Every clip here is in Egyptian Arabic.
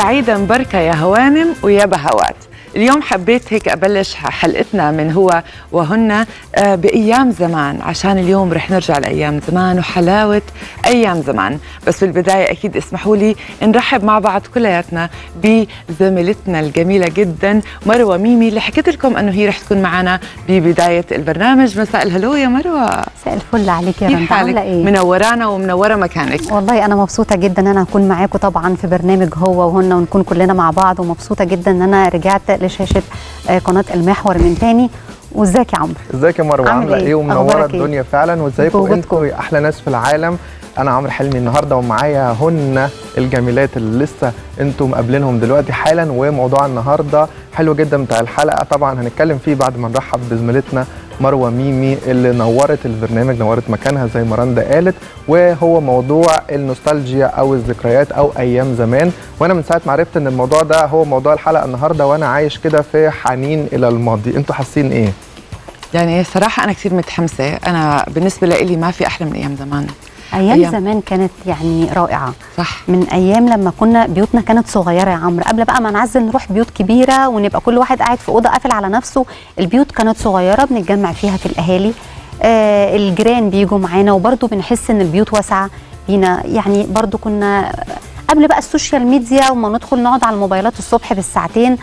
سعيدة مباركة يا هوانم ويا بهوات اليوم حبيت هيك أبلش حلقتنا من هو وهن آه، بأيام زمان عشان اليوم رح نرجع لأيام زمان وحلاوة أيام زمان بس في البداية أكيد اسمحوا لي نرحب مع بعض كلياتنا بزميلتنا الجميلة جدا مروة ميمي اللي حكيت لكم أنه هي رح تكون معنا ببداية البرنامج مساء الهلو يا مروة مساء الفل عليك يا كيف رندا حالك؟ عامله ايه منورانا ومنورة مكانك والله انا مبسوطه جدا ان انا اكون معاكم طبعا في برنامج هو وهن ونكون كلنا مع بعض ومبسوطه جدا ان انا رجعت لشاشه آه، قناه المحور من تاني وازيك يا عمرو ازيك يا مروه عامل عامله إيه؟ ايه ومنوره أخبارك إيه؟ الدنيا فعلا وازيكم بوجودكم. انتوا احلى ناس في العالم انا عمرو حلمي النهارده ومعايا هن الجميلات اللي لسه انتم مقابلينهم دلوقتي حالا وموضوع النهارده حلو جدا بتاع الحلقه طبعا هنتكلم فيه بعد ما نرحب بزميلتنا مروه ميمي اللي نورت البرنامج نورت مكانها زي ما رندا قالت وهو موضوع النوستالجيا او الذكريات او ايام زمان وانا من ساعه ما عرفت ان الموضوع ده هو موضوع الحلقه النهارده وانا عايش كده في حنين الى الماضي انتوا حاسين ايه يعني صراحة أنا كثير متحمسة أنا بالنسبة لي ما في أحلى من أيام زمان ايام أيام. زمان كانت يعني رائعه صح من ايام لما كنا بيوتنا كانت صغيره يا عمرو قبل بقى ما نعزل نروح بيوت كبيره ونبقى كل واحد قاعد في اوضه قافل على نفسه البيوت كانت صغيره بنتجمع فيها في الاهالي آه الجيران بيجوا معانا وبرضه بنحس ان البيوت واسعه بينا يعني برضه كنا قبل بقى السوشيال ميديا وما ندخل نقعد على الموبايلات الصبح بالساعتين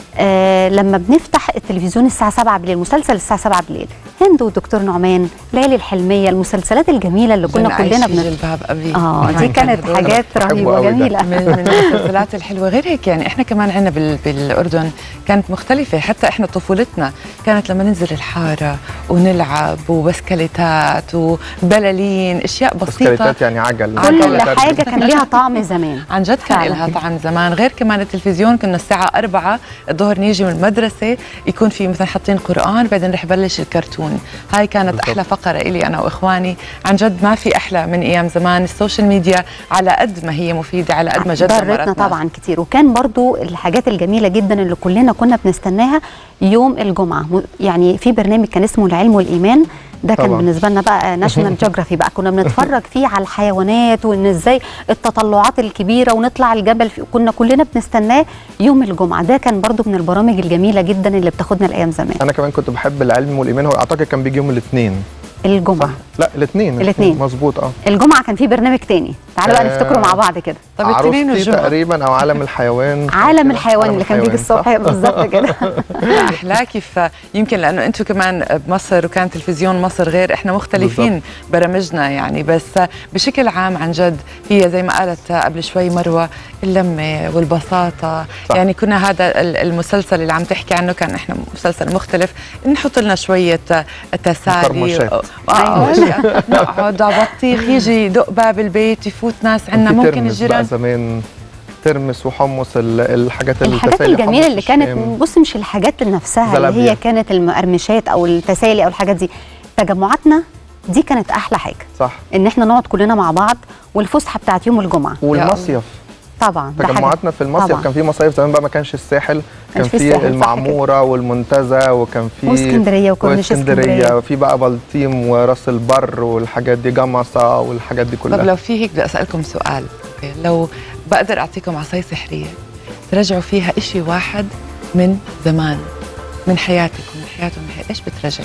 آه لما بنفتح التلفزيون الساعة 7 بالليل مسلسل الساعة 7 بالليل هند والدكتور نعمان ليالي الحلمية المسلسلات الجميلة اللي كنا كلنا بن بنت... جلباب أبي اه دي كانت هدول حاجات بحبه رهيبة أوي ده. جميلة من من المسلسلات الحلوه غير هيك يعني احنا كمان عندنا بال بالاردن كانت مختلفه حتى احنا طفولتنا كانت لما ننزل الحاره ونلعب وبسكليتات وبلالين اشياء بسيطه بسكليتات يعني عجل كل عجل حاجة كان ليها طعم زمان عن جد كان فعلاً. لها طعم زمان غير كمان التلفزيون كنا الساعة أربعة الظهر نيجي من المدرسة يكون في مثلا حاطين قرآن بعدين رح يبلش الكرتون هاي كانت بالضبط. أحلى فقرة إلي أنا وإخواني عن جد ما في أحلى من أيام زمان السوشيال ميديا على قد ما هي مفيدة على قد ما جد ضرتنا دمرتنا. طبعا كتير وكان برضو الحاجات الجميلة جدا اللي كلنا كنا بنستناها يوم الجمعة م- يعني في برنامج كان اسمه العلم والإيمان ده كان طبعاً. بالنسبة لنا بقى ناشونال جيوغرافي بقى كنا بنتفرج فيه على الحيوانات وان ازاي التطلعات الكبيرة ونطلع الجبل في كنا كلنا بنستناه يوم الجمعة ده كان برضو من البرامج الجميلة جدا اللي بتاخدنا الأيام زمان انا كمان كنت بحب العلم والايمان هو اعتقد كان بيجي يوم الاثنين الجمعة صح لا الاثنين الاتنين. مظبوط اه الجمعة كان في برنامج تاني تعالوا بقى آه. نفتكره مع بعض كده طب الاثنين عروستي والجمعة تقريبا او عالم الحيوان عالم الحيوان عالم اللي كان بيجي الحيوان، الصبح صح؟ بالظبط كده لا احلى كيف يمكن لانه انتم كمان بمصر وكان تلفزيون مصر غير احنا مختلفين بالضبط. برامجنا يعني بس بشكل عام عن جد هي زي ما قالت قبل شوي مروه اللمه والبساطه صح. يعني كنا هذا ال- المسلسل اللي عم تحكي عنه كان احنا مسلسل مختلف نحط لنا شويه تسالي طرمشات. اه أشياء. نقعد على بطيخ يجي يدق باب البيت يفوت ناس عندنا في ممكن ترمس بقى الجيران زمان ترمس وحمص ال- الحاجات الحاجات التسالي، الجميله حمص اللي كانت الشام. بص مش الحاجات نفسها اللي زلابيا. هي كانت المقرمشات او التسالي او الحاجات دي تجمعاتنا دي كانت احلى حاجه صح ان احنا نقعد كلنا مع بعض والفسحه بتاعت يوم الجمعه والمصيف طبعا ده حاجة. تجمعاتنا في المصيف طبعا. كان في مصايف زمان بقى ما كانش الساحل كان كانش في في الساحل، صح المعموره والمنتزه وكان في واسكندرية وكورنيش واسكندريه اسكندرية. وفي بقى بلطيم وراس البر والحاجات دي جمصه والحاجات دي طب كلها لو في هيك بدي اسالكم سؤال لو بقدر اعطيكم عصايه سحريه ترجعوا فيها إشي واحد من زمان من حياتك ومن حياته ومن حياتك ايش بترجعي؟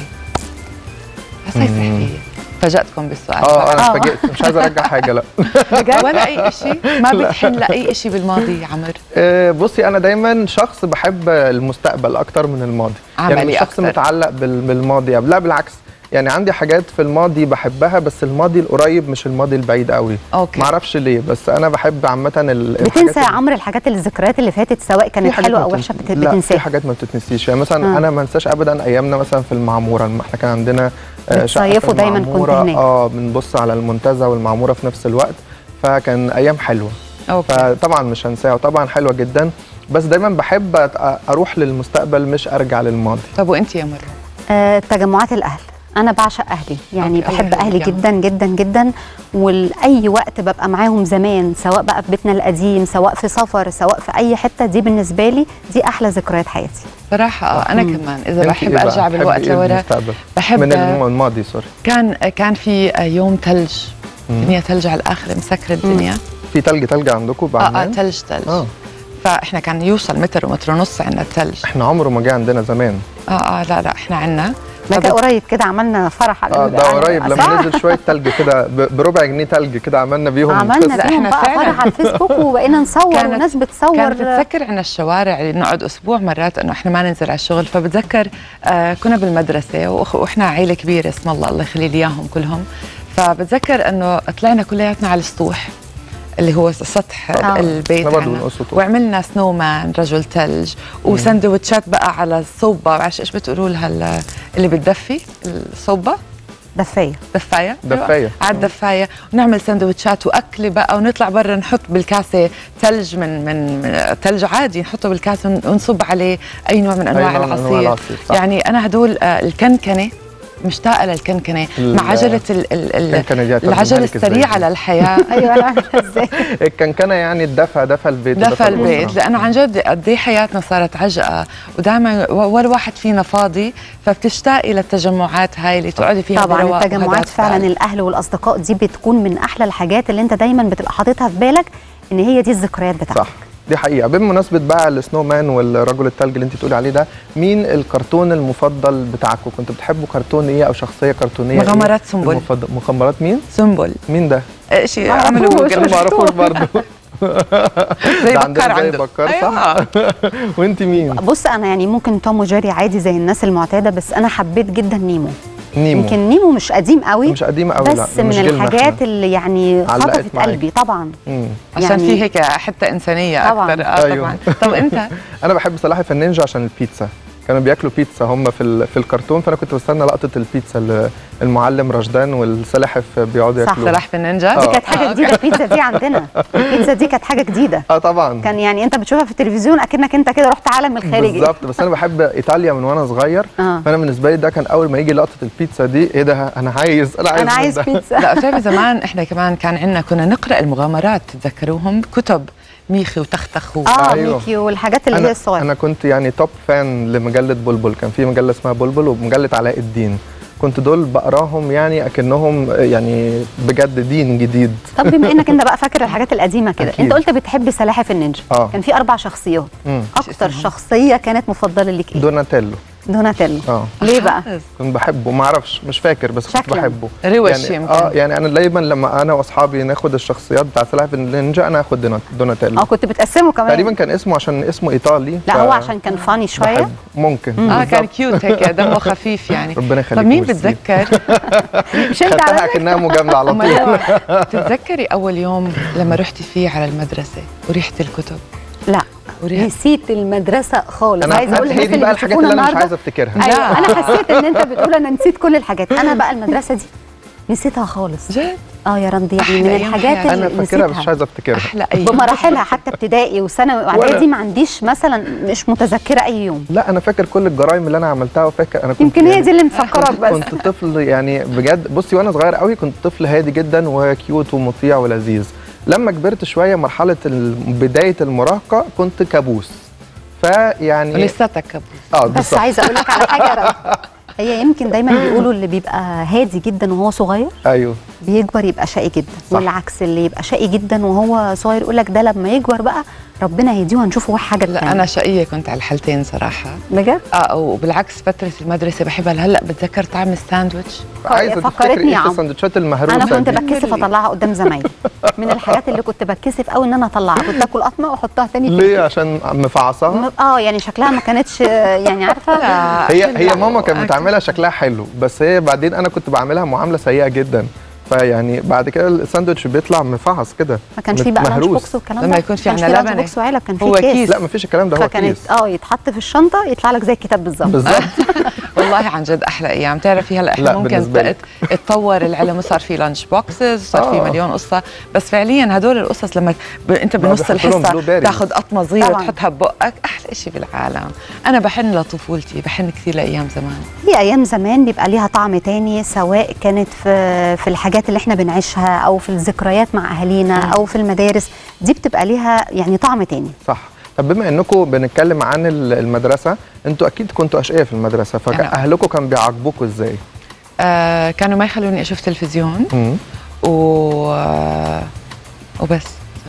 عصايه مم. سحريه فاجأتكم بالسؤال اه انا آه. اتفاجئت مش عايز ارجع حاجه لا ولا اي شيء ما بتحن لاي شيء بالماضي يا عمر آه، بصي انا دايما شخص بحب المستقبل اكتر من الماضي عملي يعني مش شخص أكتر. متعلق بال- بالماضي لا بالعكس يعني عندي حاجات في الماضي بحبها بس الماضي القريب مش الماضي البعيد قوي اوكي ما اعرفش ليه بس انا بحب عامه ال- بتنسى الحاجات يا اللي- عمرو الحاجات اللي الذكريات اللي فاتت سواء في كانت حاجات حلوه ما او بتن- وحشه بت- لا في بتنساها حاجات ما بتتنسيش يعني مثلا آه. انا ما انساش ابدا ايامنا مثلا في المعموره لما احنا كان عندنا آه، شقة في بتصيفوا دايماً كنت المعمورة. هناك. اه بنبص على المنتزه والمعموره في نفس الوقت فكان ايام حلوه اوكي فطبعا مش هنساها وطبعا حلوه جدا بس دايما بحب أت- اروح للمستقبل مش ارجع للماضي طب وانت يا مروه؟ آه، تجمعات الاهل انا بعشق اهلي يعني أوكي، بحب الله اهلي يخليك. جدا جدا جدا ولاي وقت ببقى معاهم زمان سواء بقى في بيتنا القديم سواء في سفر سواء في اي حته دي بالنسبه لي دي احلى ذكريات حياتي صراحه اه انا مم. كمان اذا أنت بحب إيه بقى؟ ارجع بتحبي بالوقت إيه لورا المستقبل؟ بحب من الم- الماضي سوري كان كان في يوم ثلج الدنيا ثلج على الاخر مسكره الدنيا في تلج تلج عندكم اه اه بعدين ثلج ثلج اه فاحنا كان يوصل متر ومتر ونص عندنا الثلج احنا عمره ما جه عندنا زمان اه اه لا لا احنا عندنا لكن قريب كده عملنا فرح على اه ده قريب لما نزل شويه تلج كده ب- بربع جنيه تلج كده عملنا بيهم عملنا قصة. لا، بيهم إحنا بقى فعلاً. فرح على الفيسبوك وبقينا نصور كانت- وناس بتصور كانت بتذكر عنا الشوارع اللي نقعد اسبوع مرات انه احنا ما ننزل على الشغل فبتذكر آه كنا بالمدرسه وأخ- واحنا عائله كبيره اسم الله الله يخلي لي اياهم كلهم فبتذكر انه طلعنا كلياتنا على السطوح اللي هو سطح آه. البيت احنا برضه عنا. بنقول سطوح. وعملنا سنو مان رجل ثلج وسندوتشات بقى على الصوبه بعرفش ايش بتقولوا لها ال- اللي بتدفي الصوبه دفايه دفايه دفاية. على الدفايه ونعمل سندوتشات واكل بقى ونطلع برا نحط بالكاسه ثلج من من من- ثلج عادي نحطه بالكاسه ون- ونصب عليه اي نوع من انواع نوع من أنواع العصير العصير، صح. يعني انا هدول آه، الكنكنه مشتاقه للكنكنه ال- مع عجله ال ال ال الكنكنة دي هترجمها العجله لك إزاي السريعه دي؟ للحياه ايوه انا عارفة ازاي الكنكنه يعني الدفى دفى البيت دفى ودفى البيت الأسرة. لانه عن جد قد ايه حياتنا صارت عجقه ودائما ولا واحد فينا فاضي فبتشتاقي للتجمعات هاي اللي تقعدي فيها طبعا برواق التجمعات وهداء فعلا بال. الاهل والاصدقاء دي بتكون من احلى الحاجات اللي انت دايما بتبقى حاططها في بالك ان هي دي الذكريات بتاعتك صح دي حقيقه بمناسبه بقى السنو مان والرجل التلج اللي انت بتقولي عليه ده مين الكرتون المفضل بتاعكم كنتوا بتحبوا كرتون ايه او شخصيه كرتونيه إيه مغامرات سنبل. المفضل مغامرات مين سنبل مين ده شيء معرفوش. عملوا انا جوجل ما اعرفوش برضه زي ده عندنا بكر زي عنده بكر، صح؟ أيوة. وانت مين بص انا يعني ممكن توم وجيري عادي زي الناس المعتاده بس انا حبيت جدا نيمو نيمو يمكن نيمو مش قديم قوي مش قديمه قوي لا بس مش من جيلنا الحاجات إحنا. اللي يعني علقت خطفت معاك. قلبي طبعا مم. عشان يعني- في هيك حته انسانيه طبعاً. اكثر اه أيوه. طبعا طب انت انا بحب سلاحف النينجا عشان البيتزا كانوا بياكلوا بيتزا هم في ال- في الكرتون فانا كنت بستنى لقطه البيتزا اللي المعلم رشدان والسلاحف بيقعدوا صح. ياكلوا سلاحف النينجا دي كانت حاجه جديده البيتزا دي عندنا البيتزا دي كانت حاجه جديده اه طبعا كان يعني انت بتشوفها في التلفزيون اكنك انت كده رحت عالم الخارجي بالظبط بس انا بحب ايطاليا من وانا صغير آه. فانا بالنسبه لي ده كان اول ما يجي لقطه البيتزا دي ايه ده انا عايز انا عايز انا من عايز ده. بيتزا لا بتعرفي زمان احنا كمان كان عندنا كنا نقرا المغامرات تتذكروهم كتب ميخي وتختخ و... اه أيوه. ميكي والحاجات اللي هي انا الصغيره انا كنت يعني توب فان لمجله بلبل كان في مجله اسمها بلبل ومجله علاء الدين كنت دول بقراهم يعني اكنهم يعني بجد دين جديد طب بما انك انت بقى فاكر الحاجات القديمه كده أكيد. انت قلت بتحب سلاحف النينجا آه. كان في اربع شخصيات مم. اكتر اسمهم؟ شخصيه كانت مفضله ليك ايه دوناتيلو دوناتيلو اه ليه بقى كنت بحبه ما اعرفش مش فاكر بس كنت شكلاً. بحبه روش يعني يمكن. اه يعني انا دايما لما انا واصحابي ناخد الشخصيات بتاع سلاحف النينجا انا اخد دونات- دوناتيلو اه كنت بتقسمه كمان تقريبا كان اسمه عشان اسمه ايطالي لا ف- هو عشان كان فاني شويه بحبه. ممكن اه كان بالظبط. كيوت هيك دمه خفيف يعني ربنا يخليك طب مين ميرسي. بتذكر مش انت خدتها على كانها مجامله على أمال طول هو بتتذكري اول يوم لما رحتي فيه على المدرسه وريحه الكتب لا وريحه نسيت المدرسه خالص انا عايزه اقول هي للناس دي اللي بقى الحاجات بيشوفونا اللي انا مش النهارده عايزه افتكرها لا. ايوه انا حسيت ان انت بتقول انا نسيت كل الحاجات انا بقى المدرسه دي نسيتها خالص جد اه يا رندي يعني أحلى من أيام الحاجات حياتي. اللي انا فاكرها بس مش نسيتها عايزه افتكرها احلى ايام بمراحلها حتى ابتدائي وثانوي واعدادي ما عنديش مثلا مش متذكره اي يوم لا انا فاكر كل الجرائم اللي انا عملتها وفاكر انا كنت يمكن هي يعني دي اللي مفكرك بس كنت طفل يعني بجد بصي وانا صغير قوي كنت طفل هادي جدا وكيوت ومطيع ولذيذ لما كبرت شويه مرحله ال- بدايه المراهقه كنت كابوس فيعني ولساتك كبوس اه بس بالظبط عايزه اقول لك على حاجه يا رب. هي يمكن دايما بيقولوا اللي بيبقى هادي جدا وهو صغير ايوه بيكبر يبقى شقي جدا صح. والعكس اللي يبقى شقي جدا وهو صغير يقول لك ده لما يكبر بقى ربنا يهديه وهنشوفه حاجه لا تانية. انا شقيه كنت على الحالتين صراحه بجد اه وبالعكس فتره المدرسه بحبها هلا بتذكر طعم الساندويتش عايزه فكرتني تفتكري يا ايه في عم. السندوتشات المهروسه انا كنت دي؟ بتكسف اطلعها قدام زمايلي من الحاجات اللي كنت بتكسف قوي ان انا اطلعها كنت اكل قطمه واحطها تاني في ليه عشان مفعصاها م- اه يعني شكلها ما كانتش آه، يعني عارفه لا هي أكل هي لا. ماما كانت أكل. بتعملها شكلها حلو بس هي بعدين انا كنت بعملها معامله سيئه جدا فيعني بعد كده الساندوتش بيطلع مفعص كده ما كانش فيه بقى لانش مهروس. بوكس والكلام ده لما يكون في ما كانش عنا لانش لبنة. بوكس وعلب كان هو في كيس كيس. لا مفيش الكلام ده هو فكانت كيس اه يتحط في الشنطه يطلع لك زي الكتاب بالظبط بالظبط والله عن جد احلى ايام بتعرفي هلا احنا لا، ممكن بالنسبة لي. ت- تطور العلم وصار في لانش بوكسز صار في آه. مليون قصه بس فعليا هدول القصص لما ب... انت ما بنص بيحطوا لهم الحصه blueberries. تاخذ قطمه صغيره طبعاً. تحطها ببقك احلى شيء بالعالم انا بحن لطفولتي بحن كثير لايام زمان في ايام زمان بيبقى ليها طعم تاني سواء كانت في في الحاجات اللي احنا بنعيشها او في الذكريات مع اهالينا او في المدارس دي بتبقى ليها يعني طعم تاني صح طب بما انكم بنتكلم عن ال- المدرسه انتوا اكيد كنتوا اشقياء في المدرسه أنا. فاهلكم كانوا بيعاقبوكوا ازاي؟ آه كانوا ما يخلوني اشوف تلفزيون مم. و آه، وبس صراحه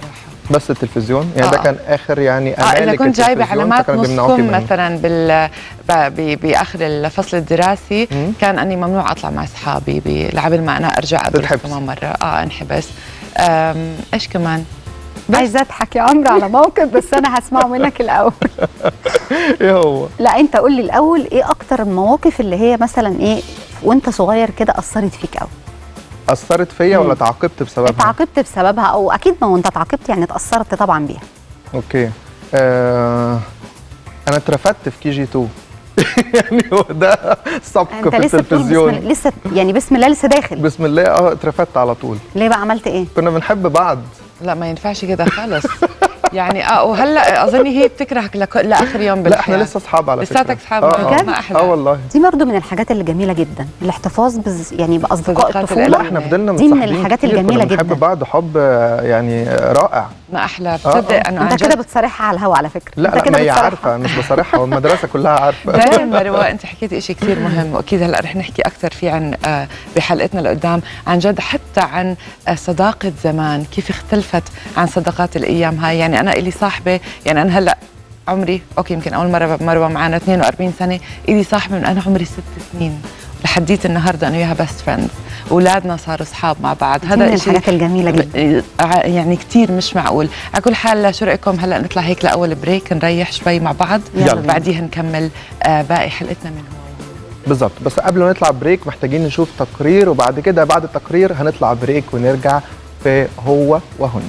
بس التلفزيون يعني ده آه. كان اخر يعني اه اذا امالك كنت جايبه التلفزيون، علامات فكانوا نص بيمنعوكي كم منه. مثلا بال ب- ب- باخر الفصل الدراسي مم. كان اني ممنوع اطلع مع اصحابي ب- لعبل ما انا ارجع ادرس تتحبس. كمان مره اه انحبس آم، ايش كمان بس. عايزه اضحك يا عمرو على موقف بس انا هسمعه منك الاول ايه هو لا انت قول لي الاول ايه اكتر المواقف اللي هي مثلا ايه وانت صغير كده اثرت فيك قوي اثرت فيا مم. ولا تعاقبت بسببها اتعاقبت بسببها او اكيد ما هو انت اتعاقبت يعني اتاثرت طبعا بيها اوكي آه انا اترفدت في كي جي 2 يعني هو ده سبق انت في لسه بتقول بسم التلفزيون الله لسه يعني بسم الله لسه داخل بسم الله اه اترفدت على طول ليه بقى عملت ايه كنا بنحب بعض لا ما ينفعش كده خالص يعني اه وهلا اظني هي بتكرهك لك لاخر يوم بالحياه لا احنا لسه اصحاب على فكره لساتك أصحاب اه بجد؟ اه, ما أحلى. آه والله دي برضو من الحاجات اللي جميله جدا الاحتفاظ بز يعني باصدقاء صداقات الطفوله لا احنا فضلنا دي من متصاحبين الحاجات كتير، الجميلة كنا بنحب جدا. بعض حب آه، يعني آه، رائع ما احلى آه. بتصدق انه عن انت كده جد بتصارحها على الهوا على فكره لا انت لا كده ما هي بتصارحها. عارفه مش بصارحها والمدرسه كلها عارفه دايما مروه انت حكيتي شيء كثير مهم واكيد هلا رح نحكي اكثر فيه عن آه، بحلقتنا لقدام عن جد حتى عن آه، صداقه زمان كيف اختلفت عن صداقات الايام هاي يعني انا الي صاحبه يعني انا هلا عمري اوكي يمكن اول مره مروه معنا 42 سنه الي صاحبه من انا عمري ست سنين لحديت النهارده انا وياها بيست فريندز اولادنا صاروا اصحاب مع بعض دي من هذا إشي الحاجات الجميله جدا ع- يعني كتير مش معقول على كل حال شو رايكم هلا نطلع هيك لاول بريك نريح شوي مع بعض يلا بينا. بعديها نكمل آه، باقي حلقتنا من هون بالظبط بس قبل ما نطلع بريك محتاجين نشوف تقرير وبعد كده بعد التقرير هنطلع بريك ونرجع في هو وهن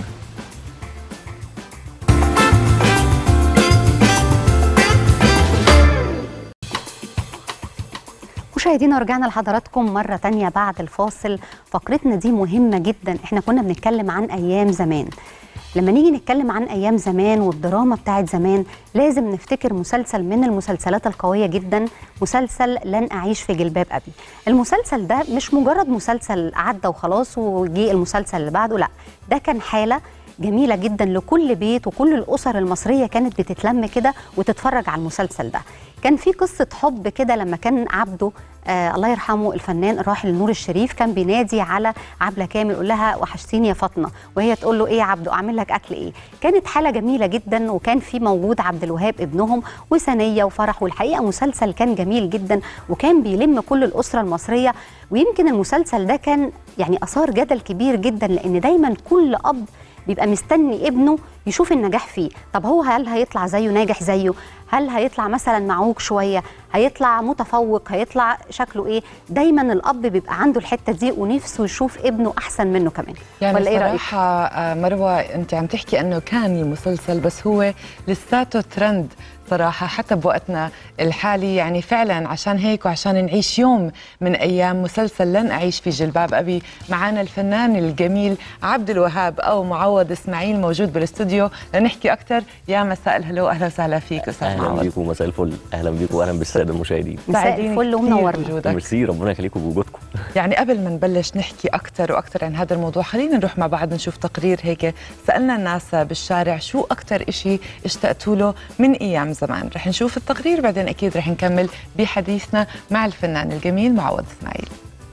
مشاهدينا رجعنا لحضراتكم مرة تانية بعد الفاصل فقرتنا دي مهمة جدا احنا كنا بنتكلم عن أيام زمان لما نيجي نتكلم عن أيام زمان والدراما بتاعت زمان لازم نفتكر مسلسل من المسلسلات القوية جدا مسلسل لن أعيش في جلباب أبي المسلسل ده مش مجرد مسلسل عدى وخلاص وجي المسلسل اللي بعده لا ده كان حالة جميلة جدا لكل بيت وكل الأسر المصرية كانت بتتلم كده وتتفرج على المسلسل ده كان في قصة حب كده لما كان عبده آه الله يرحمه الفنان الراحل نور الشريف كان بينادي على عبلة كامل يقول لها وحشتيني يا فاطمة وهي تقول له ايه يا عبده اعمل لك اكل ايه كانت حالة جميلة جدا وكان في موجود عبد الوهاب ابنهم وسنية وفرح والحقيقة مسلسل كان جميل جدا وكان بيلم كل الأسرة المصرية ويمكن المسلسل ده كان يعني أثار جدل كبير جدا لأن دايما كل أب بيبقى مستني ابنه يشوف النجاح فيه طب هو هل هيطلع زيه ناجح زيه هل هيطلع مثلا معوج شويه هيطلع متفوق هيطلع شكله ايه دايما الاب بيبقى عنده الحته دي ونفسه يشوف ابنه احسن منه كمان يعني ولا ايه رايك صراحة آه، مروة أنت عم تحكي أنه كان المسلسل بس هو لساته ترند صراحة حتى بوقتنا الحالي يعني فعلا عشان هيك وعشان نعيش يوم من أيام مسلسل لن أعيش في جلباب أبي معنا الفنان الجميل عبد الوهاب أو معوض إسماعيل موجود بالاستوديو لنحكي أكثر يا مساء الهلو أهلا وسهلا فيك أستاذ اهلا معوض بيكم مساء الفل اهلا بيكم واهلا بالساده المشاهدين مساء سعيدين الفل كتير ومنورنا. بوجودك ميرسي ربنا يخليكم بوجودكم يعني قبل ما نبلش نحكي أكثر وأكثر عن هذا الموضوع خلينا نروح مع بعض نشوف تقرير هيك سألنا الناس بالشارع شو أكثر إشي اشتقتوا له من أيام زمان رح نشوف التقرير بعدين أكيد رح نكمل بحديثنا مع الفنان الجميل معوض إسماعيل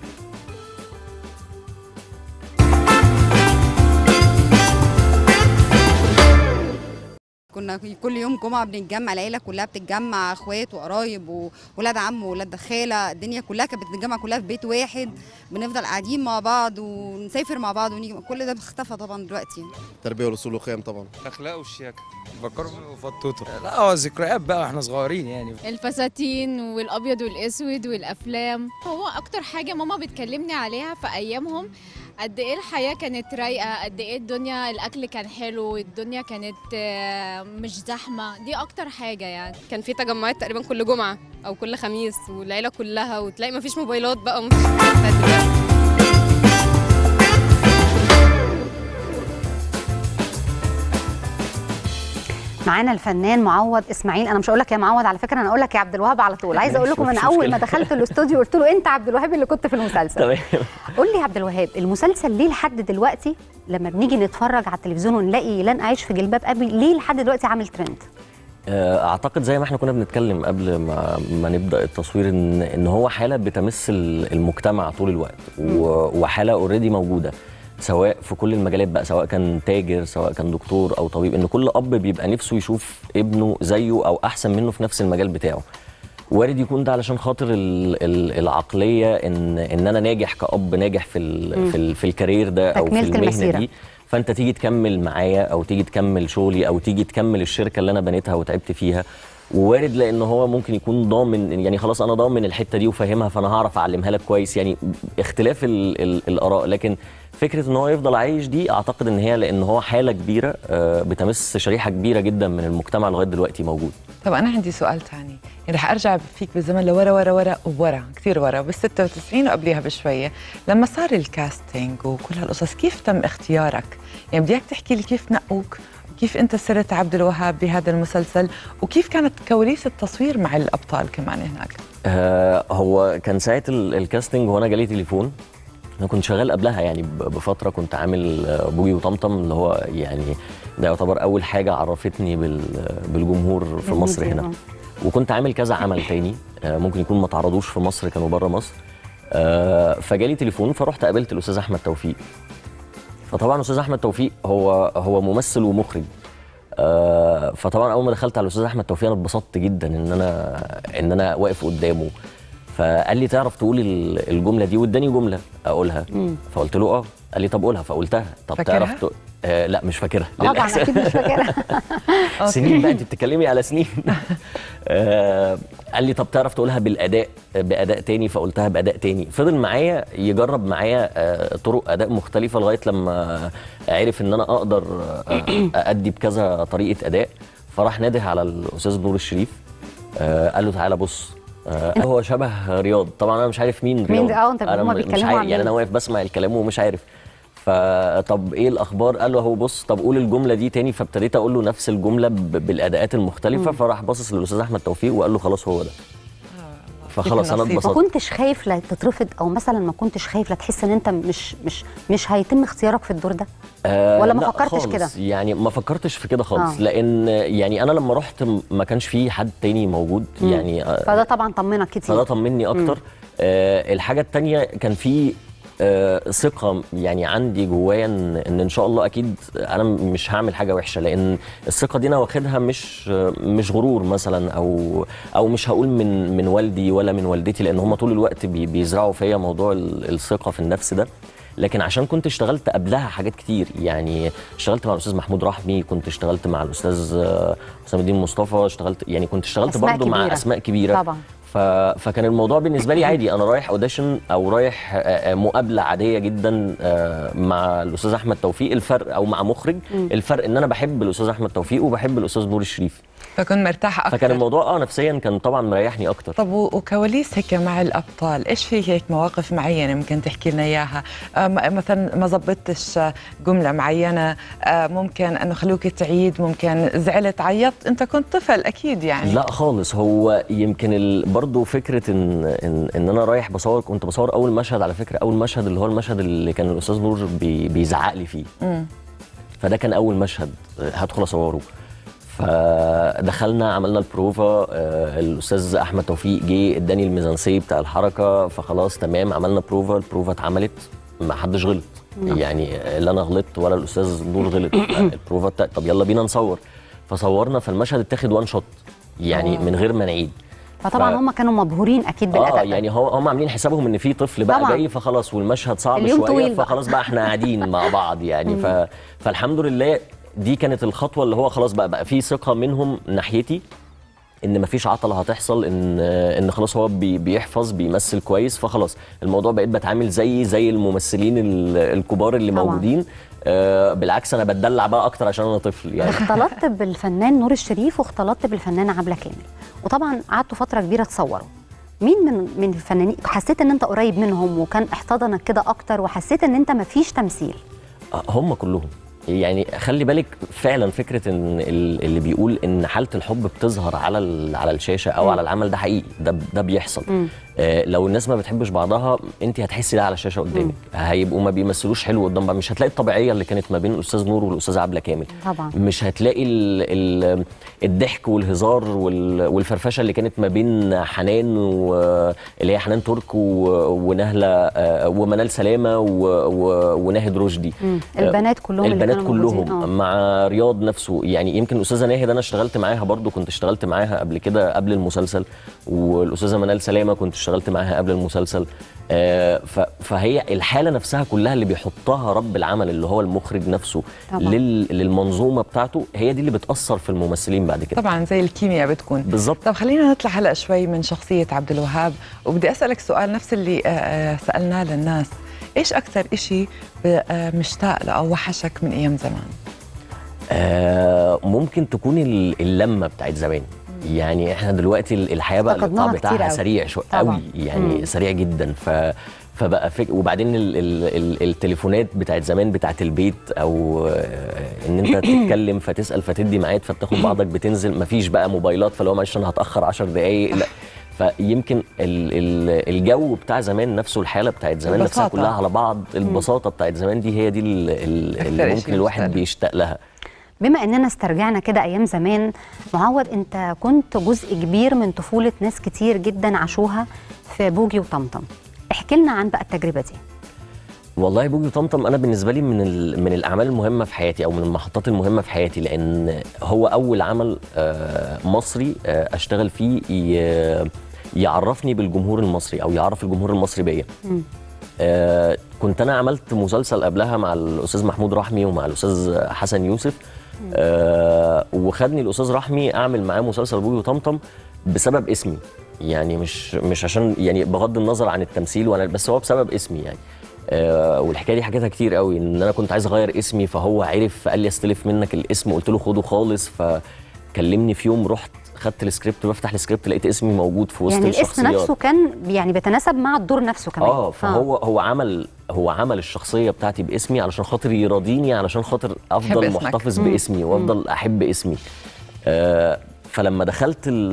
كنا كل يوم جمعة بنتجمع العيلة كلها بتتجمع اخوات وقرايب وولاد عم وولاد خالة الدنيا كلها كانت بتتجمع كلها في بيت واحد بنفضل قاعدين مع بعض ونسافر مع بعض ونيجي كل ده اختفى طبعا دلوقتي التربيه والاصول والقيم طبعا الاخلاق والشياكه فكروا وفطوطه لا هو ذكريات بقى واحنا صغيرين يعني الفساتين والابيض والاسود والافلام هو اكتر حاجه ماما بتكلمني عليها في ايامهم قد ايه الحياه كانت رايقه قد ايه الدنيا الاكل كان حلو الدنيا كانت آه، مش زحمه دي اكتر حاجه يعني كان في تجمعات تقريبا كل جمعه او كل خميس والعيله كلها وتلاقي مفيش موبايلات بقى ومفيش حاجات بتاعت دلوقتي معانا الفنان معوض اسماعيل انا مش هقول لك يا معوض على فكره انا اقول لك يا عبد الوهاب على طول عايزه اقول لكم مفيش انا اول مشكلة. ما دخلت الاستوديو قلت له انت عبد الوهاب اللي كنت في المسلسل تمام قول لي يا عبد الوهاب المسلسل ليه لحد دلوقتي لما بنيجي نتفرج على التلفزيون ونلاقي لن اعيش في جلباب ابي ليه لحد دلوقتي عامل ترند آه، اعتقد زي ما احنا كنا بنتكلم قبل ما ما نبدا التصوير ان ان هو حاله بتمس ال- المجتمع طول الوقت و- وحاله اوريدي موجوده سواء في كل المجالات بقى سواء كان تاجر سواء كان دكتور او طبيب ان كل اب بيبقى نفسه يشوف ابنه زيه او احسن منه في نفس المجال بتاعه وارد يكون ده علشان خاطر ال- ال- العقليه ان ان انا ناجح كاب ناجح في ال في, ال في الكارير ده او في تكملة المهنه المسيرة. دي فانت تيجي تكمل معايا او تيجي تكمل شغلي او تيجي تكمل الشركه اللي انا بنيتها وتعبت فيها ووارد لان هو ممكن يكون ضامن يعني خلاص انا ضامن الحته دي وفاهمها فانا هعرف اعلمها لك كويس يعني اختلاف ال ال الاراء لكن فكره ان هو يفضل عايش دي اعتقد ان هي لان هو حاله كبيره آه، بتمس شريحه كبيره جدا من المجتمع لغايه دلوقتي موجود طب انا عندي سؤال ثاني يعني رح ارجع فيك بالزمن لورا ورا ورا وورا كثير ورا بال 96 وقبليها بشويه لما صار الكاستنج وكل هالقصص كيف تم اختيارك؟ يعني بدي اياك تحكي لي كيف نقوك كيف انت صرت عبد الوهاب بهذا المسلسل وكيف كانت كواليس التصوير مع الابطال كمان هناك آه، هو كان ساعه ال- الكاستنج وانا جالي تليفون انا كنت شغال قبلها يعني ب- بفتره كنت عامل آه، بوجي وطمطم اللي هو يعني ده يعتبر اول حاجه عرفتني بال- بالجمهور في مصر هنا وكنت عامل كذا عمل تاني آه، ممكن يكون ما تعرضوش في مصر كانوا بره مصر آه، فجالي تليفون فرحت قابلت الاستاذ احمد توفيق فطبعا الاستاذ احمد توفيق هو هو ممثل ومخرج آه، فطبعا اول ما دخلت على الاستاذ احمد توفيق انا اتبسطت جدا ان انا ان انا واقف قدامه فقال لي تعرف تقول ال- الجمله دي واداني جمله اقولها فقلت له اه قال لي طب قولها فقلتها طب فاكرها؟ تعرف تق... آه لا مش فاكرها طبعا للأسف. اكيد مش فاكرها سنين بقى انت بتتكلمي على سنين آه قال لي طب تعرف تقولها بالاداء باداء تاني فقلتها باداء تاني فضل معايا يجرب معايا آه طرق اداء مختلفه لغايه لما عرف ان انا اقدر آه ادي بكذا طريقه اداء فراح ناده على الاستاذ نور الشريف آه قال له تعالى بص آه هو شبه رياض طبعا انا مش عارف مين رياض ده؟ اه، انت انا هما م- مش بيتكلموا عارف عن يعني مين؟ انا واقف بسمع الكلام ومش عارف فطب ايه الاخبار قال له اهو بص طب قول الجمله دي تاني فابتديت اقول له نفس الجمله ب- بالاداءات المختلفه فراح باصص للاستاذ احمد توفيق وقال له خلاص هو ده فخلاص انا النصيب. ما اتبسطت كنتش خايف لا تترفض او مثلا ما كنتش خايف لا تحس ان انت مش مش مش هيتم اختيارك في الدور ده آه ولا ما لا فكرتش خالص. كده؟ يعني ما فكرتش في كده خالص آه. لان يعني انا لما رحت م- ما كانش في حد تاني موجود يعني آه، فده طبعا طمنك فده كتير طمني اكتر آه الحاجه التانية كان في آه ثقه يعني عندي جوايا ان ان ان شاء الله اكيد انا مش هعمل حاجه وحشه لان الثقه دي انا واخدها مش آه، مش غرور مثلا او او مش هقول من من والدي ولا من والدتي لان هم طول الوقت بي بيزرعوا فيا موضوع ال- الثقه في النفس ده لكن عشان كنت اشتغلت قبلها حاجات كتير يعني اشتغلت مع الاستاذ محمود رحمي كنت اشتغلت مع الاستاذ آه، حسام الدين مصطفى اشتغلت يعني كنت اشتغلت أسماء برضو مع كبيرة. اسماء كبيره طبعا ف... فكان الموضوع بالنسبه لي عادي انا رايح اوديشن او رايح آه، آه، مقابله عاديه جدا آه، مع الاستاذ احمد توفيق الفرق او مع مخرج الفرق ان انا بحب الاستاذ احمد توفيق وبحب الاستاذ نور الشريف فكنت مرتاحه اكثر فكان الموضوع اه نفسيا كان طبعا مريحني اكتر طب و- وكواليس هيك مع الابطال ايش في هيك مواقف معينه ممكن تحكي لنا اياها آه، م- مثلا ما زبطتش آه، جمله معينه آه، ممكن انه خلوك تعيد ممكن زعلت عيطت انت كنت طفل اكيد يعني لا خالص هو يمكن ال... برضه فكره ان ان ان انا رايح بصور كنت بصور اول مشهد على فكره اول مشهد اللي هو المشهد اللي كان الاستاذ نور بي... بيزعق لي فيه مم. فده كان اول مشهد آه، هدخل اصوره فدخلنا عملنا البروفا آه، الاستاذ احمد توفيق جه اداني الميزانسيه بتاع الحركه فخلاص تمام عملنا بروفا البروفا اتعملت ما حدش غلط يعني آه، لا انا غلطت ولا الاستاذ نور غلط آه، البروفا بتاع طب يلا بينا نصور فصورنا فالمشهد اتاخد وان شوت يعني من غير ما نعيد فطبعا ف- هم كانوا مبهورين اكيد بالاداء اه ده. يعني هو هم عاملين حسابهم ان في طفل بقى طبعاً. جاي فخلاص والمشهد صعب اليوم شويه طويل بقى. فخلاص بقى احنا قاعدين مع بعض يعني ف... فالحمد لله دي كانت الخطوه اللي هو خلاص بقى بقى في ثقه منهم ناحيتي ان مفيش عطله هتحصل ان ان خلاص هو بي بيحفظ بيمثل كويس فخلاص الموضوع بقيت بتعامل زي زي الممثلين ال- الكبار اللي طبعاً. موجودين آه بالعكس انا بتدلع بقى اكتر عشان انا طفل يعني اختلطت بالفنان نور الشريف واختلطت بالفنانه عبله كامل وطبعا قعدتوا فتره كبيره تصوروا مين من من الفنانين حسيت ان انت قريب منهم وكان احتضنك كده اكتر وحسيت ان انت مفيش تمثيل آه، هم كلهم يعني خلي بالك فعلا فكره ان ال- اللي بيقول ان حاله الحب بتظهر على ال- على الشاشه او مم. على العمل ده حقيقي ده ده بيحصل مم. آه، لو الناس ما بتحبش بعضها انت هتحسي ده على الشاشه قدامك هيبقوا ما بيمثلوش حلو قدام بعض مش هتلاقي الطبيعيه اللي كانت ما بين الاستاذ نور والاستاذه عبله كامل طبعا مش هتلاقي ال ال الضحك والهزار وال والفرفشه اللي كانت ما بين حنان واللي هي حنان ترك و- ونهله آه، ومنال سلامه و- و- وناهد رشدي مم. البنات كلهم اللي البنات كانوا موجودين. كلهم آه. مع رياض نفسه يعني يمكن الاستاذه ناهد انا اشتغلت معاها برضو كنت اشتغلت معاها قبل كده قبل المسلسل والاستاذه منال سلامه كنت اشتغلت معاها قبل المسلسل آه، ف- فهي الحاله نفسها كلها اللي بيحطها رب العمل اللي هو المخرج نفسه طبعاً. لل للمنظومه بتاعته هي دي اللي بتاثر في الممثلين بعد كده طبعا زي الكيمياء بتكون بالظبط طب خلينا نطلع هلا شوي من شخصيه عبد الوهاب وبدي اسالك سؤال نفس اللي آه، آه، سالناه للناس ايش اكثر إشي ب- آه، مشتاق له او وحشك من ايام زمان آه ممكن تكون ال- اللمه بتاعت زمان يعني احنا دلوقتي ال- الحياه بقى فقدناها الايقاع كتير بتاعها أوي. سريع شويه طبعاً. قوي يعني مم. سريع جدا ف فبقى فك... وبعدين ال... ال... ال... التليفونات بتاعت زمان بتاعت البيت او آه، ان انت تتكلم فتسال فتدي ميعاد فتاخد بعضك بتنزل مفيش بقى موبايلات فلو معلش انا هتاخر 10 دقائق لا فيمكن ال... ال... الجو بتاع زمان نفسه الحاله بتاعت زمان نفسها البساطة. كلها على بعض البساطه بتاعت زمان دي هي دي ال... ال... أكتر اللي إشي ممكن الواحد مشتاق له. بيشتاق لها بما اننا استرجعنا كده ايام زمان معوض انت كنت جزء كبير من طفوله ناس كتير جدا عاشوها في بوجي وطمطم احكي لنا عن بقى التجربه دي والله بوجي وطمطم انا بالنسبه لي من ال- من الاعمال المهمه في حياتي او من المحطات المهمه في حياتي لان هو اول عمل آه، مصري آه، اشتغل فيه ي- يعرفني بالجمهور المصري او يعرف الجمهور المصري بيا آه، كنت انا عملت مسلسل قبلها مع الاستاذ محمود رحمي ومع الاستاذ حسن يوسف آه، وخدني الاستاذ رحمي اعمل معاه مسلسل بوجي وطمطم بسبب اسمي يعني مش مش عشان يعني بغض النظر عن التمثيل وانا بس هو بسبب اسمي يعني آه والحكايه دي حكيتها كتير قوي ان انا كنت عايز اغير اسمي فهو عرف قال لي استلف منك الاسم قلت له خده خالص فكلمني في يوم رحت خدت السكريبت بفتح السكريبت لقيت اسمي موجود في وسط يعني الاسم الشخصيات نفسه كان يعني بيتناسب مع الدور نفسه كمان اه فهو هو عمل هو عمل الشخصيه بتاعتي باسمي علشان خاطر يراضيني علشان خاطر افضل اسمك. محتفظ مم. باسمي وافضل احب اسمي آه فلما دخلت ال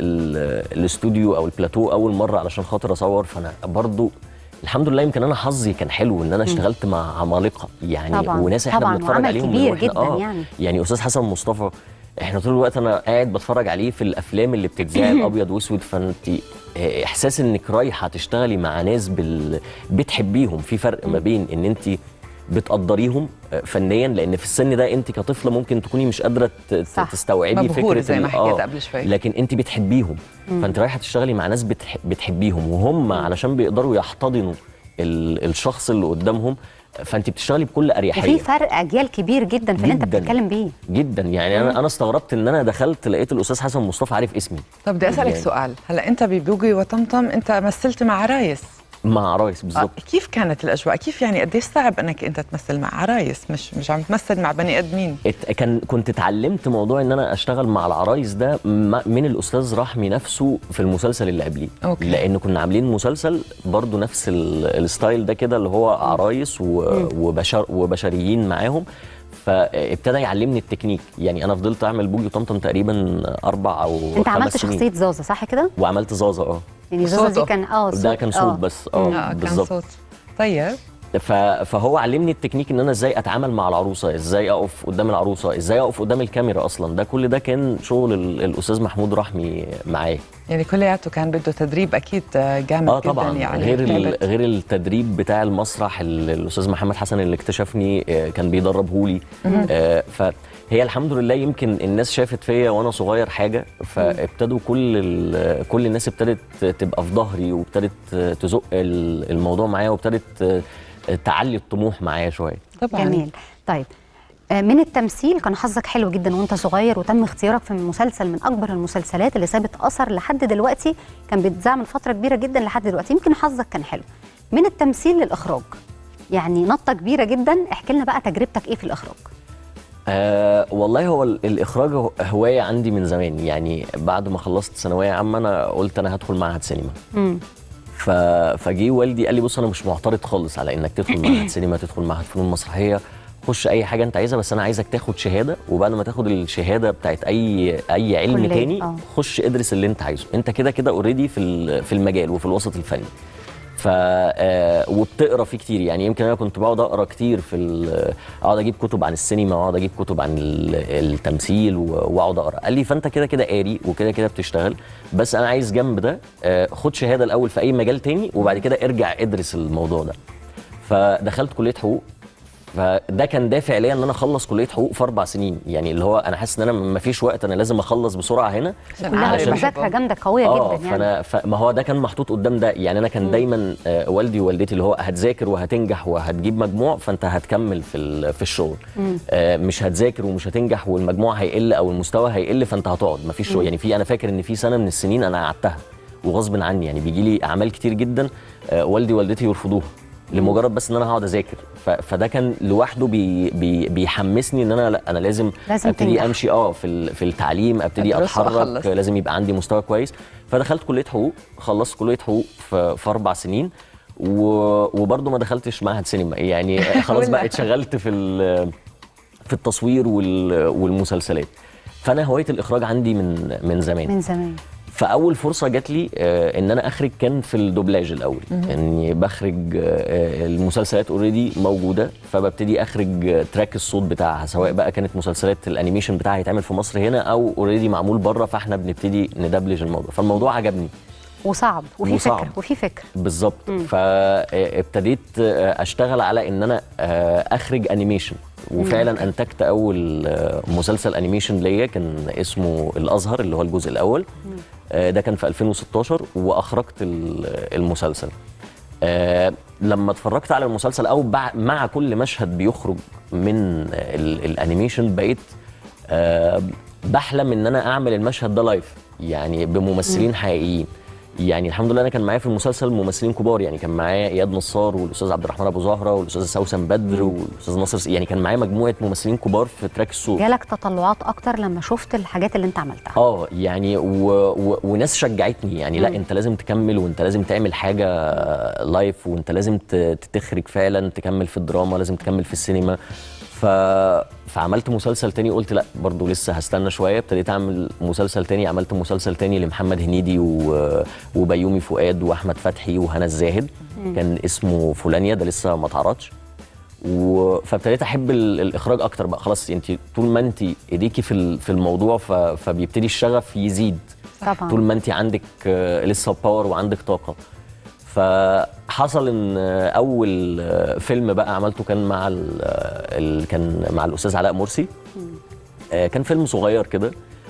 ال الاستوديو او البلاتو اول مره علشان خاطر اصور فانا برضو الحمد لله يمكن انا حظي كان حلو ان انا اشتغلت مع عمالقه يعني طبعاً. وناس احنا طبعاً، بنتفرج وعمل عليهم من كبير وإحنا- جداً آه يعني. يعني استاذ حسن مصطفى احنا طول الوقت انا قاعد بتفرج عليه في الافلام اللي بتتذاع الابيض واسود فانت احساس انك رايحه تشتغلي مع ناس بال... بتحبيهم في فرق ما بين ان انت بتقدريهم فنيا لان في السن ده انت كطفله ممكن تكوني مش قادره ت- ت- صح. تستوعبي مبهور فكره زي ما ال- حكيت آه، قبل شوي. لكن انت بتحبيهم مم. فانت رايحه تشتغلي مع ناس بتح... بتحبيهم وهم علشان بيقدروا يحتضنوا ال... الشخص اللي قدامهم فانت بتشتغلي بكل اريحيه وفي فرق اجيال كبير جدا في اللي انت جداً. بتتكلم بيه جدا يعني مم. انا انا استغربت ان انا دخلت لقيت الاستاذ حسن مصطفى عارف اسمي طب بدي اسالك يعني سؤال هلا انت ببوجي وطمطم انت مثلت مع عرايس مع عرايس آه، بالظبط كيف كانت الاجواء كيف يعني قديش صعب انك انت تمثل مع عرايس مش مش عم تمثل مع بني ادمين ات- كان كنت اتعلمت موضوع ان انا اشتغل مع العرايس ده م- من الاستاذ رحمي نفسه في المسلسل اللي قبليه أوكي. لان كنا عاملين مسلسل برضو نفس ال- الستايل ده كده اللي هو عرايس و- وبشر وبشريين معاهم فابتدى يعلمني التكنيك يعني انا فضلت اعمل بوجي وطمطم تقريبا اربع او انت خمس عملت سنين. شخصيه زازا صح كده وعملت زازا اه يعني زازا دي صوته. كان اه ده كان صوت آه. بس اه كان بالظبط صوت طيب ف- فهو علمني التكنيك ان انا ازاي اتعامل مع العروسه ازاي اقف قدام العروسه ازاي اقف قدام الكاميرا اصلا ده كل ده كان شغل ال- الاستاذ محمود رحمي معايا يعني كلياته كان بده تدريب اكيد آه، جامد اه جدا طبعا يعني غير ال- لعبت. غير التدريب بتاع المسرح ال- الاستاذ محمد حسن اللي اكتشفني آه، كان بيدربهولي مهم. آه، فهي الحمد لله يمكن الناس شافت فيا وانا صغير حاجه فابتدوا كل ال- كل الناس ابتدت تبقى في ظهري وابتدت تزق ال- الموضوع معايا وابتدت تعلي الطموح معايا شويه طبعا جميل طيب آه، من التمثيل كان حظك حلو جدا وانت صغير وتم اختيارك في مسلسل من اكبر المسلسلات اللي سابت اثر لحد دلوقتي كان بيتذاع من فتره كبيره جدا لحد دلوقتي يمكن حظك كان حلو من التمثيل للاخراج يعني نطه كبيره جدا احكي لنا بقى تجربتك ايه في الاخراج أه والله هو ال- الاخراج هو- هوايه عندي من زمان يعني بعد ما خلصت ثانويه عامه انا قلت انا هدخل معهد سينما امم ف... فجي والدي قال لي بص انا مش معترض خالص على انك تدخل معهد سينما تدخل معهد فنون مسرحيه خش اي حاجه انت عايزها بس انا عايزك تاخد شهاده وبعد ما تاخد الشهاده بتاعت اي اي علم كلية، تاني آه. خش ادرس اللي انت عايزه انت كده كده اوريدي في ال- في المجال وفي الوسط الفني ف آه، وبتقرا فيه كتير يعني يمكن انا كنت بقعد اقرا كتير في ال- اقعد اجيب كتب عن السينما واقعد اجيب كتب عن ال- التمثيل و- واقعد اقرا قال لي فانت كده كده قاري وكده كده بتشتغل بس انا عايز جنب ده آه، خد شهاده الاول في اي مجال تاني وبعد كده ارجع ادرس الموضوع ده فدخلت كليه حقوق فده كان دافع ليا ان انا اخلص كليه حقوق في اربع سنين يعني اللي هو انا حاسس ان انا ما فيش وقت انا لازم اخلص بسرعه هنا كلها علشان- مذاكره جامده قويه اه جدا يعني فانا ف... ما هو ده كان محطوط قدام ده يعني انا كان دايما آه والدي ووالدتي اللي هو هتذاكر وهتنجح وهتجيب مجموع فانت هتكمل في ال... في الشغل آه مش هتذاكر ومش هتنجح والمجموع هيقل او المستوى هيقل فانت هتقعد مفيش شغل يعني في انا فاكر ان في سنه من السنين انا قعدتها وغصب عني يعني بيجي لي اعمال كتير جدا آه والدي ووالدتي يرفضوها لمجرد بس ان انا هقعد اذاكر ف... فده كان لوحده بي... بي... بيحمسني ان انا لا انا لازم, لازم ابتدي تنجح. امشي اه في ال... في التعليم ابتدي أدرس اتحرك وأخلص. لازم يبقى عندي مستوى كويس فدخلت كليه حقوق خلصت كليه حقوق في, في اربع سنين و... وبرضه ما دخلتش معهد سينما يعني خلاص بقى اتشغلت في ال... في التصوير وال... والمسلسلات فانا هوايه الاخراج عندي من من زمان من زمان فاول فرصه جات لي آه، ان انا اخرج كان في الدوبلاج الاول اني بخرج آه، المسلسلات اوريدي موجوده فببتدي اخرج آه، تراك الصوت بتاعها سواء بقى كانت مسلسلات الانيميشن بتاعها يتعمل في مصر هنا او اوريدي معمول بره فاحنا بنبتدي ندبلج الموضوع فالموضوع عجبني وصعب وفي وصعب. فكره وفي فكره بالظبط فابتديت اشتغل على ان انا آه، اخرج انيميشن وفعلا انتجت اول آه، مسلسل انيميشن ليا كان اسمه الازهر اللي هو الجزء الاول آه، ده كان في 2016 واخرجت ال- المسلسل آه، لما اتفرجت على المسلسل او بع- مع كل مشهد بيخرج من ال- الانيميشن بقيت آه، بحلم ان انا اعمل المشهد ده لايف يعني بممثلين حقيقيين يعني الحمد لله انا كان معايا في المسلسل ممثلين كبار يعني كان معايا اياد نصار والاستاذ عبد الرحمن ابو زهره والاستاذ سوسن بدر والاستاذ ناصر س- يعني كان معايا مجموعه ممثلين كبار في تراك الصوت جالك تطلعات اكتر لما شفت الحاجات اللي انت عملتها اه يعني و... و... وناس شجعتني يعني لا انت لازم تكمل وانت لازم تعمل حاجه لايف وانت لازم ت... تخرج فعلا تكمل في الدراما لازم تكمل في السينما ف... فعملت مسلسل تاني قلت لا برضو لسه هستنى شويه ابتديت اعمل مسلسل تاني عملت مسلسل تاني لمحمد هنيدي و... وبيومي فؤاد واحمد فتحي وهنا الزاهد كان اسمه فلانيا ده لسه ما اتعرضش و... فابتديت احب ال... الاخراج اكتر بقى خلاص انت طول ما انت ايديكي في ال... في الموضوع ف... فبيبتدي الشغف يزيد طبعا طول ما انت عندك آه، لسه باور وعندك طاقه فحصل ان آه، اول آه، فيلم بقى عملته كان مع ال... آه، ال... كان مع الاستاذ علاء مرسي آه، كان فيلم صغير كده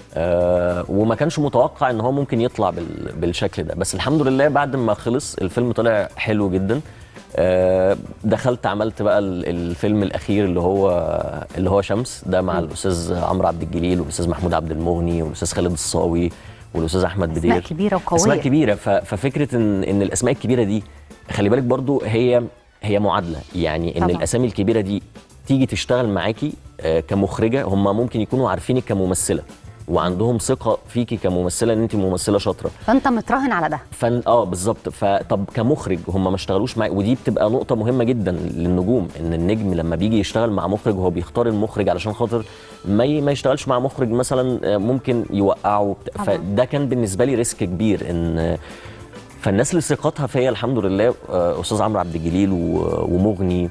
آه، وما كانش متوقع ان هو ممكن يطلع بال... بالشكل ده بس الحمد لله بعد ما خلص الفيلم طلع حلو جدا آه، دخلت عملت بقى ال- الفيلم الاخير اللي هو اللي هو شمس ده مع الاستاذ عمرو عبد الجليل والاستاذ محمود عبد المغني والاستاذ خالد الصاوي والاستاذ احمد بدير اسماء كبيره وقويه اسماء كبيره ف- ففكره ان ان الاسماء الكبيره دي خلي بالك برضو هي هي معادله يعني ان طبعاً. الاسامي الكبيره دي تيجي تشتغل معاكي آه، كمخرجه هم ممكن يكونوا عارفينك كممثله وعندهم ثقه فيكي كممثله ان انت ممثله شاطره فانت متراهن على ده فن اه بالظبط فطب كمخرج هم ما اشتغلوش معايا ودي بتبقى نقطه مهمه جدا للنجوم ان النجم لما بيجي يشتغل مع مخرج هو بيختار المخرج علشان خاطر ما ي- ما يشتغلش مع مخرج مثلا آه، ممكن يوقعه بت- طبعاً. فده كان بالنسبه لي ريسك كبير ان آه، فالناس اللي ثقتها فيا الحمد لله آه، استاذ عمرو عبد الجليل و- ومغني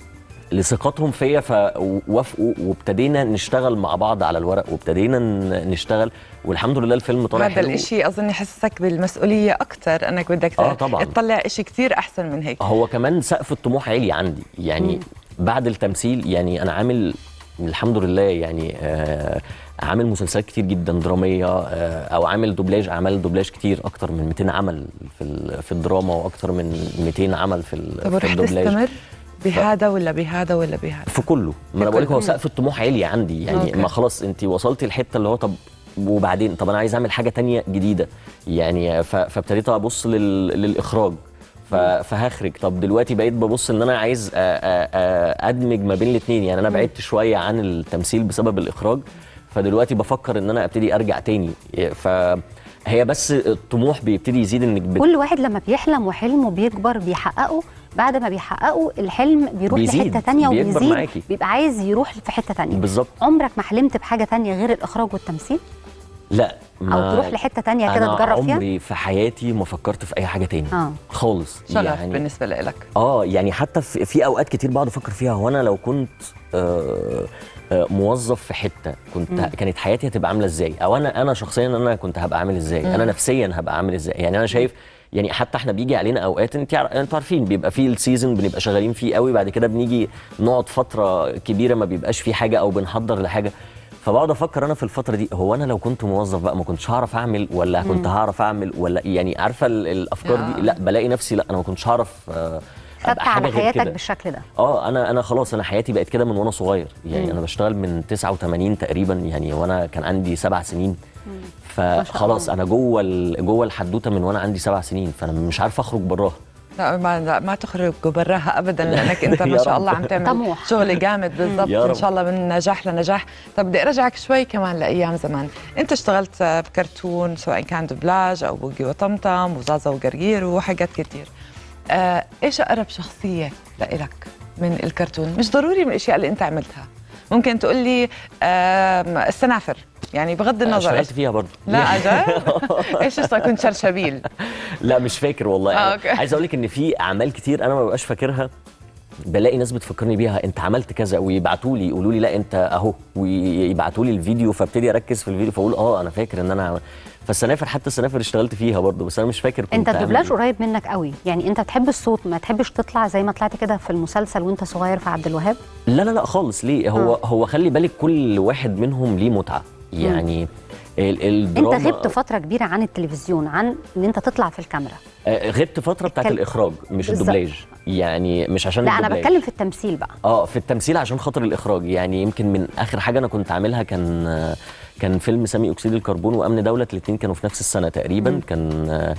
لثقتهم فيا فوافقوا وابتدينا نشتغل مع بعض على الورق وابتدينا ن- نشتغل والحمد لله الفيلم طلع هذا حلو الاشي اظن يحسسك بالمسؤوليه اكثر انك بدك آه، طبعاً. تطلع اشي كتير احسن من هيك هو كمان سقف الطموح عالي عندي يعني بعد التمثيل يعني انا عامل الحمد لله يعني آه عامل مسلسلات كتير جدا دراميه آه او عامل دوبلاج اعمال دوبلاج كتير اكتر من 200 عمل في ال- في الدراما واكتر من 200 عمل في ال- طب في رح الدوبلاج تستمر بهذا ولا بهذا ولا بهذا في كله ما انا في بقول لك هو كله. سقف الطموح عالي عندي يعني أوكي. ما خلاص انت وصلتي الحته اللي هو طب وبعدين طب انا عايز اعمل حاجه تانية جديده يعني ف- فابتديت ابص لل... للاخراج ف- فهخرج طب دلوقتي بقيت ببص ان انا عايز أ- أ- أ- ادمج ما بين الاثنين يعني انا بعدت شويه عن التمثيل بسبب الاخراج فدلوقتي بفكر ان انا ابتدي ارجع تاني فهي بس الطموح بيبتدي يزيد انك بت... كل واحد لما بيحلم وحلمه بيكبر بيحققه بعد ما بيحققوا الحلم بيروح بيزيد، لحته تانية بيكبر وبيزيد معاكي. بيبقى عايز يروح في حته تانية بالظبط عمرك ما حلمت بحاجه تانية غير الاخراج والتمثيل لا او تروح لحته تانية كده أنا تجرب فيها عمري في حياتي ما فكرت في اي حاجه تاني اه خالص شغف بالنسبه لك اه يعني حتى في, في اوقات كتير بقعد افكر فيها هو انا لو كنت آه آه موظف في حته كنت مم. كانت حياتي هتبقى عامله ازاي او انا انا شخصيا انا كنت هبقى عامل ازاي مم. انا نفسيا هبقى عامل ازاي يعني انا شايف يعني حتى احنا بيجي علينا اوقات انت عار- انتوا عارفين بيبقى فيه السيزون بنبقى شغالين فيه قوي بعد كده بنيجي نقعد فتره كبيره ما بيبقاش فيه حاجه او بنحضر لحاجه فبقعد افكر انا في الفتره دي هو انا لو كنت موظف بقى ما كنتش هعرف اعمل ولا كنت مم. هعرف اعمل ولا يعني عارفه ال- الافكار آه. دي لا بلاقي نفسي لا انا ما كنتش هعرف آه، خدت ابقى حاجه على غير حياتك كده بالشكل ده اه انا انا خلاص انا حياتي بقت كده من وانا صغير يعني مم. انا بشتغل من 89 تقريبا يعني وانا كان عندي سبع سنين فخلاص انا جوه ال- جوه الحدوته من وانا عندي سبع سنين فانا مش عارف اخرج براها لا ما لا ما تخرج براها ابدا لانك انت ما يا شاء رب. الله عم تعمل طموح. شغل جامد بالضبط يا ان رب. شاء الله من نجاح لنجاح طب بدي ارجعك شوي كمان لايام زمان انت اشتغلت بكرتون سواء كان دبلاج او بوجي وطمطم وزازا وقرقير وحاجات كتير آه ايش اقرب شخصيه لإلك من الكرتون مش ضروري من الاشياء اللي انت عملتها ممكن تقول لي آم، السنافر يعني بغض النظر اشتغلت فيها برضه لا اجل ايش اشتغل كنت شرشبيل لا مش فاكر والله آه، آه أوكي. عايز اقول لك ان في اعمال كتير انا ما ببقاش فاكرها بلاقي ناس بتفكرني بيها انت عملت كذا ويبعتوا لي يقولوا لي لا انت اهو ويبعتوا لي الفيديو فابتدي اركز في الفيديو فاقول اه انا فاكر ان انا عم- فالسنافر حتى السنافر اشتغلت فيها برضه بس انا مش فاكر كنت انت عامل الدبلاج إيه. قريب منك قوي يعني انت بتحب الصوت ما تحبش تطلع زي ما طلعت كده في المسلسل وانت صغير في عبد الوهاب لا لا لا خالص ليه هو هو خلي بالك كل واحد منهم ليه متعه يعني ال- الدراما انت غبت فتره كبيره عن التلفزيون عن ان انت تطلع في الكاميرا آه، غبت فتره بتاعت اتكلم. الاخراج مش بالظبط. الدبلاج يعني مش عشان لا انا الدبلاج. بتكلم في التمثيل بقى اه في التمثيل عشان خاطر الاخراج يعني يمكن من اخر حاجه انا كنت عاملها كان آه، كان فيلم سامي اكسيد الكربون وامن دوله الاثنين كانوا في نفس السنه تقريبا مم. كان آه،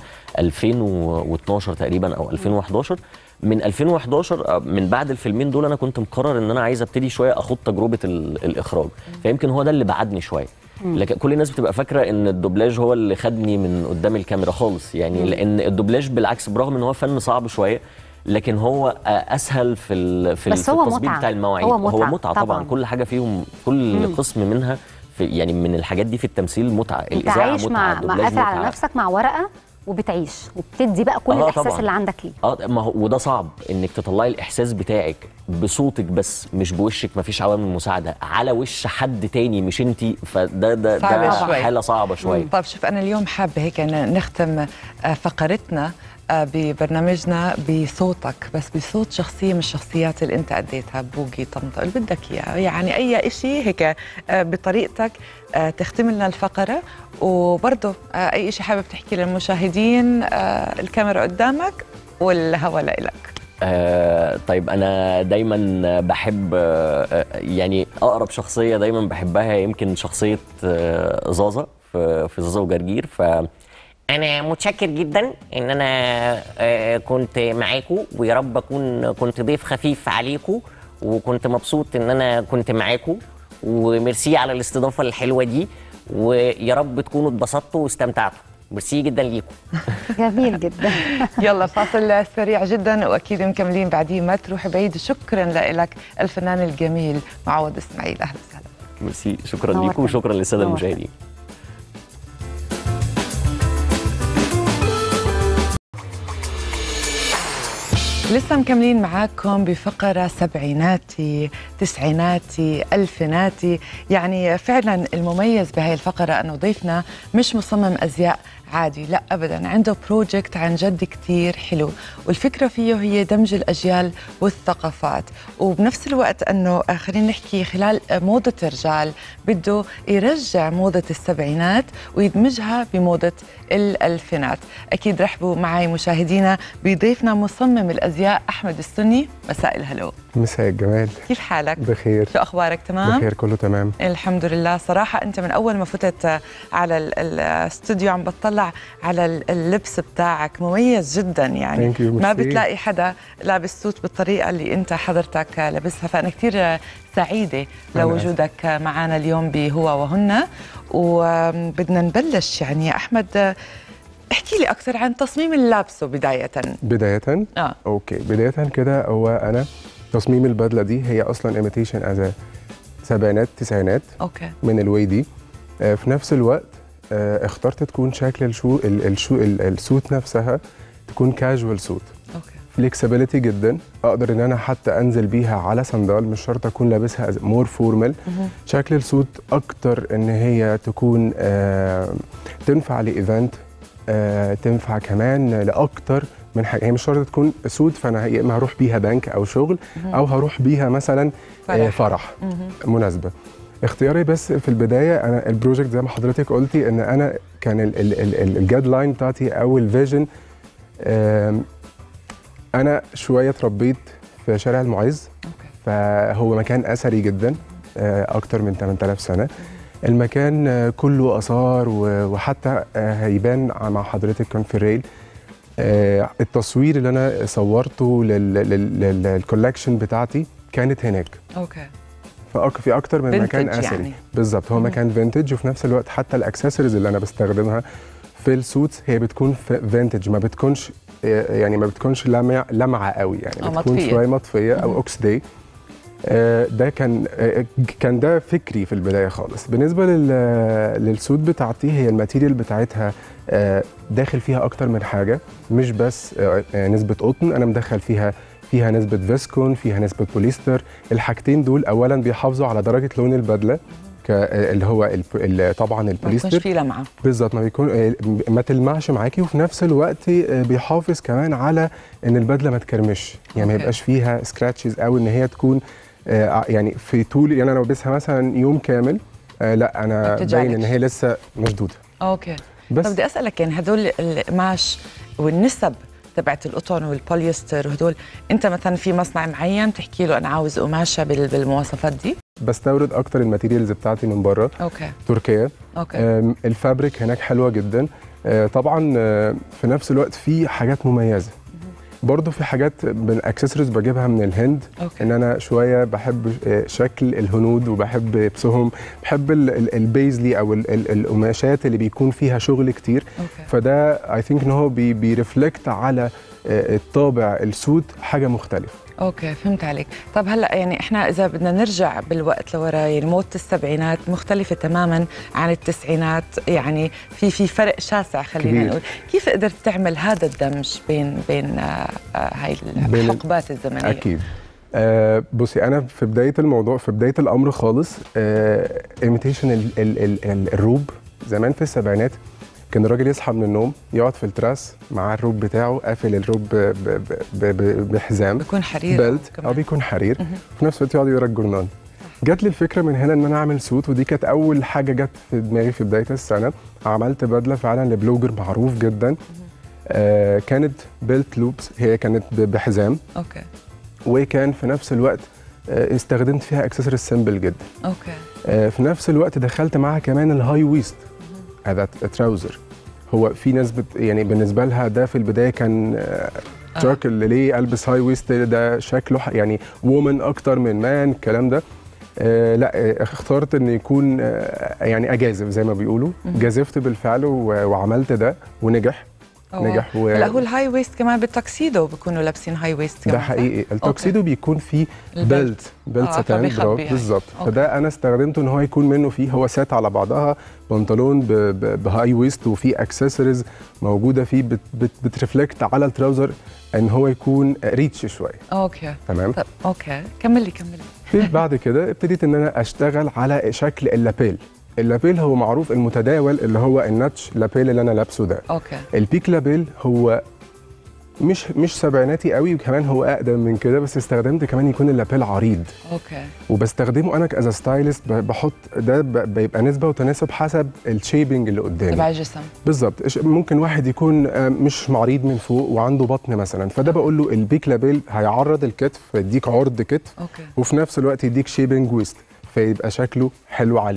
2012 تقريبا او 2011 من 2011 آه، من بعد الفيلمين دول انا كنت مقرر ان انا عايز ابتدي شويه اخوض تجربه ال- الاخراج فيمكن هو ده اللي بعدني شويه مم. لكن كل الناس بتبقى فاكره ان الدوبلاج هو اللي خدني من قدام الكاميرا خالص يعني مم. لان الدوبلاج بالعكس برغم ان هو فن صعب شويه لكن هو آه، اسهل في ال في, ال- بس في هو التظبيط متعة. بتاع المواعيد هو متعة متعه طبعاً. طبعا, كل حاجه فيهم كل مم. قسم منها في يعني من الحاجات دي في التمثيل متعه انت الاذاعه عايش متعه مع الدوبلاج مع قافل على متعة. نفسك مع ورقه وبتعيش وبتدي بقى كل آه الاحساس طبعاً. اللي عندك ليه اه ما هو وده صعب انك تطلعي الاحساس بتاعك بصوتك بس مش بوشك ما فيش عوامل مساعده على وش حد تاني مش انت فده ده صعبة ده شوي. حاله صعبه شويه طيب شوف انا اليوم حابه هيك ن- نختم آه، فقرتنا آه، ببرنامجنا بصوتك بس بصوت شخصية من الشخصيات اللي انت أديتها بوقي طمطم اللي بدك إياه يعني أي إشي هيك آه، بطريقتك آه، تختم لنا الفقرة وبرضه آه، أي إشي حابب تحكي للمشاهدين آه، الكاميرا قدامك والهوا لإلك آه طيب انا دايما بحب آه آه، يعني اقرب شخصيه دايما بحبها يمكن شخصيه آه زازا في في زازا وجرجير ف انا متشكر جدا ان انا آه، كنت معاكم ويا رب اكون كنت ضيف خفيف عليكم وكنت مبسوط ان انا كنت معاكم وميرسي على الاستضافه الحلوه دي ويا رب تكونوا اتبسطتوا واستمتعتوا ميرسي جدا ليكم جميل جدا يلا فاصل سريع جدا واكيد مكملين بعدين ما تروح بعيد شكرا لك الفنان الجميل معوض اسماعيل اهلا وسهلا ميرسي شكرا نورتنا. ليكم وشكرا للساده نورتنا. المشاهدين لسه مكملين معاكم بفقرة سبعيناتي تسعيناتي ألفيناتي يعني فعلا المميز بهاي الفقرة أنه ضيفنا مش مصمم أزياء عادي لا أبدا عنده بروجكت عن جد كتير حلو والفكرة فيه هي دمج الأجيال والثقافات وبنفس الوقت أنه آه، خلينا نحكي خلال آه، موضة الرجال بده يرجع موضة السبعينات ويدمجها بموضة الألفينات أكيد رحبوا معي مشاهدينا بضيفنا مصمم الأزياء أحمد السني مساء الهلو مساء الجمال كيف حالك؟ بخير شو أخبارك تمام؟ بخير كله تمام الحمد لله صراحة أنت من أول ما فتت على ال- الاستوديو عم بطلع على ال- اللبس بتاعك مميز جدا يعني Thank you, ما merci. بتلاقي حدا لابس سوت بالطريقة اللي أنت حضرتك لابسها فأنا كثير سعيدة أنا لوجودك معنا اليوم بهو وهن وبدنا نبلش يعني يا أحمد احكي لي اكثر عن تصميم اللابسه بدايه بدايه اه اوكي بدايه كده هو انا تصميم البدله دي هي اصلا ايميتيشن از سبعينات تسعينات اوكي من الواي دي آه، في نفس الوقت آه، اخترت تكون شكل الشو ال- الشو ال- السوت نفسها تكون كاجوال سوت اوكي فليكسبيليتي جدا اقدر ان انا حتى انزل بيها على صندال مش شرط اكون لابسها مور فورمال مهم. شكل السوت اكتر ان هي تكون آه تنفع لايفنت آه تنفع كمان لاكتر من حاجه هي مش شرط تكون سوت فانا يا اما هروح بيها بنك او شغل مهم. او هروح بيها مثلا آه فرح. فرح مهم. مناسبه اختياري بس في البدايه انا البروجكت زي ما حضرتك قلتي ان انا كان الجاد لاين بتاعتي او الفيجن آم، انا شويه اتربيت في شارع المعز اوكي فهو مكان اثري جدا آه، اكتر من 8000 سنه المكان آه، كله اثار و- وحتى آه، هيبان مع حضرتك كان في الريل آه، التصوير اللي انا صورته للكولكشن بتاعتي كانت هناك اوكي فأك في اكتر من مكان Vintage اثري يعني. بالظبط هو مم. مكان فينتج وفي نفس الوقت حتى الاكسسوارز اللي انا بستخدمها في السوتس هي بتكون فينتج ما بتكونش آه، يعني ما بتكونش لمع لمعه قوي يعني آه، بتكون مطفية. شويه مطفيه مم. او اوكسدي آه، ده كان آه، كان ده فكري في البدايه خالص بالنسبه لل للسوت بتاعتي هي الماتيريال بتاعتها آه، داخل فيها اكتر من حاجه مش بس آه، آه، نسبه قطن انا مدخل فيها فيها نسبه فيسكون فيها نسبه بوليستر الحاجتين دول اولا بيحافظوا على درجه لون البدله ك- آه، اللي هو الب- ال- طبعا ما يكونش البوليستر في لمعه بالظبط ما بيكون آه، ما تلمعش معاكي وفي نفس الوقت آه، بيحافظ كمان على ان البدله ما تكرمش يعني ما أوكي. يبقاش فيها سكراتشز او ان هي تكون آه، يعني في طول يعني انا لابسها مثلا يوم كامل آه، لا انا ما باين بتجعلكش. ان هي لسه مشدوده اوكي بس طب بدي اسالك يعني هدول القماش والنسب تبعت القطن والبوليستر وهدول انت مثلا في مصنع معين تحكي له انا عاوز قماشه بال- بالمواصفات دي بستورد اكتر الماتيريالز بتاعتي من بره اوكي تركيا اوكي آم، الفابريك هناك حلوه جدا آه، طبعا آه، في نفس الوقت في حاجات مميزه برضه في حاجات من اكسسوارز بجيبها من الهند اوكي ان انا شويه بحب آه، شكل الهنود وبحب لبسهم بحب ال- ال- البيزلي او ال- ال- القماشات اللي بيكون فيها شغل كتير اوكي فده اي ثينك ان هو بي بيرفلكت على آه، الطابع السود حاجه مختلفه اوكي فهمت عليك طب هلا يعني احنا اذا بدنا نرجع بالوقت لورا يعني موضه السبعينات مختلفه تماما عن التسعينات يعني في في فرق شاسع خلينا كبير. نقول كيف قدرت تعمل هذا الدمج بين بين آه، آه، هاي بين ال- الحقبات الزمنيه اكيد آه بصي انا في بدايه الموضوع في بدايه الامر خالص ايميتيشن ال ال ال ال الروب زمان في السبعينات كان الراجل يصحى من النوم يقعد في التراس مع الروب بتاعه قافل الروب ب- ب- ب- ب- بحزام بيكون حرير بيلت كمان. او بيكون حرير مهم. في نفس الوقت يقعد يقرا الجورنال جات لي الفكره من هنا ان انا اعمل سوت ودي كانت اول حاجه جت في دماغي في بدايه السنه عملت بدله فعلا لبلوجر معروف جدا آه كانت بيلت لوبس هي كانت ب- بحزام اوكي وكان في نفس الوقت آه، استخدمت فيها اكسسوارز سيمبل جدا اوكي آه، في نفس الوقت دخلت معاها كمان الهاي ويست هذا تراوزر هو في ناس بت يعني بالنسبه لها ده في البدايه كان آه، آه. شاك اللي ليه البس هاي ويست ده شكله ح- يعني وومن اكتر من مان الكلام ده آه لا آه، اخترت ان يكون آه يعني اجازف زي ما بيقولوا مهم. جازفت بالفعل و- وعملت ده ونجح أوه. نجح و... هلا هو الهاي ويست كمان بالتاكسيدو بيكونوا لابسين هاي ويست كمان ده صح؟ حقيقي التوكسيدو بيكون فيه البلت. بيلت بيلت آه، ساتان فبيخبي برافو هاي. بالظبط أوكي. فده انا استخدمته ان هو يكون منه فيه هو سات على بعضها بنطلون ب- ب- بهاي ويست وفيه اكسسوارز موجوده فيه بت بت بترفلكت على التراوزر ان هو يكون ريتش شويه اوكي تمام طب اوكي كملي كملي في بعد كده ابتديت ان انا اشتغل على شكل اللابيل اللابيل هو معروف المتداول اللي هو الناتش لابيل اللي انا لابسه ده اوكي البيك لابيل هو مش مش سبعيناتي قوي وكمان هو اقدم من كده بس استخدمت كمان يكون اللابيل عريض اوكي وبستخدمه انا از ستايلست بحط ده ب- بيبقى نسبه وتناسب حسب الشيبنج اللي تبع قدامي الجسم بالظبط إيش- ممكن واحد يكون آه، مش معريض من فوق وعنده بطن مثلا فده بقول له البيك لابيل هيعرض الكتف فيديك عرض كتف اوكي وفي نفس الوقت يديك شيبنج ويست فيبقى شكله حلو عليك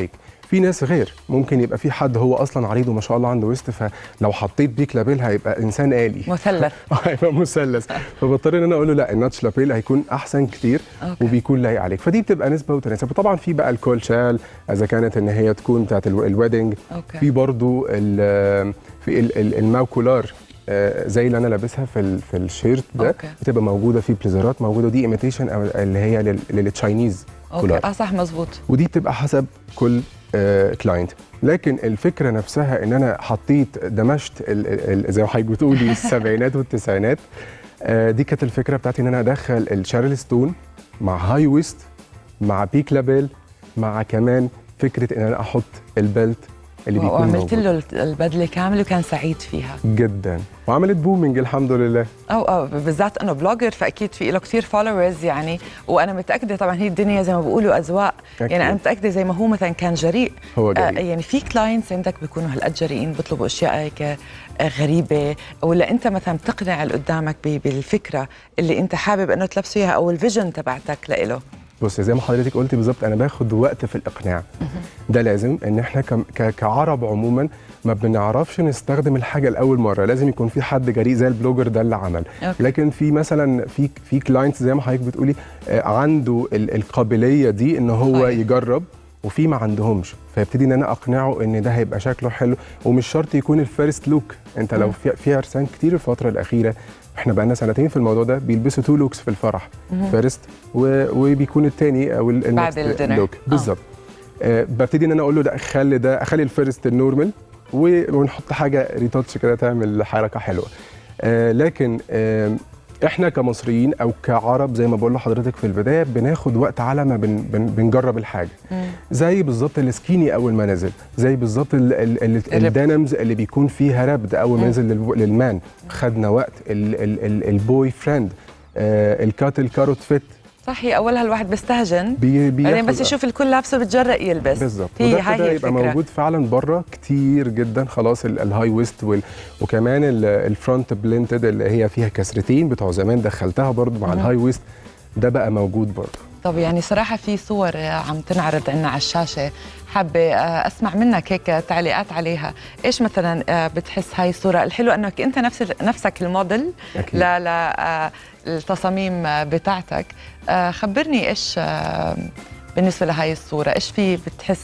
في ناس غير ممكن يبقى في حد هو اصلا عريض وما شاء الله عنده وسط فلو حطيت بيك لابيل هيبقى انسان آلي مثلث هيبقى مثلث فبضطر ان انا اقول له لا الناتش لابيل هيكون احسن كتير أوكي. وبيكون لايق عليك فدي بتبقى نسبه وتناسب وطبعا في بقى الكول شال اذا كانت ان هي تكون بتاعت الو- الويدنج أوكي. في برضو ال- في ال- ال- الماوكولار آه، زي اللي انا لابسها في ال- في الشيرت ده أوكي. بتبقى موجوده في بليزرات موجوده دي ايميتيشن او اللي هي لل- للتشاينيز اوكي كولار اه صح مزبوط ودي بتبقى حسب كل كلاينت لكن الفكره نفسها ان انا حطيت دمجت ال- ال- ال- زي ما حضرتك بتقولي السبعينات والتسعينات آه، دي كانت الفكره بتاعتي ان انا ادخل الشارل ستون مع هاي ويست مع بيك لابيل مع كمان فكره ان انا احط البلت اللي بيكون وعملت موجود. له البدله كامله وكان سعيد فيها جدا وعملت بومينج الحمد لله او او بالذات انه بلوجر فاكيد في له كثير فولورز يعني وانا متاكده طبعا هي الدنيا زي ما بيقولوا اذواق أكيد. يعني انا متاكده زي ما هو مثلا كان جريء هو جريء. آه يعني في كلاينتس عندك بيكونوا هالقد جريئين بيطلبوا اشياء هيك آه، غريبه ولا انت مثلا بتقنع اللي قدامك ب- بالفكره اللي انت حابب انه تلبسه اياها او الفيجن تبعتك لإله بص زي ما حضرتك قلتي بالظبط انا باخد وقت في الاقناع ده لازم ان احنا كم- ك- كعرب عموما ما بنعرفش نستخدم الحاجه لاول مره لازم يكون في حد جريء زي البلوجر ده اللي عمل أوكي. لكن في مثلا في في كلاينتس زي ما حضرتك بتقولي آه، عنده ال- القابليه دي ان هو صحيح. يجرب وفي ما عندهمش فيبتدي ان انا اقنعه ان ده هيبقى شكله حلو ومش شرط يكون الفيرست لوك انت لو في في عرسان كتير الفتره الاخيره احنا بقى لنا سنتين في الموضوع ده بيلبسوا تو لوكس في الفرح فيرست و- وبيكون التاني او ال- بعد الnext الدينر. لوك آه. بالظبط آه ببتدي ان انا اقول له ده خلي ده اخلي الفيرست النورمال و- ونحط حاجه ريتاتش كده تعمل حركه حلوه آه لكن آه احنا كمصريين او كعرب زي ما بقول لحضرتك في البدايه بناخد وقت على ما بن بن بنجرب الحاجه زي بالظبط السكيني اول ما نزل زي بالظبط ال- ال- ال- الربد. الدينمز اللي بيكون فيها ربد اول ما مم. نزل للو- للمان خدنا وقت ال- ال- ال- البوي فريند آه الكات الكاروت فيت صح هي اولها الواحد بيستهجن بي بعدين بياخد- بس يشوف الكل لابسه بتجرأ يلبس بالظبط هي وده هاي كده هي يبقى الفكره موجود فعلا بره كتير جدا خلاص ال- الهاي ويست وال... وكمان ال- الفرونت بلينتد اللي هي فيها كسرتين بتوع زمان دخلتها برضو مع الهاي ويست ده بقى موجود برضو طب يعني صراحة في صور آه، عم تنعرض عنا على الشاشة حابة آه، أسمع منك هيك تعليقات عليها إيش مثلا آه، بتحس هاي الصورة الحلو أنك أنت نفس نفسك الموديل أكيد. لا لا آه، التصاميم آه، بتاعتك آه، خبرني إيش آه، بالنسبة لهاي الصورة إيش في بتحس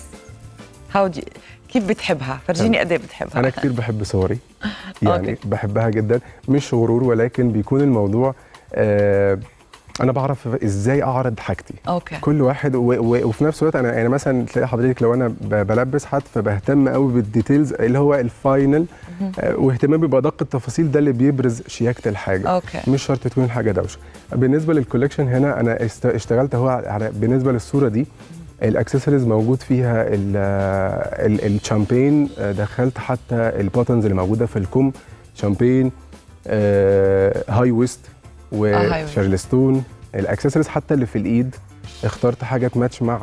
هاو دي كيف بتحبها فرجيني قد ايه بتحبها انا كتير بحب صوري يعني أوكي. بحبها جدا مش غرور ولكن بيكون الموضوع آه انا بعرف ازاي اعرض حاجتي اوكي كل واحد و و وفي نفس الوقت انا يعني مثلا تلاقي حضرتك لو انا ب- بلبس حد فبهتم قوي بالديتيلز اللي هو الفاينل آه، واهتمامي بادق التفاصيل ده اللي بيبرز شياكه الحاجه اوكي مش شرط تكون الحاجه دوشه بالنسبه للكوليكشن هنا انا است- اشتغلت هو على بالنسبه للصوره دي الاكسسوارز موجود فيها ال- ال- الشامبين آه، دخلت حتى الباتنز اللي موجوده في الكم شامبين آه، هاي ويست هاي ويست. وشارلستون الاكسسوارز حتى اللي في الايد اخترت حاجه تماتش مع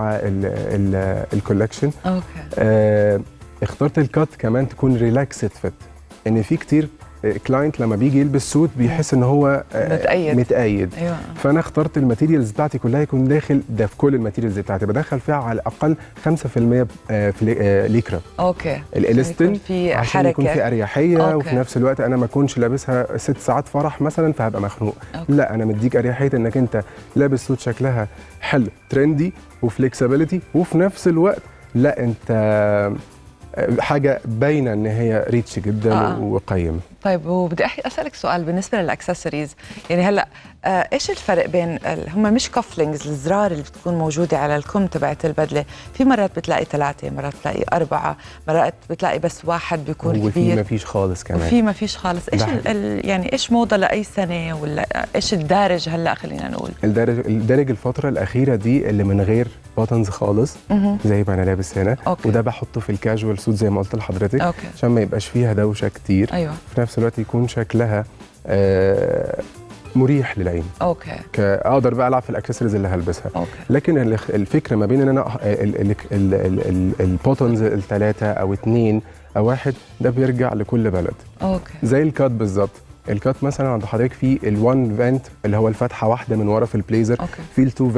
الكولكشن اوكي آه، اخترت الكات كمان تكون ريلاكسد فيت ان في كتير كلاينت لما بيجي يلبس سوت بيحس ان هو آه، متأيد. متأيد ايوه فانا اخترت الماتيريالز بتاعتي كلها يكون داخل ده في كل الماتيريالز بتاعتي بدخل فيها على الاقل 5% آه، في لي- آه، ليكرا اوكي الالستين يكون في عشان يكون في حركة اريحيه أوكي. وفي نفس الوقت انا ما اكونش لابسها ست ساعات فرح مثلا فهبقى مخنوق أوكي. لا انا مديك اريحيه انك انت لابس سوت شكلها حلو ترندي وفليكسبيليتي وفي نفس الوقت لا انت آه، حاجه باينه ان هي ريتش جدا آه. وقيمه طيب وبدي أحكي اسالك سؤال بالنسبه للاكسسوارز يعني هلا آه ايش الفرق بين ال- هم مش كفلينجز الزرار اللي بتكون موجوده على الكم تبعت البدله في مرات بتلاقي ثلاثه مرات بتلاقي اربعه مرات بتلاقي بس واحد بيكون وفي كبير ما فيش خالص كمان وفي ما فيش خالص ايش ده ال ال يعني ايش موضه لاي سنه ولا ايش الدارج هلا خلينا نقول الدارج الدارج الفترة الأخيرة دي اللي من غير باتنز خالص مهم. زي ما أنا لابس هنا أوكي. وده بحطه في الكاجوال سوت زي ما قلت لحضرتك اوكي عشان ما يبقاش فيها دوشة كتير ايوه في نفس الوقت يكون شكلها آه، مريح للعين اوكي ك- اقدر بقى العب في الاكسسوارز اللي هلبسها اوكي لكن ال- الفكره ما بين ان انا البوتنز الثلاثه او اثنين او واحد ده بيرجع لكل بلد اوكي زي الكات بالظبط الكات مثلا عند حضرتك في الوان فانت اللي هو الفتحه واحده من ورا في البليزر اوكي في التو فانت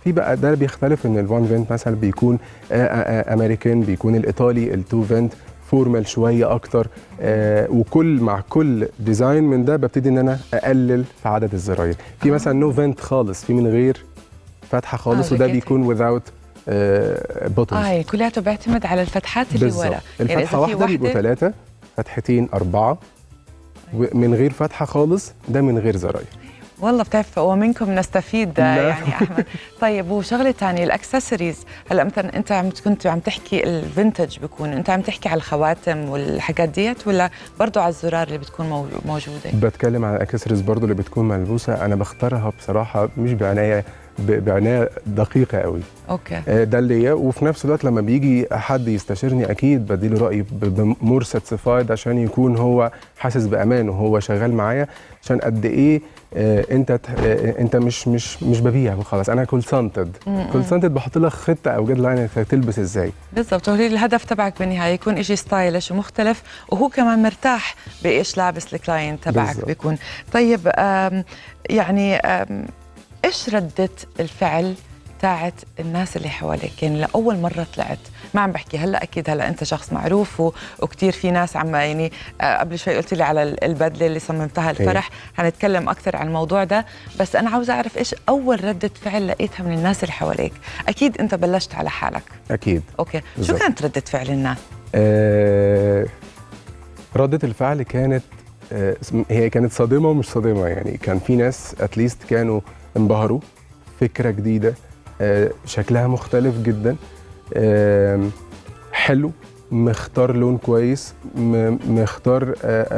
في بقى ده بيختلف ان الوان فينت مثلا بيكون آه، آه، آه، امريكان بيكون الايطالي التو فينت فورمال شويه اكتر آه وكل مع كل ديزاين من ده ببتدي ان انا اقلل في عدد الزراير في مثلا نو فينت خالص في من غير فتحه خالص آه، وده جاكيت. بيكون without بوتنز اه يعني كلياته بيعتمد على الفتحات اللي بالظبط ورا يعني الفتحه إذا في واحده بيبقوا ثلاثه فتحتين اربعه من غير فتحه خالص ده من غير زراير والله بتعرف ومنكم نستفيد لا. يعني احمد طيب وشغله ثانيه الاكسسوارز هلا مثلا انت عم كنت عم تحكي الفينتج بيكون انت عم تحكي على الخواتم والحاجات ديت ولا برضه على الزرار اللي بتكون مو- موجوده بتكلم على الاكسسوارز برضو اللي بتكون ملبوسه انا بختارها بصراحه مش بعنايه ب- بعنايه دقيقه قوي اوكي آه، ده اللي هي وفي نفس الوقت لما بيجي حد يستشيرني اكيد بديله رايي بمور ساتسفايد عشان يكون هو حاسس بامان وهو شغال معايا عشان قد ايه آه، انت ت- آه، انت مش مش مش ببيع وخلاص انا كونسنتد م-م. كونسنتد بحط لك خطه او جيد لاين انت تلبس ازاي بالضبط هو الهدف تبعك بالنهايه يكون شيء ستايلش ومختلف وهو كمان مرتاح بايش لابس الكلاينت تبعك بالضبط. بيكون طيب آم، يعني آم، ايش رده الفعل تاعت الناس اللي حواليك يعني لاول مره طلعت ما عم بحكي هلا اكيد هلا انت شخص معروف و- وكتير في ناس عم يعني آه، قبل شوي قلت لي على ال- البدله اللي صممتها الفرح حنتكلم اكثر عن الموضوع ده بس انا عاوزه اعرف ايش اول رده فعل لقيتها من الناس اللي حواليك اكيد انت بلشت على حالك اكيد اوكي شو بالضبط. كانت ردة فعل الناس؟ آه، ردة الفعل كانت آه، هي كانت صادمة ومش صادمة يعني كان في ناس اتليست كانوا انبهروا فكرة جديدة آه، شكلها مختلف جدا آم، حلو مختار لون كويس م- مختار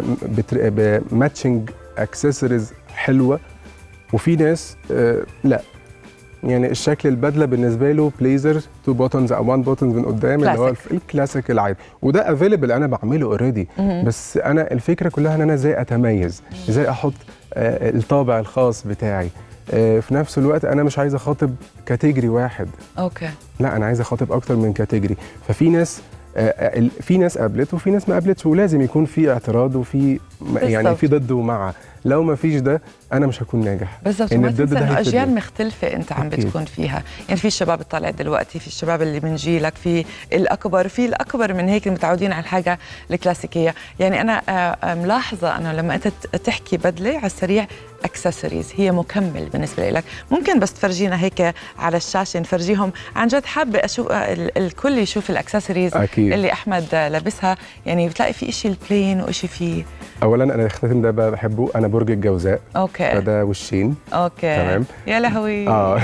ماتشنج اكسسوارز حلوة وفي ناس آه، لا يعني الشكل البدله بالنسبه له بليزر تو بوتنز او وان بوتنز من قدام اللي هو كلاسيك. الكلاسيك العادي وده افيلبل انا بعمله اوريدي مهم. بس انا الفكره كلها ان انا ازاي اتميز ازاي احط آه، الطابع الخاص بتاعي آه، في نفس الوقت انا مش عايز اخاطب كاتيجري واحد اوكي لا انا عايز اخاطب اكتر من كاتيجري ففي ناس آه، ال- في ناس قابلت وفي ناس ما قابلتش ولازم يكون في اعتراض وفي م- يعني بالظبط. في ضد ومع لو ما فيش ده انا مش هكون ناجح بالضبط إن وما الضد تنسى ده انه هيفيدني. اجيال مختلفه انت عم أكيد. بتكون فيها يعني في الشباب الطالع دلوقتي في الشباب اللي من جيلك في الاكبر في الاكبر من هيك المتعودين على الحاجه الكلاسيكيه يعني انا آه، آه، ملاحظه انه لما انت ت- تحكي بدله على السريع اكسسوارز هي مكمل بالنسبه لك ممكن بس تفرجينا هيك على الشاشه نفرجيهم عن جد حابه اشوف آه، ال- الكل يشوف الاكسسوارز أكيد. اللي احمد آه، لابسها يعني بتلاقي في شيء البلين وشيء فيه اولا انا الخاتم ده بقى بحبه انا برج الجوزاء اوكي فده وشين اوكي تمام. يا لهوي اه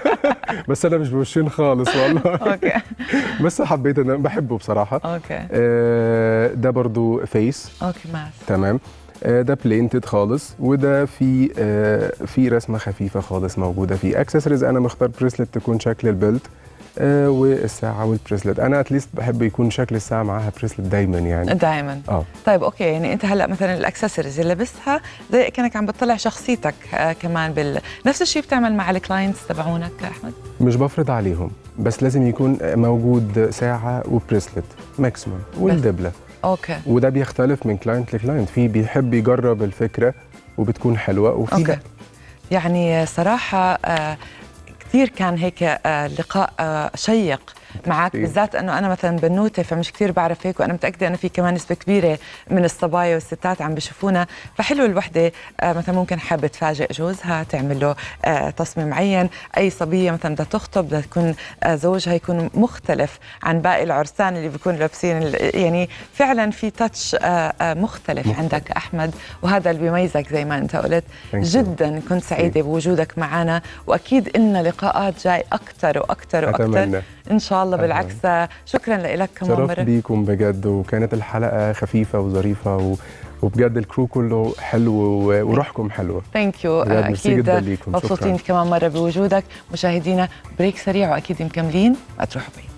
بس انا مش بوشين خالص والله اوكي بس حبيت ان انا بحبه بصراحه اوكي آه ده برضو فيس اوكي ماس تمام آه ده بلينتد خالص وده في آه في رسمه خفيفه خالص موجوده فيه اكسسوارز انا مختار بريسلت تكون شكل البلت آه والساعه والبريسلت انا اتليست بحب يكون شكل الساعه معاها بريسلت دايما يعني دائما اه طيب اوكي يعني انت هلا مثلا الاكسسوارز اللي لابسها زي كانك عم بتطلع شخصيتك آه كمان بال نفس الشيء بتعمل مع الكلاينتس تبعونك احمد مش بفرض عليهم بس لازم يكون موجود ساعه وبريسلت ماكسيموم والدبله اوكي وده بيختلف من كلاينت لكلاينت في بيحب يجرب الفكره وبتكون حلوه وفي اوكي لا. يعني صراحه آه كثير كان هيك آه لقاء آه شيق معك كتير. بالذات انه انا مثلا بنوته فمش كثير بعرف هيك وانا متاكده انه في كمان نسبه كبيره من الصبايا والستات عم بشوفونا فحلو الوحده آه مثلا ممكن حابه تفاجئ جوزها تعمل له آه تصميم معين اي صبيه مثلا بدها تخطب بدها تكون آه زوجها يكون مختلف عن باقي العرسان اللي بيكونوا لابسين ال- يعني فعلا في تاتش آه آه مختلف, مختلف عندك احمد وهذا اللي بيميزك زي ما انت قلت Thank you. جدا كنت سعيده بوجودك معنا واكيد لنا لقاءات جاي اكثر واكثر واكثر أتمنى. ان شاء الله أتمنى. بالعكس آه، شكرا لك كمان شرفت مره بيكم بجد وكانت الحلقه خفيفه وظريفه و... وبجد الكرو كله حلو و... وروحكم حلوه ثانك يو بجد ميرسي اكيد جدا ليكم. مبسوطين شكراً. كمان مره بوجودك مشاهدينا بريك سريع واكيد مكملين ما تروحوا بعيد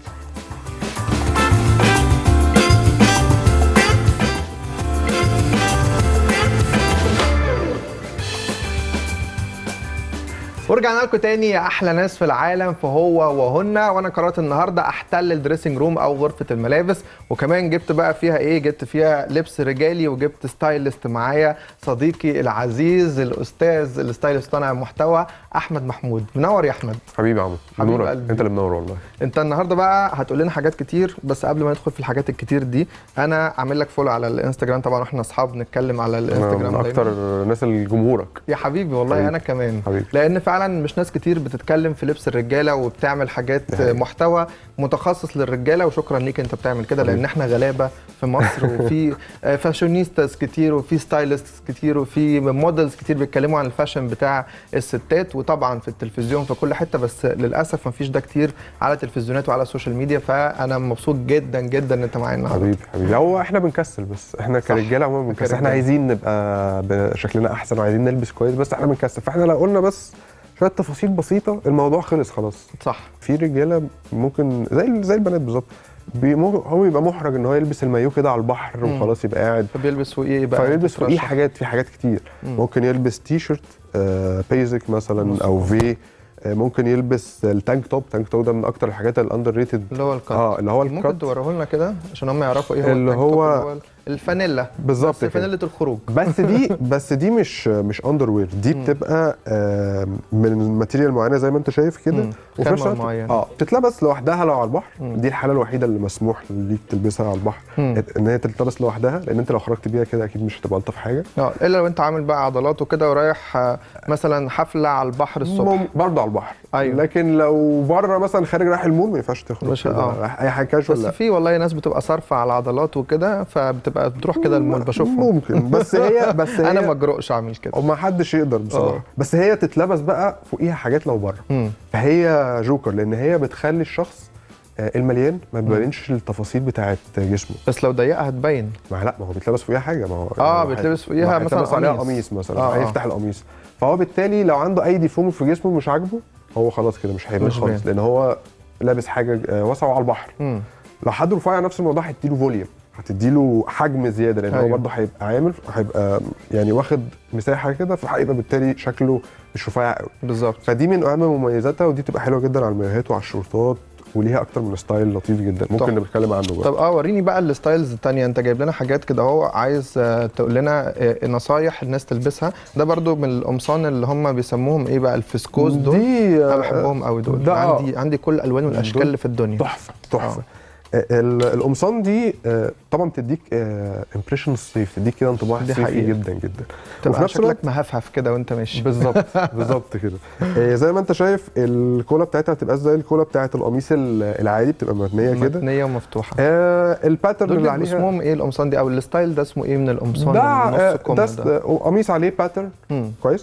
ورجعنا لكم تاني يا احلى ناس في العالم فهو وهن وانا قررت النهارده احتل الدريسنج روم او غرفه الملابس وكمان جبت بقى فيها ايه جبت فيها لبس رجالي وجبت ستايلست معايا صديقي العزيز الاستاذ الستايلست صانع المحتوى احمد محمود منور يا احمد حبيبي يا عمرو حبيب منورك قلبي. انت اللي منور والله انت النهارده بقى هتقول لنا حاجات كتير بس قبل ما ندخل في الحاجات الكتير دي انا عامل لك فولو على الانستجرام طبعا احنا اصحاب نتكلم على انا الانستجرام من دايماً. اكتر الناس اللي جمهورك يا حبيبي والله حبيبي. انا كمان حبيبي. لان فعلا مش ناس كتير بتتكلم في لبس الرجاله وبتعمل حاجات دي حقيقة. محتوى متخصص للرجاله وشكرا ليك انت بتعمل كده لان حبيبي. احنا غلابه في مصر وفي آه، فاشونيستاز كتير وفي ستايلست كتير وفي موديلز كتير بيتكلموا عن الفاشن بتاع الستات وطبعا في التلفزيون في كل حته بس للاسف مفيش ده كتير على التلفزيونات وعلى السوشيال ميديا فانا مبسوط جدا جدا ان انت معايا النهارده حبيبي حبيبي هو احنا بنكسل بس احنا صح. كرجاله عموما بنكسل احنا كرجالة. عايزين نبقى بشكلنا احسن وعايزين نلبس كويس بس احنا بنكسل فاحنا لو قلنا بس شويه تفاصيل بسيطه الموضوع خلص خلاص صح في رجاله ممكن زي زي البنات بالظبط بي- ممكن- هو يبقى محرج ان هو يلبس المايو كده على البحر مم. وخلاص يبقى قاعد فبيلبس فوقيه بقى فيلبس فوقيه تترشح. حاجات في حاجات كتير مم. ممكن يلبس تي شيرت آه بيزك مثلا او في آه ممكن يلبس التانك توب تانك توب ده من اكتر الحاجات الاندر ريتد اللي هو الكات اه اللي هو ممكن الكات توريه لنا كده عشان هم يعرفوا ايه هو اللي التانك توب هو- اللي الفانيلا بالظبط بس كده. فانيلا الخروج بس دي بس دي مش مش اندر وير دي مم. بتبقى آه من ماتيريال معينه زي ما انت شايف كده مم. وفي خامة نفس الوقت معينة. اه تتلبس لوحدها لو على البحر مم. دي الحاله الوحيده اللي مسموح ليك تلبسها على البحر مم. ان هي تتلبس لوحدها لان انت لو خرجت بيها كده اكيد مش هتبقى الطف حاجه اه الا لو انت عامل بقى عضلات وكده ورايح آه، مثلا حفله على البحر الصبح مم- برضه على البحر أيوة. لكن لو بره مثلا خارج رايح المول ما ينفعش تخرج مش- كده، آه. رايح اي حاجه بس كاجوال لا في والله ناس بتبقى صارفه على عضلات وكده فبتبقى بتروح كده المول بشوفهم ممكن بس هي بس هي انا ما اجرؤش اعمل كده وما حدش يقدر بصراحه آه. بس هي تتلبس بقى فوقيها حاجات لو بره مم. فهي جوكر لان هي بتخلي الشخص آه، المليان ما بيبينش التفاصيل بتاعت جسمه بس لو ضيقه هتبين ما لا ما هو بيتلبس فوقيها حاجه ما هو آه، ما هو بيتلبس هي- فوقيها ما مثلا هيتلبس عليها قميص. قميص مثلا آه، آه. هيفتح القميص فهو بالتالي لو عنده اي ديفوم في جسمه مش عاجبه هو خلاص كده مش هيبان مش خالص باين. لان هو لابس حاجه آه، واسعه على البحر مم. لو حد رفيع نفس الموضوع هتديله فوليوم هتديله حجم زياده لان هو أيوة. برضه هيبقى عامل هيبقى يعني واخد مساحه كده فهيبقى بالتالي شكله مش رفيع قوي بالظبط فدي من اهم مميزاتها ودي تبقى حلوه جدا على المايوهات وعلى الشورتات وليها اكتر من ستايل لطيف جدا ممكن طب. نتكلم عنه بقى طب اه وريني بقى الستايلز التانية انت جايب لنا حاجات كده اهو عايز آه، تقول لنا آه، نصايح الناس تلبسها ده برضو من القمصان اللي هم بيسموهم ايه بقى الفسكوز دول دي انا آه، بحبهم قوي دول ده آه. عندي عندي كل الالوان والاشكال دول اللي في الدنيا تحفه تحفه آه، ال- القمصان دي آه، طبعا بتديك امبريشن الصيف تديك كده انطباع دي صيفي حقيقة. جدا جدا تبقى نفس شكلك الوقت- مهفهف كده وانت ماشي بالظبط بالظبط كده آه، زي ما انت شايف الكولا بتاعتها بتبقى زي الكولا بتاعت القميص ال- العادي بتبقى مبنيه كده متنيه ومفتوحه آه الباترن دول اللي بيبقوا عليها اسمهم ايه القمصان دي او الستايل ده اسمه ايه من القمصان ده اللي آه، نص كم ده ده, س- قميص عليه باترن مم. كويس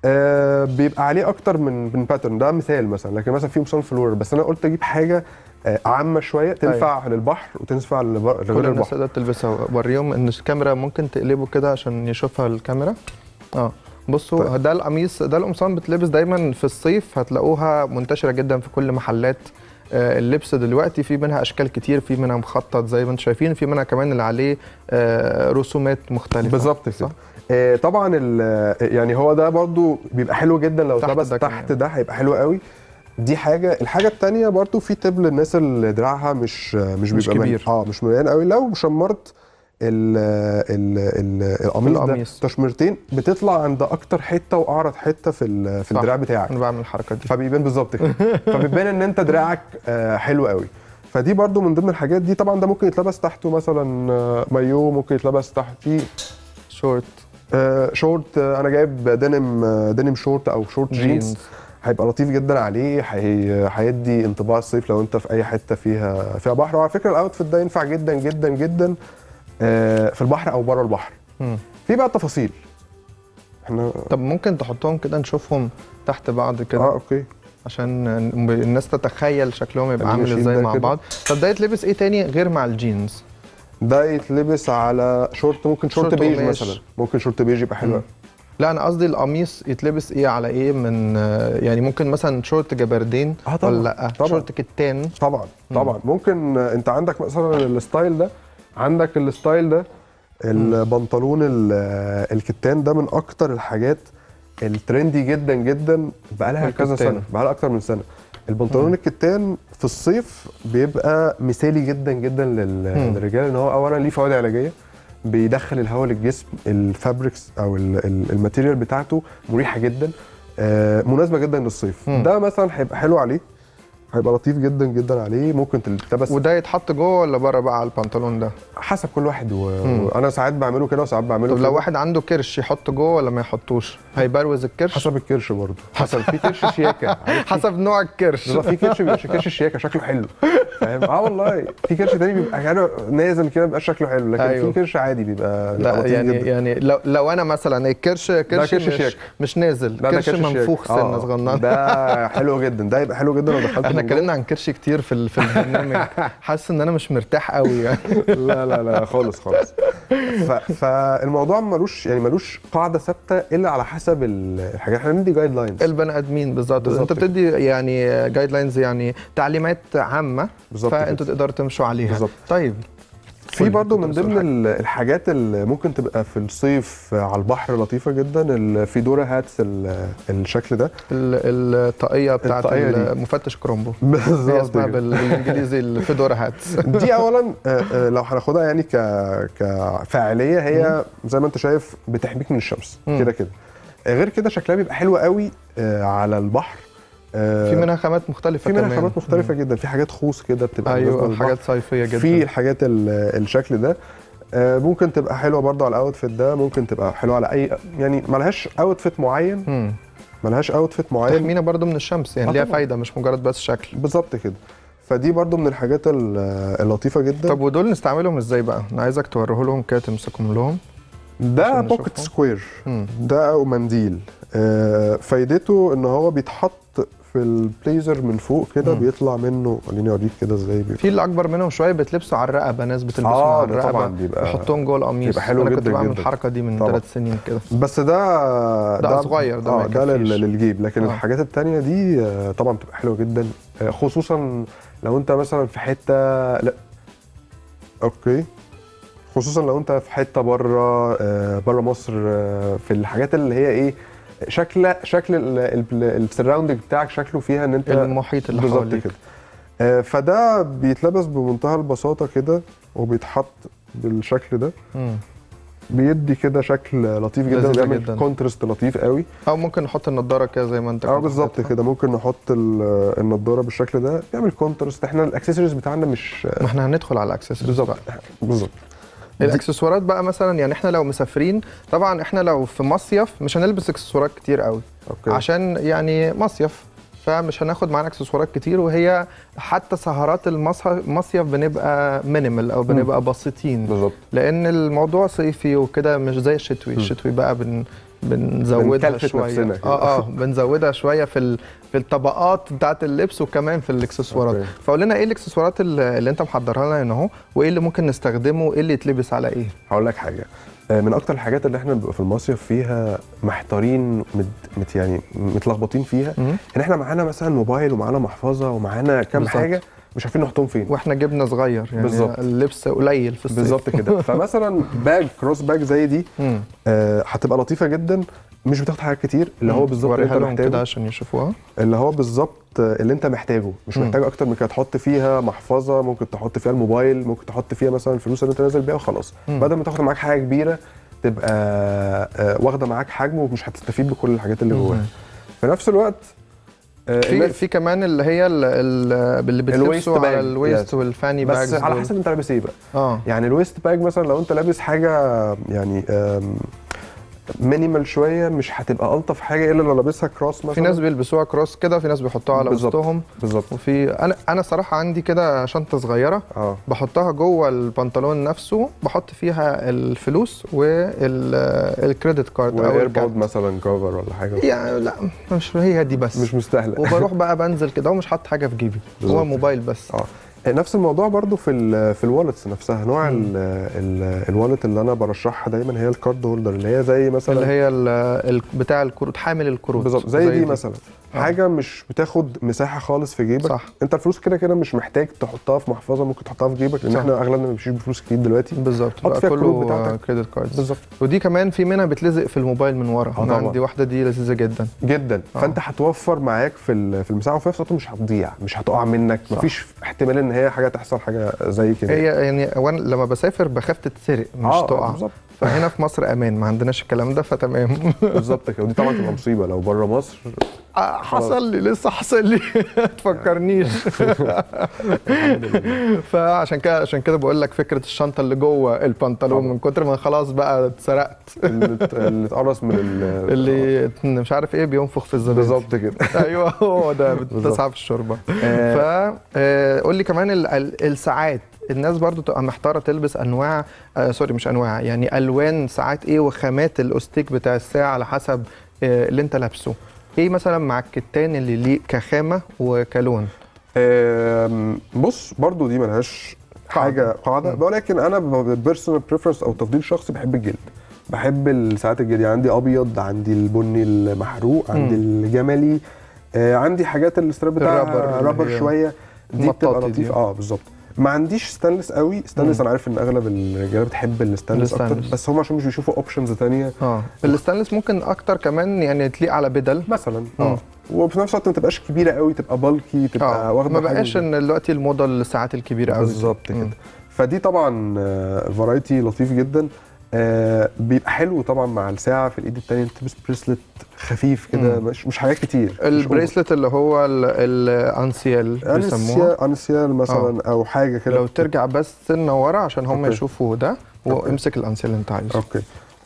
آه بيبقى عليه اكتر من من باترن ده مثال مثلا لكن مثلا في قمصان فلور بس انا قلت اجيب حاجه آه عامه شويه تنفع للبحر وتنفع للبر- كل لغير الناس البحر تقدر تلبسها وريهم ان الكاميرا ممكن تقلبه كده عشان يشوفها الكاميرا اه بصوا طيب. ده القميص ده القمصان بتلبس دايما في الصيف هتلاقوها منتشره جدا في كل محلات آه، اللبس دلوقتي في منها اشكال كتير في منها مخطط زي ما انتم شايفين في منها كمان اللي عليه آه، رسومات مختلفه بالظبط كده صح؟ آه طبعا ال- يعني هو ده برضو بيبقى حلو جدا لو تحت اتلبس ده تحت كمان. ده هيبقى حلو قوي دي حاجه الحاجه التانية برضو في تب للناس اللي دراعها مش مش مش بيبقى كبير. مليان- اه مش مليان قوي لو شمرت ال ال ال القميص ده القميص. تشميرتين بتطلع عند اكتر حته واعرض حته في ال- في صح. الدراع بتاعك انا بعمل الحركه دي فبيبان بالظبط كده فبيبان ان انت دراعك آه، حلو قوي فدي برضو من ضمن الحاجات دي طبعا ده ممكن يتلبس تحته مثلا آه، مايو ممكن يتلبس تحتيه شورت آه، شورت آه، انا جايب دينم آه، دينم شورت او شورت جينز جينز. هيبقى لطيف جدا عليه هي- هيدي انطباع الصيف لو انت في اي حته فيها فيها بحر وعلى فكره الاوتفيت ده ينفع جدا جدا جدا آه، في البحر او بره البحر مم. في بقى تفاصيل احنا طب ممكن تحطهم كده نشوفهم تحت بعض كده اه اوكي عشان الناس تتخيل شكلهم يبقى خلينا عامل نشيل ازاي ده مع كده. بعض طب ده يتلبس ايه تاني غير مع الجينز ده يتلبس على شورت ممكن شورت, شورت بيج قماش. مثلا ممكن شورت بيج يبقى حلو مم. قوي. لا انا قصدي القميص يتلبس ايه على ايه من آه، يعني ممكن مثلا شورت جبردين اه طبعا ولا لا طبعا. شورت كتان طبعا طبعا ممكن آه، انت عندك مثلا الستايل ده عندك الستايل ده البنطلون ال- آه، الكتان ده من اكتر الحاجات الترندي جدا جدا بقى لها كذا الكتان. سنه بقى لها اكتر من سنه البنطلون الكتان في الصيف بيبقى مثالي جدا جدا لل- مم. للرجال ان هو اولا ليه فوائد علاجيه بيدخل الهواء للجسم الفابريكس او ال- ال- الماتيريال بتاعته مريحه جدا آه، مناسبه جدا للصيف مم. ده مثلا هيبقى حلو عليه هيبقى لطيف جدا جدا عليه ممكن تلتبس وده يتحط جوه ولا بره بقى على البنطلون ده حسب كل واحد و... مم. وانا ساعات بعمله كده وساعات بعمله طب كده. لو واحد عنده كرش يحطه جوه ولا ما يحطوش هيبروز الكرش حسب الكرش برضه حسب في كرش شياكه عارف في- حسب نوع الكرش بالظبط في كرش بيبقى كرش شياكه شكله حلو فاهم اه والله في كرش تاني بيبقى كده نازل كده بيبقى شكله حلو لكن أيوه. في كرش عادي بيبقى بيبقى لا لطيف يعني جدا. يعني لو لو انا مثلا الكرش كرش, كرش مش, شياكة. مش نازل لا، ده كرش شياكة. منفوخ سنه آه، صغننه ده حلو جدا ده يبقى حلو جدا لو دخلته احنا من جوه. اتكلمنا عن كرش كتير في ال- في البرنامج حاسس ان انا مش مرتاح قوي يعني لا لا لا خالص خالص ف... فالموضوع ملوش يعني ملوش قاعده ثابته الا على حسب ال- الحاجات احنا بندي جايد لاينز البني ادمين بالظبط بالظبط انت كده. بتدي يعني جايد لاينز يعني تعليمات عامه بالظبط فانتوا كده. تقدروا تمشوا عليها بالظبط. طيب في قولي، برضو كنت من بتقول ضمن حاجة. ال- الحاجات اللي ممكن تبقى في الصيف على البحر لطيفه جدا الفيدورا هاتس ال- الشكل ده ال- الطاقيه بتاعت الطاقية دي. مفتش كرومبو هي بالظبط اسمها كده. بال- بالانجليزي الفيدورا هاتس دي اولا آه، آه، لو هناخدها يعني ك كفاعليه هي زي ما انت شايف بتحميك من الشمس مم. كده كده آه، غير كده شكلها بيبقى حلو قوي آه، على البحر آه، في منها خامات مختلفه في منها كمان. خامات مختلفه جدا في حاجات خوص كده بتبقى مناسبة ايوه للبحر. حاجات صيفيه جدا في الحاجات ال- الشكل ده آه، ممكن تبقى حلوه برضو على الاوتفيت ده ممكن تبقى حلوه على اي يعني ملهاش اوتفيت معين مم. ملهاش اوتفيت معين تحمينا برضو من الشمس يعني آه ليها طبعاً. فايده مش مجرد بس شكل بالظبط كده فدي برضو من الحاجات ال- اللطيفه جدا طب ودول نستعملهم ازاي بقى انا عايزك توريه لهم كده تمسكهم لهم ده عشان بوكيت نشوفهم. سكوير مم. ده او منديل آه، فايدته ان هو بيتحط في البليزر من فوق كده مم. بيطلع منه خليني اوريك كده ازاي بيبقى في اللي اكبر منهم شويه بيتلبسوا على الرقبه ناس بتلبسهم آه، على ده الرقبه طبعاً بيبقى- يحطوهم جوه القميص بيبقى حلو انا كنت جدا بعمل جدا. الحركه دي من طبعاً. ثلاث سنين كده بس ده ده صغير، ده ما اه ده لل- يكفيش. للجيب لكن آه. الحاجات التانية دي آه، طبعا بتبقى حلوه جدا آه، خصوصا لو انت مثلا في حته لا اوكي خصوصا لو انت في حته بره بره مصر آه، في الحاجات اللي هي ايه شكل شكل السراوندنج بتاعك شكله فيها ان انت المحيط اللي بالظبط حواليك كده آه، فده بيتلبس بمنتهى البساطه كده وبيتحط بالشكل ده مم. بيدي كده شكل لطيف جدا لذيذ بيعمل جدا. كونترست لطيف قوي او ممكن نحط النضاره كده زي ما انت اه كنت بالظبط حاططها. كده ممكن نحط ال- النضاره بالشكل ده يعمل كونترست احنا الاكسسوارز بتاعنا مش ما احنا هندخل على الاكسسوارز بالظبط بقى. بالظبط الاكسسوارات بقى مثلا يعني احنا لو مسافرين طبعا احنا لو في مصيف مش هنلبس اكسسوارات كتير قوي اوكي عشان يعني مصيف فمش هناخد معانا اكسسوارات كتير وهي حتى سهرات المص- المصيف بنبقى مينيمال او بنبقى بسيطين بالظبط لان الموضوع صيفي وكده مش زي الشتوي الشتوي بقى بن بنزودها بنكلفت شويه نفسنا كده. اه اه بنزودها شويه في ال... في الطبقات بتاعه اللبس وكمان في الاكسسوارات أوكي. فقول لنا ايه الاكسسوارات اللي اللي انت محضرها لنا هنا اهو وايه اللي ممكن نستخدمه وايه اللي يتلبس على ايه هقول لك حاجه آه، من اكتر الحاجات اللي احنا بنبقى في المصيف فيها محتارين مت مت يعني متلخبطين فيها مم. ان احنا معانا مثلا موبايل ومعانا محفظه ومعانا كام بالظبط. حاجه مش عارفين نحطهم فين واحنا جبنا صغير يعني بالظبط. اللبس قليل في الصيف بالظبط كده فمثلا باج كروس باج زي دي مم. آه، هتبقى لطيفه جدا مش بتاخد حاجات كتير اللي هو بالظبط اللي وريها انت لهم كده محتاجه عشان يشوفوها اللي هو بالظبط اللي انت محتاجه مش مم. محتاج اكتر من كده تحط فيها محفظه ممكن تحط فيها الموبال ممكن تحط فيها مثلا الفلوس اللي انت نازل بيها وخلاص مم. بدل ما تاخد معاك حاجه كبيره تبقى آه، واخده معاك حجم ومش هتستفيد بكل الحاجات اللي جواها مم. في نفس الوقت آه، في الناس- في كمان اللي هي ال- ال- اللي الويست بتلبسوا على باج. الويست يس. والفاني بس باجز على دول. حسب انت لابس ايه بقى اه يعني الويست باج مثلا لو انت لابس حاجه يعني مينيمال شويه مش هتبقى الطف حاجه الا لو لابسها كروس مثلا في ناس بيلبسوها كروس كده في ناس بيحطوها على بالظبط. وسطهم بالظبط وفي انا انا صراحه عندي كده شنطه صغيره اه بحطها جوه البنطلون نفسه بحط فيها الفلوس والكريدت كارد او او ايربود الكارد مثلا كفر ولا حاجه يعني لا مش هي دي بس مش مستاهله وبروح بقى بنزل كده ومش حاطط حاجه في جيبي هو بالظبط. موبايل بس اه نفس الموضوع برضو في ال في الوالتس نفسها نوع ال- ال- الوالت اللي انا برشحها دايما هي الكارد هولدر اللي هي زي مثلا اللي هي ال- ال- بتاع الكروت حامل الكروت بالظبط زي, دي مثلا حاجه مش بتاخد مساحه خالص في جيبك صح. انت الفلوس كده كده مش محتاج تحطها في محفظه ممكن تحطها في جيبك لان صح. احنا اغلبنا ما بنمشيش بفلوس كتير دلوقتي بالظبط حط بقى فيها الكروت كله بتاعتك كريدت كاردز بالظبط ودي كمان في منها بتلزق في الموبايل من ورا آه انا طبعاً. عندي واحده دي لذيذه جدا جدا آه. فانت هتوفر معاك في ال- في المساحه وفي نفس الوقت مش هتضيع مش هتقع منك صح. مفيش احتمال ان هي حاجه تحصل حاجه زي كده هي يعني وانا لما بسافر بخاف تتسرق مش آه، تقع بالظبط. فهنا في مصر امان ما عندناش الكلام ده فتمام بالظبط كده ودي طبعا تبقى مصيبه لو بره مصر آه، حصل لي لسه حصل لي تفكرنيش فعشان كده عشان كده بقول لك فكره الشنطه اللي جوه البنطلون من كتر ما خلاص بقى اتسرقت اللي ات- اللي اتقرص من ال- اللي مش عارف ايه بينفخ في الزبادي بالظبط كده ايوه هو ده بالظبط. بتسعى في الشوربه آه. ف قول لي كمان ال- ال- الساعات الناس برضو تبقى محتاره تلبس انواع آه سوري مش انواع يعني الوان ساعات ايه وخامات الاوستيك بتاع الساعه على حسب آه اللي انت لابسه ايه مثلا مع الكتان اللي ليه كخامه وكلون آم، بص برضو دي ملهاش حاجه قاعده ولكن انا بيرسونال بريفرنس او تفضيل شخصي بحب الجلد بحب الساعات الجلد يعني عندي ابيض عندي البني المحروق عندي الجملي آه عندي حاجات الاستراب بتاعها الرابر اللي رابر هي شويه دي بتبقى مطاطي دي. لطيفه اه بالظبط ما عنديش ستانلس قوي ستانلس مم. انا عارف ان اغلب الرجاله بتحب الستانلس اكتر الستانلس. بس هم عشان مش بيشوفوا اوبشنز تانية اه الستانلس ممكن اكتر كمان يعني تليق على بدل مثلا مم. اه وفي نفس الوقت ما تبقاش كبيره قوي تبقى بالكي تبقى اه واخده ما حجم بقاش ان دلوقتي الموضه الساعات الكبيره قوي بالظبط كده فدي طبعا فرايتي لطيف جدا آه، بيبقى حلو طبعا مع الساعه في الايد التانية تلبس بريسلت خفيف كده مم. مش مش حاجات كتير مش البريسلت اللي هو الانسيال over. بيسموها انسيال انسيال مثلا او حاجه كده لو ترجع بس سنه ورا عشان هم أوكي. يشوفوا ده وامسك الانسيال اللي انت عايزه اوكي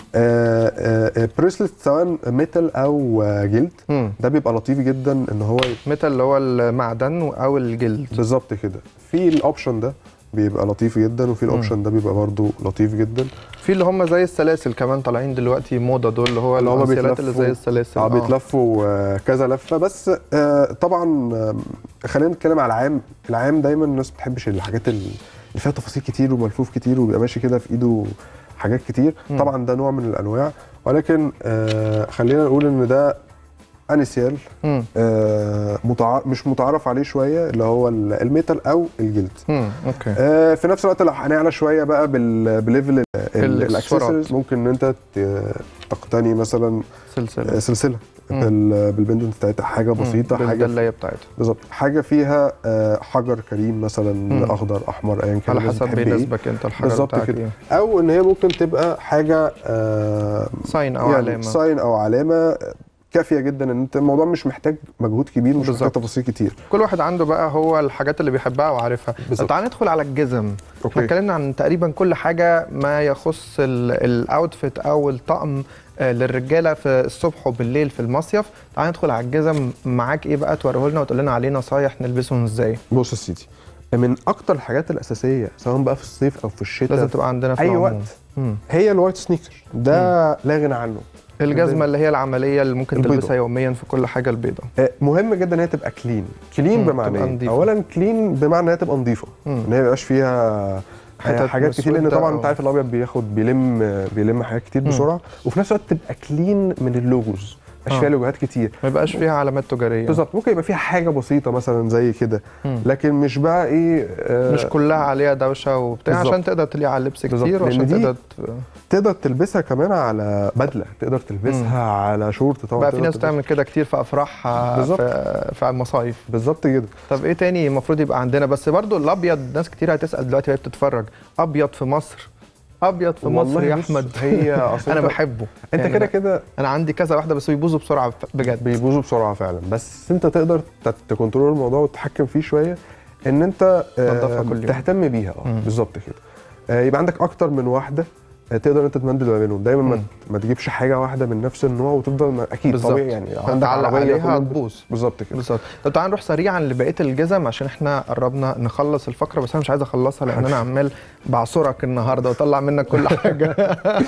آه، آه، بريسلت سواء ميتال او آه، جلد مم. ده بيبقى لطيف جدا ان هو ميتال اللي هو المعدن او الجلد بالظبط كده في الاوبشن ده بيبقى لطيف جدا وفي الاوبشن ده بيبقى برضو لطيف جدا في اللي هم زي السلاسل كمان طالعين دلوقتي موضه دول اللي هو اللي هم الانسيالات اللي زي بيتلفوا- السلاسل اه بيتلفوا آه، كذا لفه بس آه، طبعا آه، خلينا نتكلم على العام العام دايما الناس ما بتحبش الحاجات اللي فيها تفاصيل كتير وملفوف كتير وبيبقى ماشي كده في ايده حاجات كتير مم. طبعا ده نوع من الانواع ولكن آه، خلينا نقول ان ده انيسيال مم. آه، متع... مش متعارف عليه شويه اللي هو ال- الميتال او الجلد مم. اوكي آه، في نفس الوقت لو هنعلى شويه بقى بال... بليفل الإكسسوارات. الاكسسوارز ممكن ان انت ت- تقتني مثلا سلسله آه، سلسله مم. بال- بالبندنت بتاعتها حاجه بسيطه حاجه بالدلايه بتاعتها بالظبط حاجه فيها آه، حجر كريم مثلا مم. اخضر احمر ايا كان على الناس حسب بتحب إيه. بيناسبك انت الحاجه بالظبط بتاعك كده ايه او ان هي ممكن تبقى حاجه آه، ساين او يعني علامه ساين او علامه كافيه جدا ان انت الموضوع مش محتاج مجهود كبير مش محتاج بالظبط. تفاصيل كتير كل واحد عنده بقى هو الحاجات اللي بيحبها وعارفها بالظبط. تعال ندخل على الجزم احنا اوكي اتكلمنا عن تقريبا كل حاجه ما يخص الاوتفيت او الطقم آه، للرجاله في الصبح وبالليل في المصيف تعال ندخل على الجزم معاك ايه بقى توريه لنا وتقول لنا عليه نصايح نلبسهم ازاي بص يا سيدي من اكتر الحاجات الاساسيه سواء بقى في الصيف او في الشتاء لازم تبقى عندنا في اي العموم. وقت مم. هي الوايت سنيكر ده لا غنى عنه الجزمه اللي هي العمليه اللي ممكن البيضة. تلبسها يوميا في كل حاجه البيضه آه، مهم جدا ان هي تبقى كلين كلين مم، بمعنى تبقى ايه نظيفة. اولا كلين بمعنى ان هي تبقى نظيفه مم. ان هي ما يبقاش فيها حتت حتت حاجات كتير لان مسودة طبعا أو- انت عارف الابيض بياخد بيلم بيلم حاجات كتير مم. بسرعه وفي نفس الوقت تبقى كلين من اللوجوز مش آه. فيها لوجوهات كتير ما يبقاش فيها علامات تجاريه بالظبط ممكن يبقى فيها حاجه بسيطه مثلا زي كده مم. لكن مش بقى ايه آه، مش كلها عليها دوشه وبتاع بالظبط. عشان تقدر تليق على اللبس بالظبط، كتير لأن وعشان دي تقدر ت- تقدر تلبسها كمان على بدله تقدر تلبسها على شورت طبعا بقى في تقدر ناس تلبسها- تعمل كده كتير في افراحها بالظبط. في, في المصايف بالظبط كده طب ايه تاني المفروض يبقى عندنا بس برضو الابيض ناس كتير هتسال دلوقتي وهي بتتفرج ابيض في مصر ابيض في مصر والله يا بص، احمد هي أصل انا أنت- بحبه انت يعني كده أنا- كده انا عندي كذا واحده بس بيبوظوا بسرعه بجد بيبوظوا بسرعه فعلا بس انت تقدر تت- تكنترول الموضوع وتتحكم فيه شويه ان انت آه، تنضفها كل يوم. تهتم بيها اه مم. بالظبط كده آه، يبقى عندك اكتر من واحده آه، تقدر انت تمندل ما بينهم دايما ما, مم. ما تجيبش حاجه واحده من نفس النوع وتفضل ما اكيد بالظبط. طبيعي يعني هتعلق عليها كلها هتبوظ. بالظبط كده بالظبط طب تعال نروح سريعا لبقيه الجزم عشان احنا قربنا نخلص الفقره بس انا مش عايز اخلصها لان انا عمال بعصرك النهارده واطلع منك كل حاجه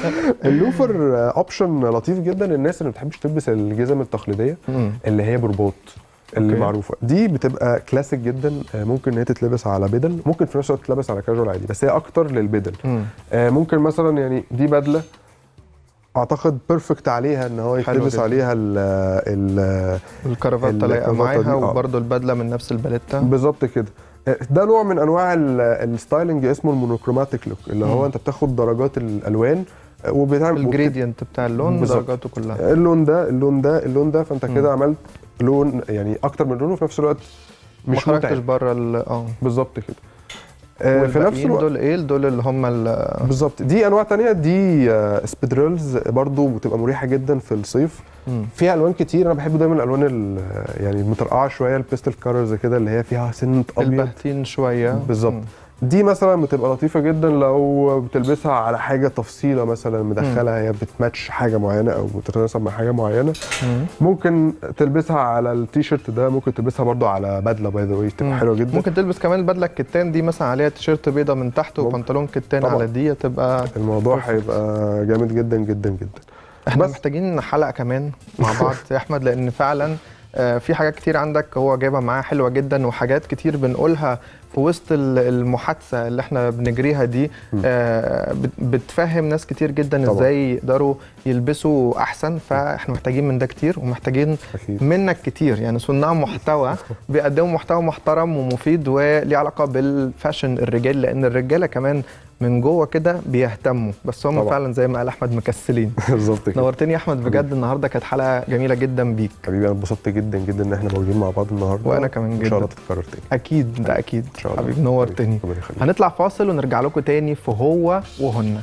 اللوفر آه، اوبشن لطيف جدا الناس اللي ما بتحبش تلبس الجزم التقليديه مم. اللي هي برباط اللي أوكي. معروفه دي بتبقى كلاسيك جدا آه، ممكن ان هي تتلبس على بدل ممكن في نفس الوقت تتلبس على كاجوال عادي بس هي اكتر للبدل مم. آه، ممكن مثلا يعني دي بدله اعتقد بيرفكت عليها ان هو حلو يتلبس جدا. عليها ال ال الكرافته لايقه الكرافته معاها دي، آه. وبرده البدله من نفس الباليتا بالظبط كده ده نوع من انواع ال- الستايلنج اسمه المونوكروماتيك لوك اللي هو مم. انت بتاخد درجات الالوان وبتعمل الجريدينت بتاع اللون بالظبط. بدرجاته كلها اللون ده اللون ده اللون ده فانت مم. كده عملت لون يعني اكتر من لون وفي نفس الوقت ما مش خرجتش متعب بره ال- اه بالظبط كده آه، في نفس والباقيين الوقت دول ايه دول اللي هم ال- بالظبط دي انواع تانية دي آه، سبيدرلز برضو بتبقى مريحه جدا في الصيف مم. فيها الوان كتير انا بحب دايما الالوان ال- يعني المترقعه شويه البيستل كارز كده اللي هي فيها سنه ابيض البهتين شويه بالظبط مم. دي مثلا بتبقى لطيفه جدا لو بتلبسها على حاجه تفصيله مثلا مدخلها هي بتماتش حاجه معينه او بتتناسب مع حاجه معينه مم. ممكن تلبسها على التيشيرت ده ممكن تلبسها برضو على بدله باي ذا واي تبقى مم. حلوه جدا ممكن تلبس كمان البدله الكتان دي مثلا عليها تيشيرت بيضه من تحت ممكن. وبنطلون كتان طبعاً. على دي تبقى الموضوع هيبقى جامد جدا جدا جدا احنا بس. محتاجين حلقه كمان مع بعض يا احمد لان فعلا آه، في حاجات كتير عندك هو جايبها معاه حلوه جدا وحاجات كتير بنقولها في وسط ال- المحادثه اللي احنا بنجريها دي آه، بت- بتفهم ناس كتير جدا طبعاً. ازاي يقدروا يلبسوا احسن فاحنا محتاجين من ده كتير ومحتاجين اكيد منك كتير يعني صناع محتوى بيقدموا محتوى محترم ومفيد وليه علاقه بالفاشن الرجال لان الرجاله كمان من جوه كده بيهتموا بس هم طبعاً. فعلا زي ما قال احمد مكسلين بالظبط كده نورتني يا احمد بجد النهارده كانت حلقه جميله جدا بيك حبيبي انا اتبسطت جدا جدا ان احنا موجودين مع بعض النهارده وأنا كمان ان جداً. شاء الله تتكرر تاني اكيد ده اكيد ان شاء الله حبيبي نورتني ربنا يخليك. هنطلع فاصل ونرجع لكم تاني في هو وهن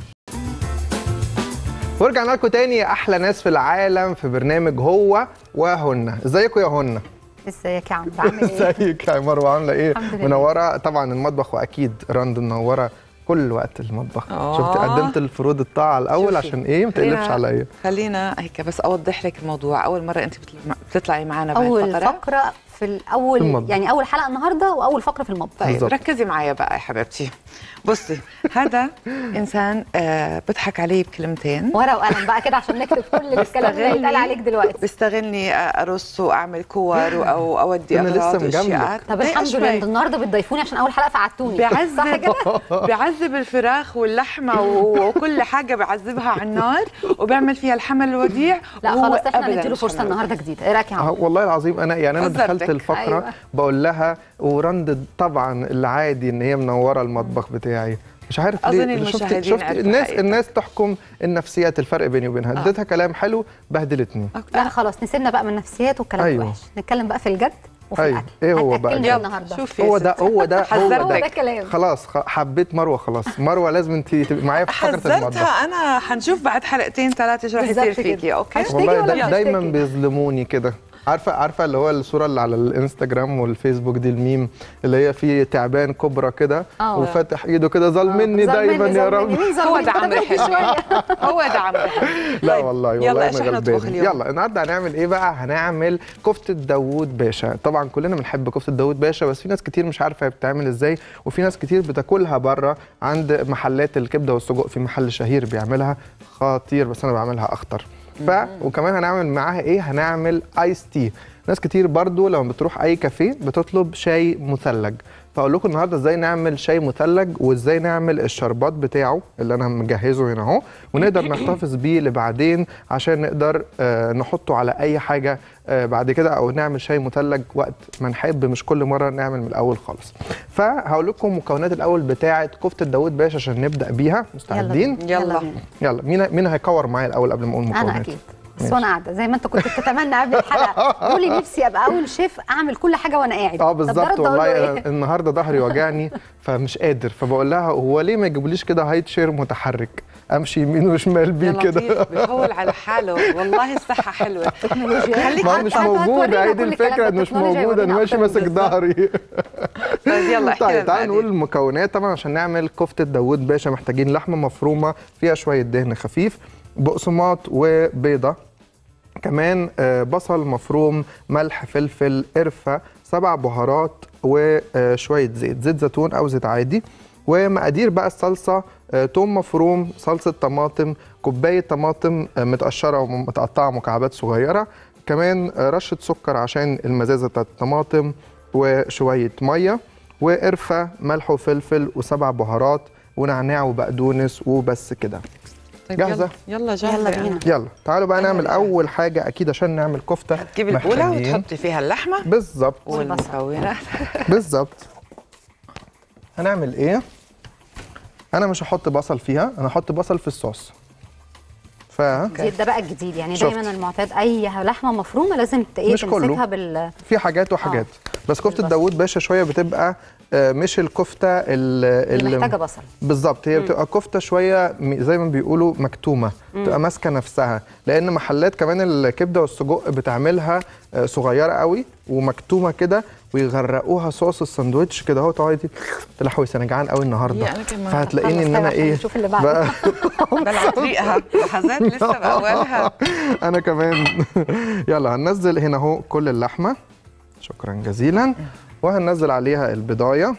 ورجعنا لكم تاني يا احلى ناس في العالم في برنامج هو وهن ازيكم يا هن ازيك يا عمرو عامل ايه؟ ازيك يا مروه عامله ايه الحمد لله. منوره طبعا المطبخ واكيد رند منوره كل وقت المطبخ آه. شفتي قدمت الفروض الطاعه الاول شوفي. عشان ايه ما خلينا- تقلبش عليا خلينا هيك بس اوضح لك الموضوع اول مره انت بتل- بتطلعي معنا اول بهالفقره فقره في الاول في المطبخ. يعني اول حلقه النهارده واول فقره في المطبخ طيب بالظبط. ركزي معايا بقى يا حبيبتي بصي هذا انسان آه بضحك عليه بكلمتين ورقه وقلم بقى كده عشان نكتب كل الكلام اللي بستغلني. هيتقال عليك دلوقتي بيستغلني آه، ارص واعمل كور او اودي أنا لسه اغراض مجاملك. واشياء طب الحمد لله انتوا النهارده بتضيفوني عشان اول حلقه فقعدتوني صح بيعذب كده؟ بيعذب الفراخ واللحمه و- وكل حاجه بيعذبها على النار وبيعمل فيها الحمل الوديع لا وهو خلاص احنا أبداً نديله مش فرصه حمل النهارده جديده ايه رايك يا آه، عمرو؟ والله العظيم انا يعني انا دخلت حذرتك. الفقره أيوة. أيوة. بقول لها ورند طبعا العادي ان هي منوره المطبخ بتاعي مش عارف أظن ليه شفت المشاهدين شفت عرفوا الناس حقيقتك. الناس تحكم النفسيات الفرق بيني وبينها آه. اديتها كلام حلو بهدلتني لا خلاص نسيبنا بقى من النفسيات والكلام أيوة. الوحش نتكلم بقى في الجد وفي أيوة. الاكل إيه هو بقى هتأكلنا الجد؟ النهارده شوفي يا هو ده ستي. هو ده هو حذرتك. هو ده ده كلام خلاص خ- حبيت مروه خلاص مروه لازم انت تبقي معايا في فقره المطبخ حذرتها انا حنشوف بعد حلقتين ثلاثه شو رح يصير بالظبط كده. فيكي اوكي هشتكي والله ولا دا مش دايما هشتكي؟ بيظلموني كده عارفه عارفه اللي هو الصوره اللي على الانستجرام والفيسبوك دي الميم اللي هي فيه تعبان كبرى كده آه. وفاتح ايده كده ظلمني دايما يا رب مين هو ظلمني ده عمرو فترة حلمي شوية. هو ده عمرو حلمي لا طيب، والله يلا والله ايش انا رح نطبخ غلبان اليوم يلا النهارده هنعمل ايه بقى هنعمل كفته داوود باشا طبعا كلنا بنحب كفته داوود باشا بس في ناس كتير مش عارفه هي بتتعمل ازاي وفي ناس كتير بتاكلها بره عند محلات الكبده والسجق في محل شهير بيعملها خطير بس انا بعملها اخطر ف وكمان هنعمل معاها ايه هنعمل ايس تي ناس كتير برضو لما بتروح اي كافيه بتطلب شاي مثلج فاقول لكم النهارده ازاي نعمل شاي مثلج وازاي نعمل الشربات بتاعه اللي انا مجهزه هنا اهو ونقدر نحتفظ بيه لبعدين عشان نقدر آه، نحطه على اي حاجه آه، بعد كده او نعمل شاي مثلج وقت ما نحب مش كل مره نعمل من الاول خالص فهقول لكم مكونات الاول بتاعه كفته داوود باشا عشان نبدا بيها مستعدين بينا. يلا. بينا. يلا مين مين هيكور معايا الاول قبل ما اقول مكونات انا اكيد بس وانا قاعده زي ما انت كنت بتتمنى قبل الحلقه قولي نفسي ابقى اول شيف اعمل كل حاجه وانا قاعد اه طب ده بالظبط رد أقول له والله إيه؟ أنا النهارده ظهري وجعني فمش قادر فبقول لها هو ليه ما يجيبوليش كده هايت شير متحرك امشي يمين وشمال بيه يا كده لطيف بيفول على حاله والله الصحه حلوه تكنولوجيا خليك ما هو مش عارفة موجود هتورينا هي كل دي الكلام الفكره ده، انه مش التكنولوجيا موجود انا هيورينا ماشي أكتر ماسك بالظبط. ظهري طيب يلا احكي طيب لنا تعالوا نقول بعدين. المكونات طبعا عشان نعمل كفته داوود باشا محتاجين لحمه مفرومه فيها شويه دهن خفيف بقسماط وبيضه كمان آه، بصل مفروم ملح فلفل قرفه سبع بهارات وشويه زيت زيت زيتون او زيت عادي ومقادير بقى الصلصه آه، توم مفروم صلصه طماطم كوبايه طماطم آه، متقشره ومتقطعه مكعبات صغيره كمان آه، رشه سكر عشان المزازه بتاعت الطماطم وشويه ميه وقرفه ملح وفلفل وسبع بهارات ونعناع وبقدونس وبس كده طيب جاهزة؟ يلا يلا جاهزه يلا أنا. بينا. يلا تعالوا بقى أنا نعمل اللي اول حاجه اكيد عشان نعمل كفته تجيبي البوله محتاجين- وتحطي فيها اللحمه بالظبط والمكونات بالظبط هنعمل ايه انا مش هحط بصل فيها انا هحط بصل في الصوص ف دي- ده بقى الجديد يعني شفت. دايما المعتاد اي لحمه مفرومه لازم ت- ايه مش كله. تمسكها بال في حاجات وحاجات بس كفته داوود باشا شويه بتبقى آه، مش الكفته ال- اللي ال- محتاجه بصل بالظبط هي بتبقى كفته شويه م- زي ما بيقولوا مكتومه بتبقى ماسكه نفسها لان محلات كمان الكبده والسجق بتعملها آه، صغيره قوي ومكتومه كده ويغرقوها صوص الساندوتش كده اهو تقعدي تلحوي انا جعان قوي النهارده هي أنا كمان. فهتلاقيني خلص ان انا طيب عشان ايه نشوف اللي بعده. بقى- بلعب طريقها لحظات لسه باولها انا كمان يلا هننزل هنا اهو كل اللحمه شكرا جزيلا وهننزل عليها البضايه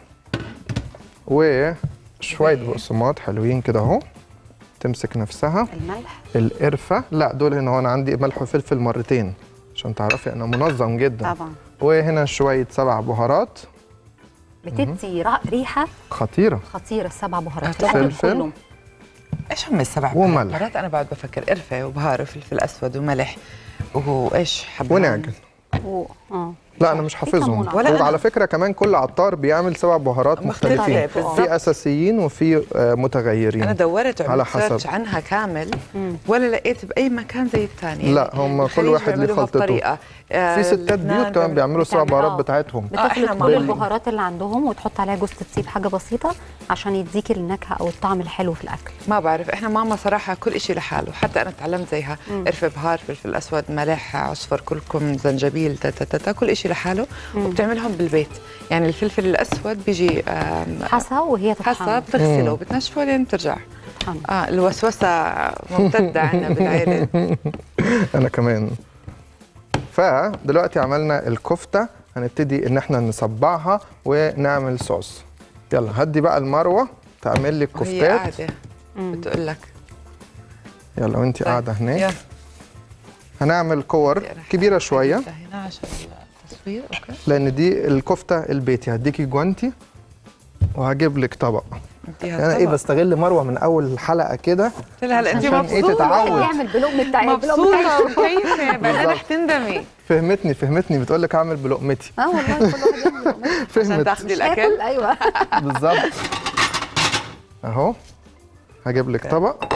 وشويه بقسماط حلوين كده اهو تمسك نفسها الملح القرفه لا دول هنا هو انا عندي ملح وفلفل مرتين عشان تعرفي انا منظم جدا طبعا وهنا شويه سبع بهارات بتدي را- ريحه خطيره خطيره السبع بهارات آه، الأكل فلفل. كله. ايش هم السبع وملح. بهارات؟ مرات انا بعد بفكر قرفه وبهار وفلفل اسود وملح وايش حبهان ونعجن و... اه لا انا مش في حافظهم كمون ولا أنا. وعلى فكره كمان كل عطار بيعمل سبع بهارات مختلفة، مختلفين بالظبط. في اساسيين وفي آه، متغيرين انا دورت على وعملت حسب. سيرش عنها كامل ولا لقيت باي مكان زي الثاني لا، هم كل واحد ليه خلطته. في ستات بيوت كمان بيعملوا سبع بتعمل- بهارات آه. بتاعتهم آه، إحنا بتخلط كل معمولين. البهارات اللي عندهم وتحط عليها جوز الطيب حاجه بسيطه عشان يديكي النكهه او الطعم الحلو في الاكل ما بعرف احنا ماما صراحه كل شيء لحاله حتى انا تعلمت زيها قرفه بهار فلفل اسود ملح عصفر كركم زنجبيل تا تا تا, تا كل شيء لحاله وبتعملهم بالبيت يعني الفلفل الاسود بيجي آم، حسا وهي حسب تطحن بتغسله وبتنشفه لين بترجع تطحن. اه الوسوسه ممتده عندنا بالعيله انا كمان فدلوقتي عملنا الكفته هنبتدي ان احنا نصبعها ونعمل صوص يلا هدي بقى المروه تعمل لي وهي الكفتات قاعده بتقول لك يلا وانت قاعده يلا. هناك هنعمل كور كبيره شويه هنا عشان التصوير اوكي لان دي الكفته البيتي هديكي جوانتي وهجيب لك طبق اديها انا ايه طبق. بستغل مروه من اول الحلقه كده قلت لها هلا انت عشان إيه مبسوطه تتعود. يعمل بلقمه بتاعي مبسوطه وكيفه بعدين بالظبط. رح تندمي فهمتني فهمتني بتقول لك اعمل بلقمتي اه والله كل واحد يعمل بلقمته عشان فهمت تاخذي ياكل الاكل ايوه بالظبط اهو هجيب لك طبق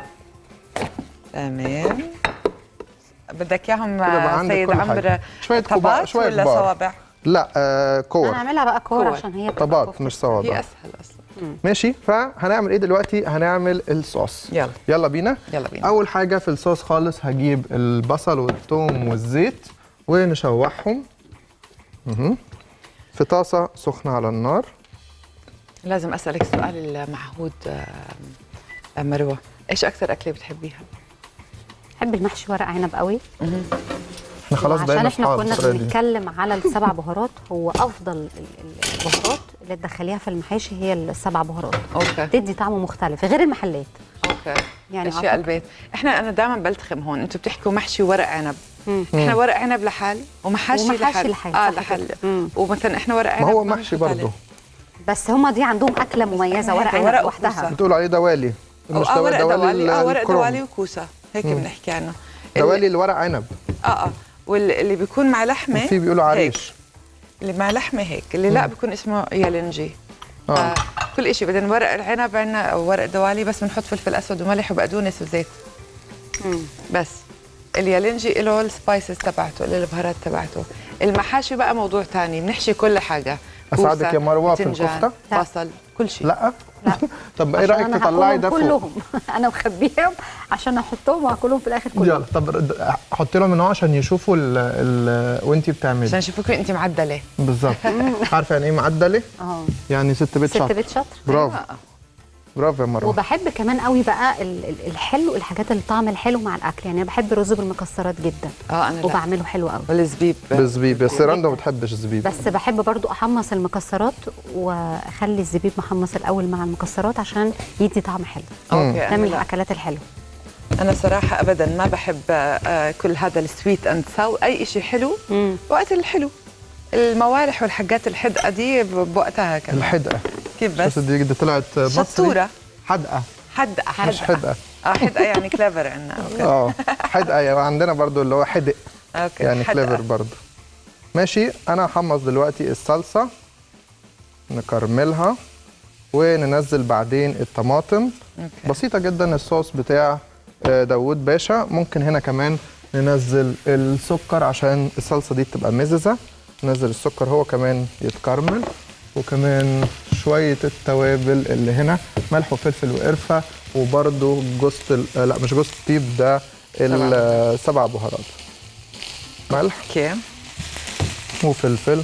تمام بدك اياهم كده بقى عندك سيد كل عمرو حاجة. شوية كبار- طبات شوية ولا كبار. صوابع؟ لا آه انا كور اعملها بقى كور كور. عشان هي بتبقى طبات كفتة. مش هي صوابع اسهل اصلا ماشي فهنعمل ايه دلوقتي هنعمل الصوص يلا يلا بينا يلا بينا اول حاجه في الصوص خالص هجيب البصل والثوم والزيت ونشوحهم مهم. في طاسه سخنه على النار لازم اسالك سؤال المعهود آه، مروه ايش اكثر اكله بتحبيها؟ بحب المحشي ورق عنب قوي احنا خلاص عشان بقينا احنا اصحاب كنا الفترة دي. بنتكلم على السبع بهارات هو افضل ال- ال- البهارات اللي تدخليها في المحاشي هي السبع بهارات اوكي تدي طعم مختلف غير المحلات اوكي يعني اشياء أعتقد- البيت احنا انا دائما بلتخم هون انتم بتحكوا محشي ورق عنب مم. احنا ورق عنب لحال ومحاشي ومحاشي لحال لحال، اه صح لحال كده. مم. ومثلا احنا ورق عنب ما هو ما محشي بنحط برضه عليه. بس هما دي عندهم اكله مميزه ورق ورق عنب وكوسة. لوحدها بتقولوا عليه دوالي أو اه ورق دوالي اه ورق الكرنب. دوالي وكوسه هيك بنحكي عنه دوالي الورق عنب اه اه واللي بيكون مع لحمه وفي بيقولوا هيك. عريش اللي مع لحمه هيك اللي لا بيكون اسمه يالنجي اه آه. كل شيء بعدين ورق العنب عندنا او ورق دوالي بس بنحط فلفل اسود وملح وبقدونس وزيت مم. بس اليالنجي له السبايسز تبعته له البهارات تبعته المحاشي بقى موضوع تاني بنحشي كل حاجه أساعدك كوسة، يا مروة في باذنجان، الكفتة؟ لا. بصل كل شيء لا لا. طب ايه عشان رايك أنا تطلعي هاكلهم ده فوق كلهم انا مخبيهم عشان احطهم واكلهم في الاخر كلهم يلا طب رد- حطي لهم من هو عشان يشوفوا ال ال وانتي بتعملي عشان يشوفوك انت معدله بالظبط عارفه يعني ايه معدله اه يعني ست بيت ست شاطر بيت شاطر برافو برافو يا مروه وبحب كمان قوي بقى ال- ال- الحلو الحاجات اللي طعم الحلو مع الاكل يعني انا بحب الرز بالمكسرات جدا اه انا لا وبعمله حلو قوي والزبيب بالزبيب بس رندا ما بتحبش الزبيب بس بحب برضو احمص المكسرات واخلي الزبيب محمص الاول مع المكسرات عشان يدي طعم حلو اوكي ده أنا من لا. الاكلات الحلوه انا صراحه ابدا ما بحب آه، كل هذا السويت اند ساو اي شيء حلو مم. وقت الحلو الموالح والحاجات الحدقه دي ب- بوقتها كمان الحدقه كيف بس بس دي دي طلعت مصري شطوره حدقه حدقه مش حدقه حدقه اه حدقه يعني كليفر عندنا اوكي اه حدقه يعني عندنا برضو اللي هو حدق اوكي يعني حدقة. كليفر برضو ماشي انا هحمص دلوقتي الصلصه نكرملها وننزل بعدين الطماطم أوكي. بسيطه جدا الصوص بتاع آه، داوود باشا ممكن هنا كمان ننزل السكر عشان الصلصه دي تبقى مززه ننزل السكر هو كمان يتكرمل وكمان شويه التوابل اللي هنا ملح وفلفل وقرفه وبرده جوز ال- آه، لا مش جوز الطيب ده السبع بهارات ملح اوكي وفلفل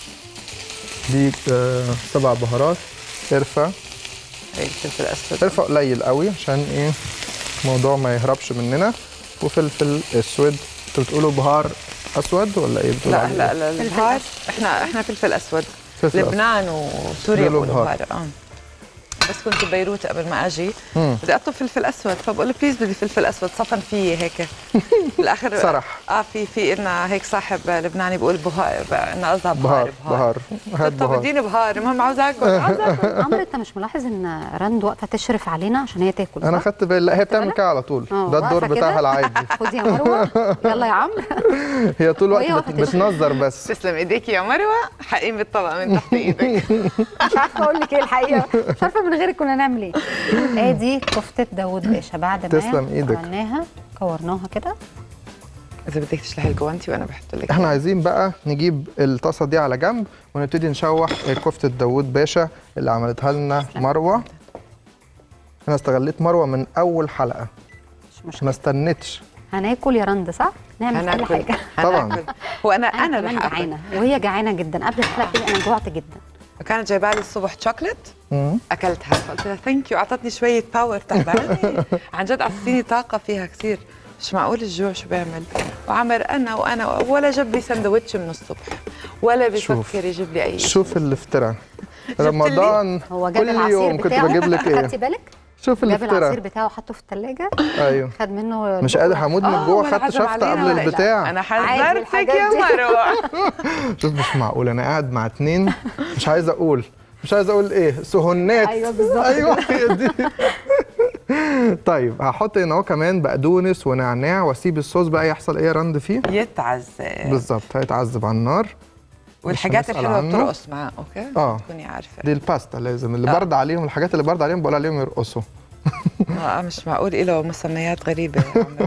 دي آه، سبع بهارات قرفه هيك فلفل اسود قرفه قليل قوي عشان ايه الموضوع ما يهربش مننا وفلفل اسود انتوا بتقولوا بهار اسود ولا ايه بتقولوا لا عليه لا إيه؟ لا البهار احنا احنا فلفل اسود فلفل أسود. لبنان وسوريا بيقولوا بيقولوا بهار. بهار اه بس كنت ببيروت قبل ما اجي مم. بدي اطلب فلفل اسود فبقول له بليز بدي فلفل اسود صفن فيي هيك بالاخر صرح. اه في في إلنا هيك صاحب لبناني بقول بهار إنه قصدها بهار بهار بهار هات قلت له بهار بديني بهار المهم عاوز اكل عاوز اكل عمرو انت مش ملاحظ ان رند واقفه تشرف علينا عشان هي تاكل انا صح؟ خدت بالي لا هي بتعمل كده على طول آه، ده الدور واقفة بتاعها كده؟ العادي خدي يا مروه يلا يا عمرو هي طول الوقت وهي بت- واقفة تشرب. بتنظر بس تسلم ايديك يا مروه حقيم بالطبق من تحت ايدك مش عارفه اقول لك ايه الحقيقه مش عارفه من غيرك كنا نعمل ايه ادي كفته داوود باشا بعد ما تسلم إيدك. عملناها كورناها كده اذا بدك تشلحي الجوانتي وانا بحط لك احنا عايزين بقى نجيب الطاسه دي على جنب ونبتدي نشوح كفته داوود باشا اللي عملتها لنا مروه انا استغليت مروه من اول حلقه مش مشكله ما استنتش هناكل يا رند صح؟ نعمل كل هناكل حاجه طبعاً. هناكل. هو انا انا انا كمان رح اكل جعانه وهي جعانه جدا قبل الحلقه كده انا جوعت جدا كانت جايبه لي الصبح شوكليت مم. اكلتها فقلت لها ثانك يو اعطتني شويه باور تعبانه عن جد اعطتيني طاقه فيها كثير مش معقول الجوع شو بيعمل وعمر انا وانا ولا جاب لي سندوتش من الصبح ولا شوف. بيفكر يجيب لي اي شوف الافتراء لي؟ رمضان هو جاب كل العصير يوم كنت بتاعه بجيب لك ايه خدتي بالك؟ شوف جاب العصير الافتراء بتاعه حطه في الثلاجه ايوه خد منه مش قادر هموت من آه، الجوع ولا خدت عزم شفطه علينا قبل ولا لا. البتاع انا عادي حذرتك الحاجات يا دي. مروه شوف مش معقول انا قاعد مع اتنين مش عايز اقول مش عايز اقول ايه سهنات ايوه بالظبط ايوه هي دي طيب هحط هنا اهو كمان بقدونس ونعناع واسيب الصوص بقى يحصل ايه يا رند فيه يتعذب بالظبط هيتعذب على النار والحاجات هنسأل الحلوه عنه. بترقص معاه اوكي آه. تكوني عارفه دي الباستا لازم اللي آه. برد عليهم الحاجات اللي برد عليهم بقول عليهم يرقصوا اه مش معقول له مسميات غريبه يا عمر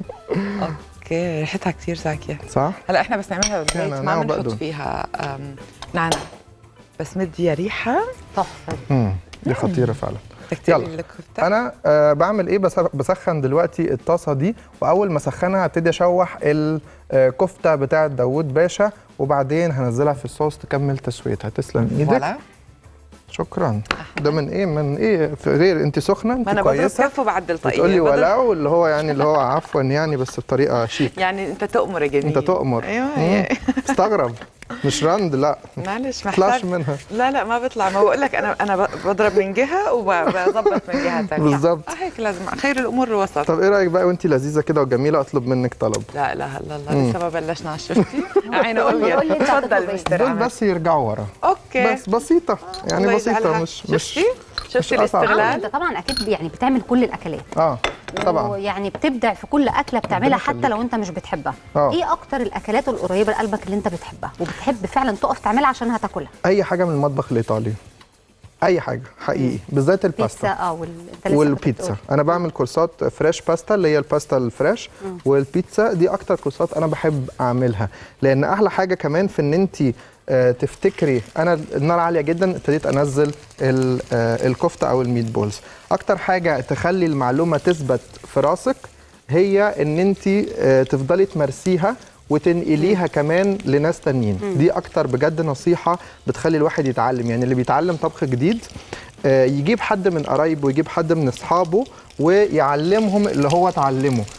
اوكي ريحتها كثير زاكيه صح هلا احنا بس نعملها بالبيت نعناع ما بنحط وبقدونس. فيها آم، نعناع بس مديها ريحه تحفه امم دي خطيره فعلا بدك تقلي يلا. الكفته انا آه بعمل ايه بس بسخن دلوقتي الطاسه دي واول ما اسخنها هبتدي اشوح الكفته بتاعه داوود باشا وبعدين هنزلها في الصوص تكمل تسويتها تسلم ايدك فوالا شكرا ده من ايه من ايه في غير انت سخنه ما انت انا بضرب كويسه كف وبعدل طاقيه بتقولي بضرب- ولو اللي هو يعني اللي هو عفوا يعني بس بطريقه شيك يعني انت تؤمر يا جميل انت تؤمر ايوه مم. هي- استغرب مش رند لا معلش ما تطلعش محتاج منها لا لا ما بطلع ما بقول لك انا انا ب- بضرب من جهه وبظبط من جهه ثانيه بالظبط. آه هيك لازم خير الامور الوسط طب ايه رايك بقى وانت لذيذه كده وجميله اطلب منك طلب لا اله الا الله مم. لسه ما بلشنا شفتي عينه قولي- ابيض قولي انت تفضل هتطلب ايه؟ مستر دول عمر بس يرجعوا ورا اوكي بس بسيطه يعني الله بسيطه يجعلها. مش مش شفتي شفتي مش أصعب. عمرو، الاستغلال انت طبعا اكيد يعني بتعمل كل الاكلات اه طبعا ويعني بتبدع في كل اكله بتعملها حتى يخليك. لو انت مش بتحبها آه. ايه اكتر الاكلات القريبه لقلبك اللي انت بتحبها وبتحب فعلا تقف تعملها عشان هتاكلها اي حاجه من المطبخ الايطالي اي حاجه حقيقي بالذات بيتزا الباستا اه وال... انت لسه والبيتزا بتقول. انا بعمل كورسات فريش باستا اللي هي الباستا الفريش والبيتزا دي اكتر كورسات انا بحب اعملها لان احلى حاجه كمان في ان انت آه، تفتكري انا النار عاليه جدا ابتديت انزل ال- آه، الكفته او الميت بولز اكتر حاجه تخلي المعلومه تثبت في راسك هي ان انت آه، تفضلي تمارسيها وتنقليها كمان لناس تانيين دي اكتر بجد نصيحه بتخلي الواحد يتعلم يعني اللي بيتعلم طبخ جديد آه، يجيب حد من قرايبه ويجيب حد من اصحابه ويعلمهم اللي هو اتعلمه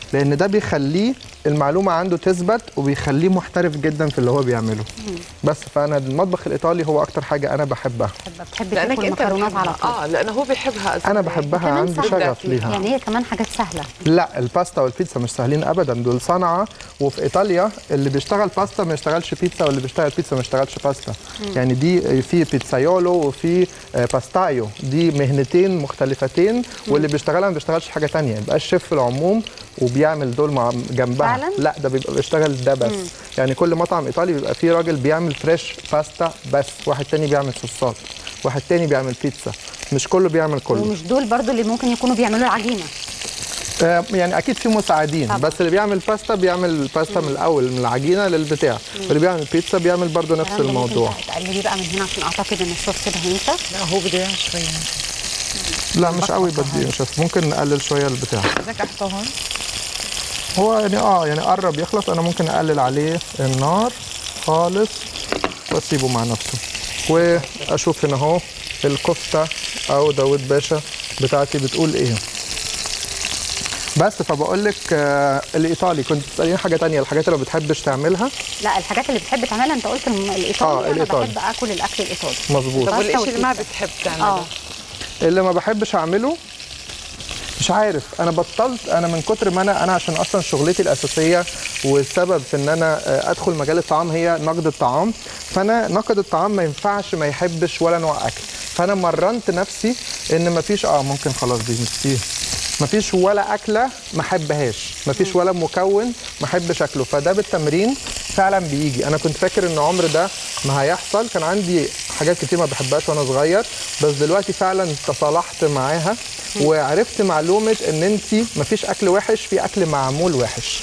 لان ده بيخليه المعلومه عنده تثبت وبيخليه محترف جدا في اللي هو بيعمله بس فانا المطبخ الايطالي هو اكتر حاجه انا بحبها بتحب لانك تاكل انت مكرونات على بتحبها. طول اه لانه هو بيحبها أصلاً. انا بحبها وكمان عندي سهلة شغف فيها. ليها يعني هي كمان حاجات سهله لا الباستا والبيتزا مش سهلين ابدا دول صنعه وفي ايطاليا اللي بيشتغل باستا ما يشتغلش بيتزا واللي بيشتغل بيتزا ما يشتغلش باستا يعني دي في بيتزايولو وفي آه، باستايو دي مهنتين مختلفتين واللي بيشتغلها ما بيشتغلش حاجه تانية ما يبقاش شيف في العموم وبيعمل دول مع جنبها فعلاً؟ لا ده بيبقى بيشتغل ده بس يعني كل مطعم ايطالي بيبقى فيه راجل بيعمل فريش باستا بس واحد تاني بيعمل صوصات واحد تاني بيعمل بيتزا مش كله بيعمل كله ومش دول برضو اللي ممكن يكونوا بيعملوا العجينه آه، يعني اكيد في مساعدين طبعا. بس اللي بيعمل باستا بيعمل باستا من الاول من العجينه للبتاع واللي بيعمل بيتزا بيعمل برضو نفس الكلام ده ممكن الموضوع تقلبي بقى من هنا عشان اعتقد ان الصوص كده هينشف لا هو بده اياها شوي لا مش قوي بدي شوف ممكن نقلل شويه البتاع بدك احطه هون هو يعني اه يعني قرب يخلص انا ممكن اقلل عليه النار خالص واسيبه مع نفسه واشوف هنا اهو الكفته او داود باشا بتاعتي بتقول ايه بس فبقول لك آه الايطالي كنت بتساليني حاجه تانية الحاجات اللي ما بتحبش تعملها لا الحاجات اللي بتحب تعملها انت قلت الم- الايطالي آه، انا الإيطالي. بحب اكل الاكل الايطالي مظبوط طب الباستا والشيء اللي ما والبيتزا. بتحب تعمله اه اللي ما بحبش اعمله مش عارف انا بطلت انا من كتر ما انا انا عشان اصلا شغلتي الاساسيه والسبب في ان انا آه، ادخل مجال الطعام هي نقد الطعام فانا ناقد الطعام ما ينفعش ما يحبش ولا نوع اكل فانا مرنت نفسي ان ما فيش اه ممكن خلاص دي مش ما فيش ولا اكله ما احبهاش ما فيش ولا مكون ما احبش اكله فده بالتمرين فعلا بيجي انا كنت فاكر ان عمر ده ما هيحصل كان عندي حاجات كتير ما بحبهاش وانا صغير بس دلوقتي فعلا تصالحت معاها وعرفت معلومه ان انت ما فيش اكل وحش في اكل معمول وحش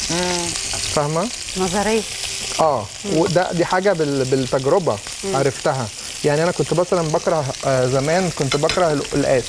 فاهمه نظريه اه وده دي حاجه بال... بالتجربه عرفتها يعني انا كنت مثلا بكره آه زمان كنت بكره القلقاس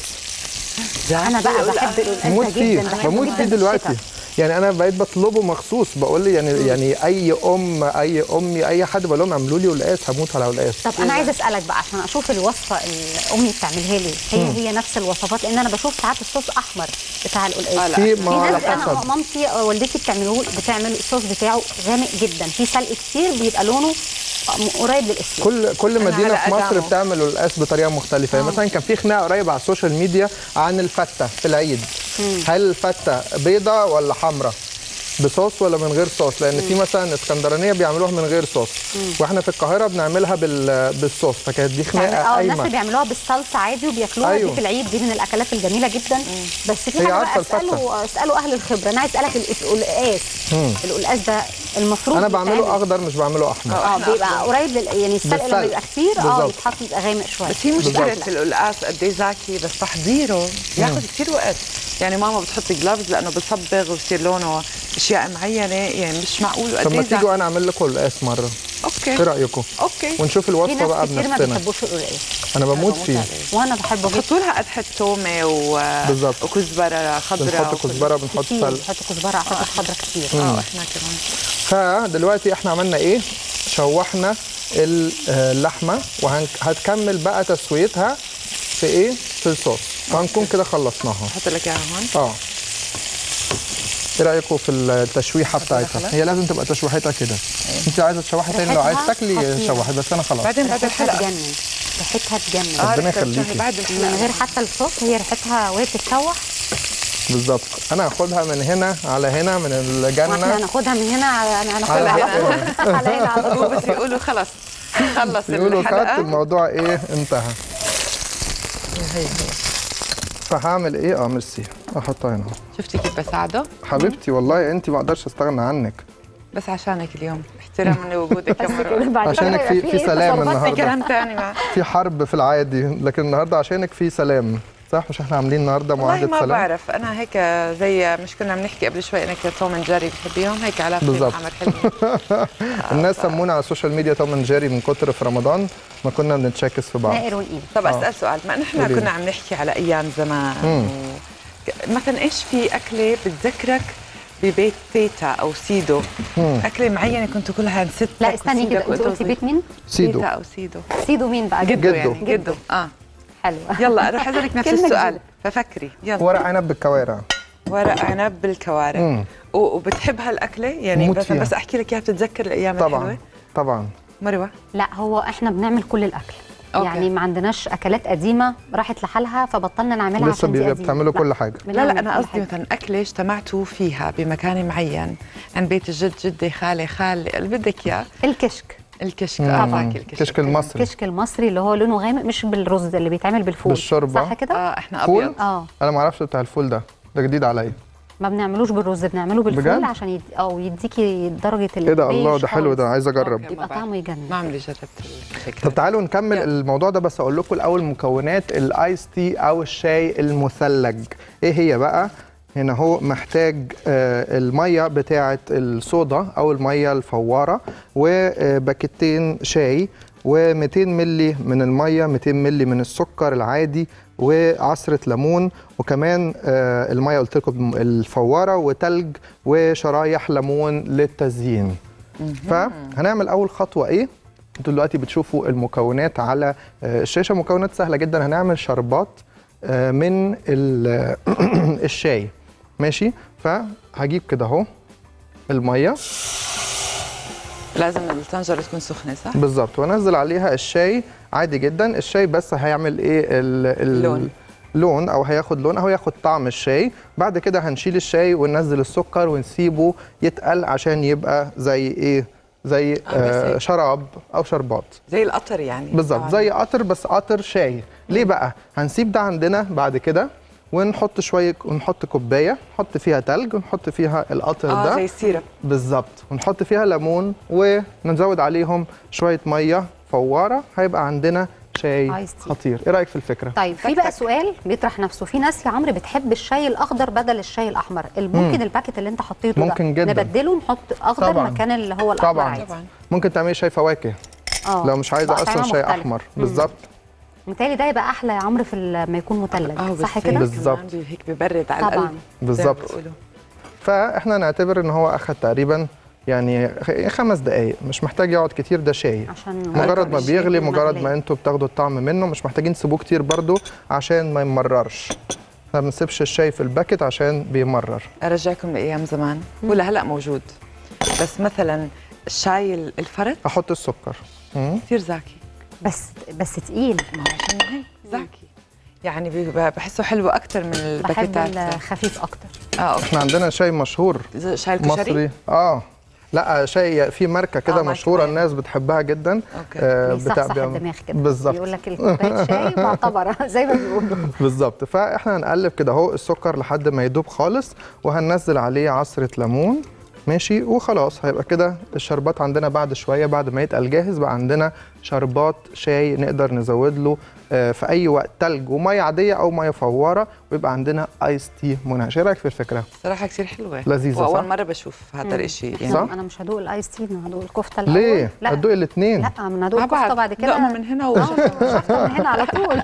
انا بقى بحب القلقاس بموت ده فيه جدا بحبه بموت جدا فيه في دلوقتي الشتاء. يعني انا بقيت بطلبه مخصوص بقول لي يعني يعني اي ام اي امي اي حد بقول لهم اعملوا لي قلقاس هموت على قلقاس طب انا عايزه اسالك بقى عشان اشوف الوصفه اللي امي بتعملها لي هي هي نفس الوصفات لان انا بشوف ساعات الصوص احمر بتاع القلقاس آه، لا. في في ما على ناس انا حسب مامتي آه، والدتي بتعمله بتعمل الصوص بتاعه غامق جدا في سلق كتير بيبقى لونه م- قريب للاسود كل كل أنا مدينه على في مصر أدعمه. بتعمل القلقاس بطريقه مختلفه يعني مثلا كان في خناقه قريب على السوشيال ميديا عن الفته في العيد هل الفته بيضه ولا حمراء بصوص ولا من غير صوص لان في مثلا اسكندرانيه بيعملوها من غير صوص واحنا في القاهره بنعملها بال- بالصوص فكانت دي يعني خناقه اه الناس اللي قايمه بيعملوها بالصلصه عادي وبياكلوها أيوه. دي في العيد دي من الاكلات الجميله جدا بس في هي حاجه عارفة بقى الفتة. اساله اساله اهل الخبره انا عايز اسالك القس- القلقاس القلقاس ده المفروض انا بعمله يتعمل- اخضر مش بعمله احمر اه بيبقى قريب لل... يعني السلق لما بالسلق. بيبقى كتير اه بالظبط. يتحط يبقى غامق شويه بس في مشكلة بالظبط. في القلقاس قد ايه زاكي بس تحضيره بياخذ كثير وقت يعني ماما بتحط جلافز لانه بصبغ وبصير لونه اشياء معينه يعني مش معقول طب قد ما ايه تيجوا زاكي انا اعمل لكم القلقاس مره اوكي ايه رايكم اوكي ونشوف في الوصفه ناس بقى كتير ما بنفسنا بيحبوش القلقاس انا بموت فيه وانا بحبه جدا حطوا لها قدحه تومه و... بالظبط. وكزبره خضراء بنحط كزبره بنحط كتير سلق بحط كزبره اعتقد خضره كتير اه احنا كمان فدلوقتي احنا عملنا ايه شوحنا ال- آه، اللحمه وهتكمل بقى تسويتها في ايه في الصوص وهنكون كده خلصناها بحط لك اياها هون اه ايه رايكم في التشويحه بتاعتها خلاص؟ هي لازم تبقى تشويحتها كده انت عايزه تشوحي تاني لو عايز ريحتها تاكلي خطيرة. شوحي بس انا خلاص بعدين بعد ريحتها الحلقه تجنن ريحتها تجنن اه ربنا رح ترجعي يخليكي. بعد من الحلقه غير حتى الصوص هي ريحتها وهي بتتشوح بالظبط انا هاخدها من هنا على هنا من واحنا الجنه هناخدها من هنا على هناخدها على على هنا. طول على هنا على هو طول بس يقولوا خلص خلص يقولوا كات الحلقه الموضوع ايه انتهى هي هي فهعمل ايه اه ميرسي احطها هنا شفتي كيف بساعده حبيبتي والله انت ما اقدرش استغنى عنك بس عشانك اليوم احتراما لوجودك يا بس كده مروه بعد عشانك كده في- يبقى في إيه سلام تصرفات النهاردة. في كلام ثاني مع في حرب في العادي لكن النهارده عشانك في سلام صح مش احنا عاملين النهارده والله معاهده ما سلام بعرف انا هيك زي مش كنا بنحكي قبل شوي انك توم اند جيري بتحبيهم هيك علاقتي بالظبط. مع عمر حلمي الناس سمونا على السوشيال ميديا توم اند جيري من كتر في رمضان ما كنا بنتشاكس في بعض نائر ونقيل طب آه. اسال سؤال ما نحن قولي. كنا عم نحكي على ايام زمان مم. و... ك- مثلا ايش في اكله بتذكرك ببيت تيتا او سيدو مم. اكله معينه كنتوا كلها نستك لا استني كده وسيدك انت وأنتوا قلتي بيت مين؟ سيدو تيتا او سيدو سيدو مين بقى؟ جدو, جدو. يعني جدو اه حلو يلا رح اسالك نفس كلمة السؤال جدو. ففكري يلا ورق عنب بالكوارع ورق عنب بالكوارع مم. و- وبتحب هالاكله يعني بموت بس, فيها. بس احكي لك اياها بتتذكر الايام طبعا الحلوه طبعا مروه لا هو احنا بنعمل كل الاكل أوكي. يعني ما عندناش اكلات قديمه راحت لحالها فبطلنا نعملها لسه عشان دي بي- قديمه بتعملوا لا، كل حاجه لا بنعمل لا انا كل قصدي حاجة. مثلا اكله اجتمعتوا فيها بمكان معين عند بيت الجد جدي خالي خالي اللي بدك اياه الكشك الكشك مم. اه معك الكشك كشك المصري الكشك المصري اللي هو لونه غامق مش بالرز اللي بيتعمل بالفول بالشوربة. صح كده اه احنا فول؟ ابيض اه انا ما اعرفش بتاع الفول ده ده جديد عليا ما بنعملوش بالرز بنعمله بالفول بجد؟ عشان يد... او يديكي درجه ايه ده الله البيج ده حلو خالص. ده عايز اجرب أوكي. يبقى طعمه يجنن ما عمري جربت الفكره طب تعالوا نكمل يلا. الموضوع ده بس اقول لكم الاول مكونات الايس تي او الشاي المثلج ايه هي بقى هنا هو محتاج آه، الميه بتاعه الصودا او الميه الفواره وباكيتين شاي و200 ملي من الميه 200 ملي من السكر العادي وعصره ليمون وكمان آه، الميه قلت لكم الفواره وتلج وشرايح ليمون للتزيين فهنعمل اول خطوه ايه انتوا دلوقتي بتشوفوا المكونات على آه، الشاشه مكونات سهله جدا هنعمل شربات آه، من ال- الشاي ماشي فهجيب كده اهو الميه لازم الطنجره تكون سخنه صح؟ بالظبط وانزل عليها الشاي عادي جدا الشاي بس هيعمل ايه ال ال لون. لون او هياخد لون او ياخد طعم الشاي بعد كده هنشيل الشاي وننزل السكر ونسيبه يتقل عشان يبقى زي ايه زي آه، بس آه هيك. شراب او شربات زي القطر يعني بالظبط طبعاً. زي قطر بس قطر شاي ليه بقى هنسيب ده عندنا بعد كده ونحط شويه ونحط كوبايه نحط فيها تلج ونحط فيها القطر اه ده زي السيرب بالظبط ونحط فيها ليمون ونزود عليهم شويه ميه فواره هيبقى عندنا شاي آيس تي. خطير ايه رايك في الفكره طيب في بقى سؤال بيطرح نفسه في ناس يا عمرو بتحب الشاي الاخضر بدل الشاي الاحمر ممكن الباكت اللي انت حطيته ممكن ده جداً. نبدله نحط اخضر طبعاً. مكان اللي هو الاحمر طبعاً. عادي طبعا ممكن تعملي شاي فواكه اه لو مش عايزه بقى اصلا طعمها شاي مختلف. احمر مم. بالظبط متهيألي ده يبقى احلى يا عمرو في لما يكون مثلج اه صح بالصيف كده بالظبط. كمان بي- هيك ببرد على طبعاً. القلب زي ما بالظبط بيقولوا. فاحنا نعتبر ان هو اخد تقريبا يعني خ- خمس دقائق مش محتاج يقعد كتير ده شاي عشان مجرد ما الشاي بيغلي مجرد مغلي. ما انتوا بتاخدوا الطعم منه مش محتاجين تسيبوه كتير برضو عشان ما يمررش ما بنسيبش الشاي في الباكت عشان بيمرر ارجعكم لايام زمان ولا هلا موجود بس مثلا الشاي ال- الفرد احط السكر مم. كثير زاكي بس بس تقيل ما هو عشان هيك زاكي يعني بي- بحسه حلو اكثر من بحب الباكيتات الخفيف اكتر اه اوكي احنا عندنا شاي مشهور زي شاي الكشري مصري اه لا شاي في ماركه كده آه، ماركة مشهوره معينة. الناس بتحبها جدا اوكي آه بيصحصح بيعمل- الدماغ كده بالظبط يقول لك الكوبايه شاي معتبره زي ما بيقولوا بالظبط فاحنا هنقلب كده اهو السكر لحد ما يدوب خالص وهننزل عليه عصره ليمون ماشي وخلاص هيبقى كده الشربات عندنا بعد شويه بعد ما يتقل جاهز بقى عندنا شربات شاي نقدر نزود له آه، في اي وقت تلج وميه عاديه او ميه فواره ويبقى عندنا ايس تي منعش ايه رايك في الفكره صراحه كثير حلوه لذيذة، واول صح؟ مره بشوف هذا الشيء صح؟ يعني انا مش هدوق الايس تي انا هدوق الكفته الاول ليه لا هتدوقي الاثنين لا من هدوق مع الكفته بعض بعد كده لقمة من هنا و... اه شفطة من هنا على طول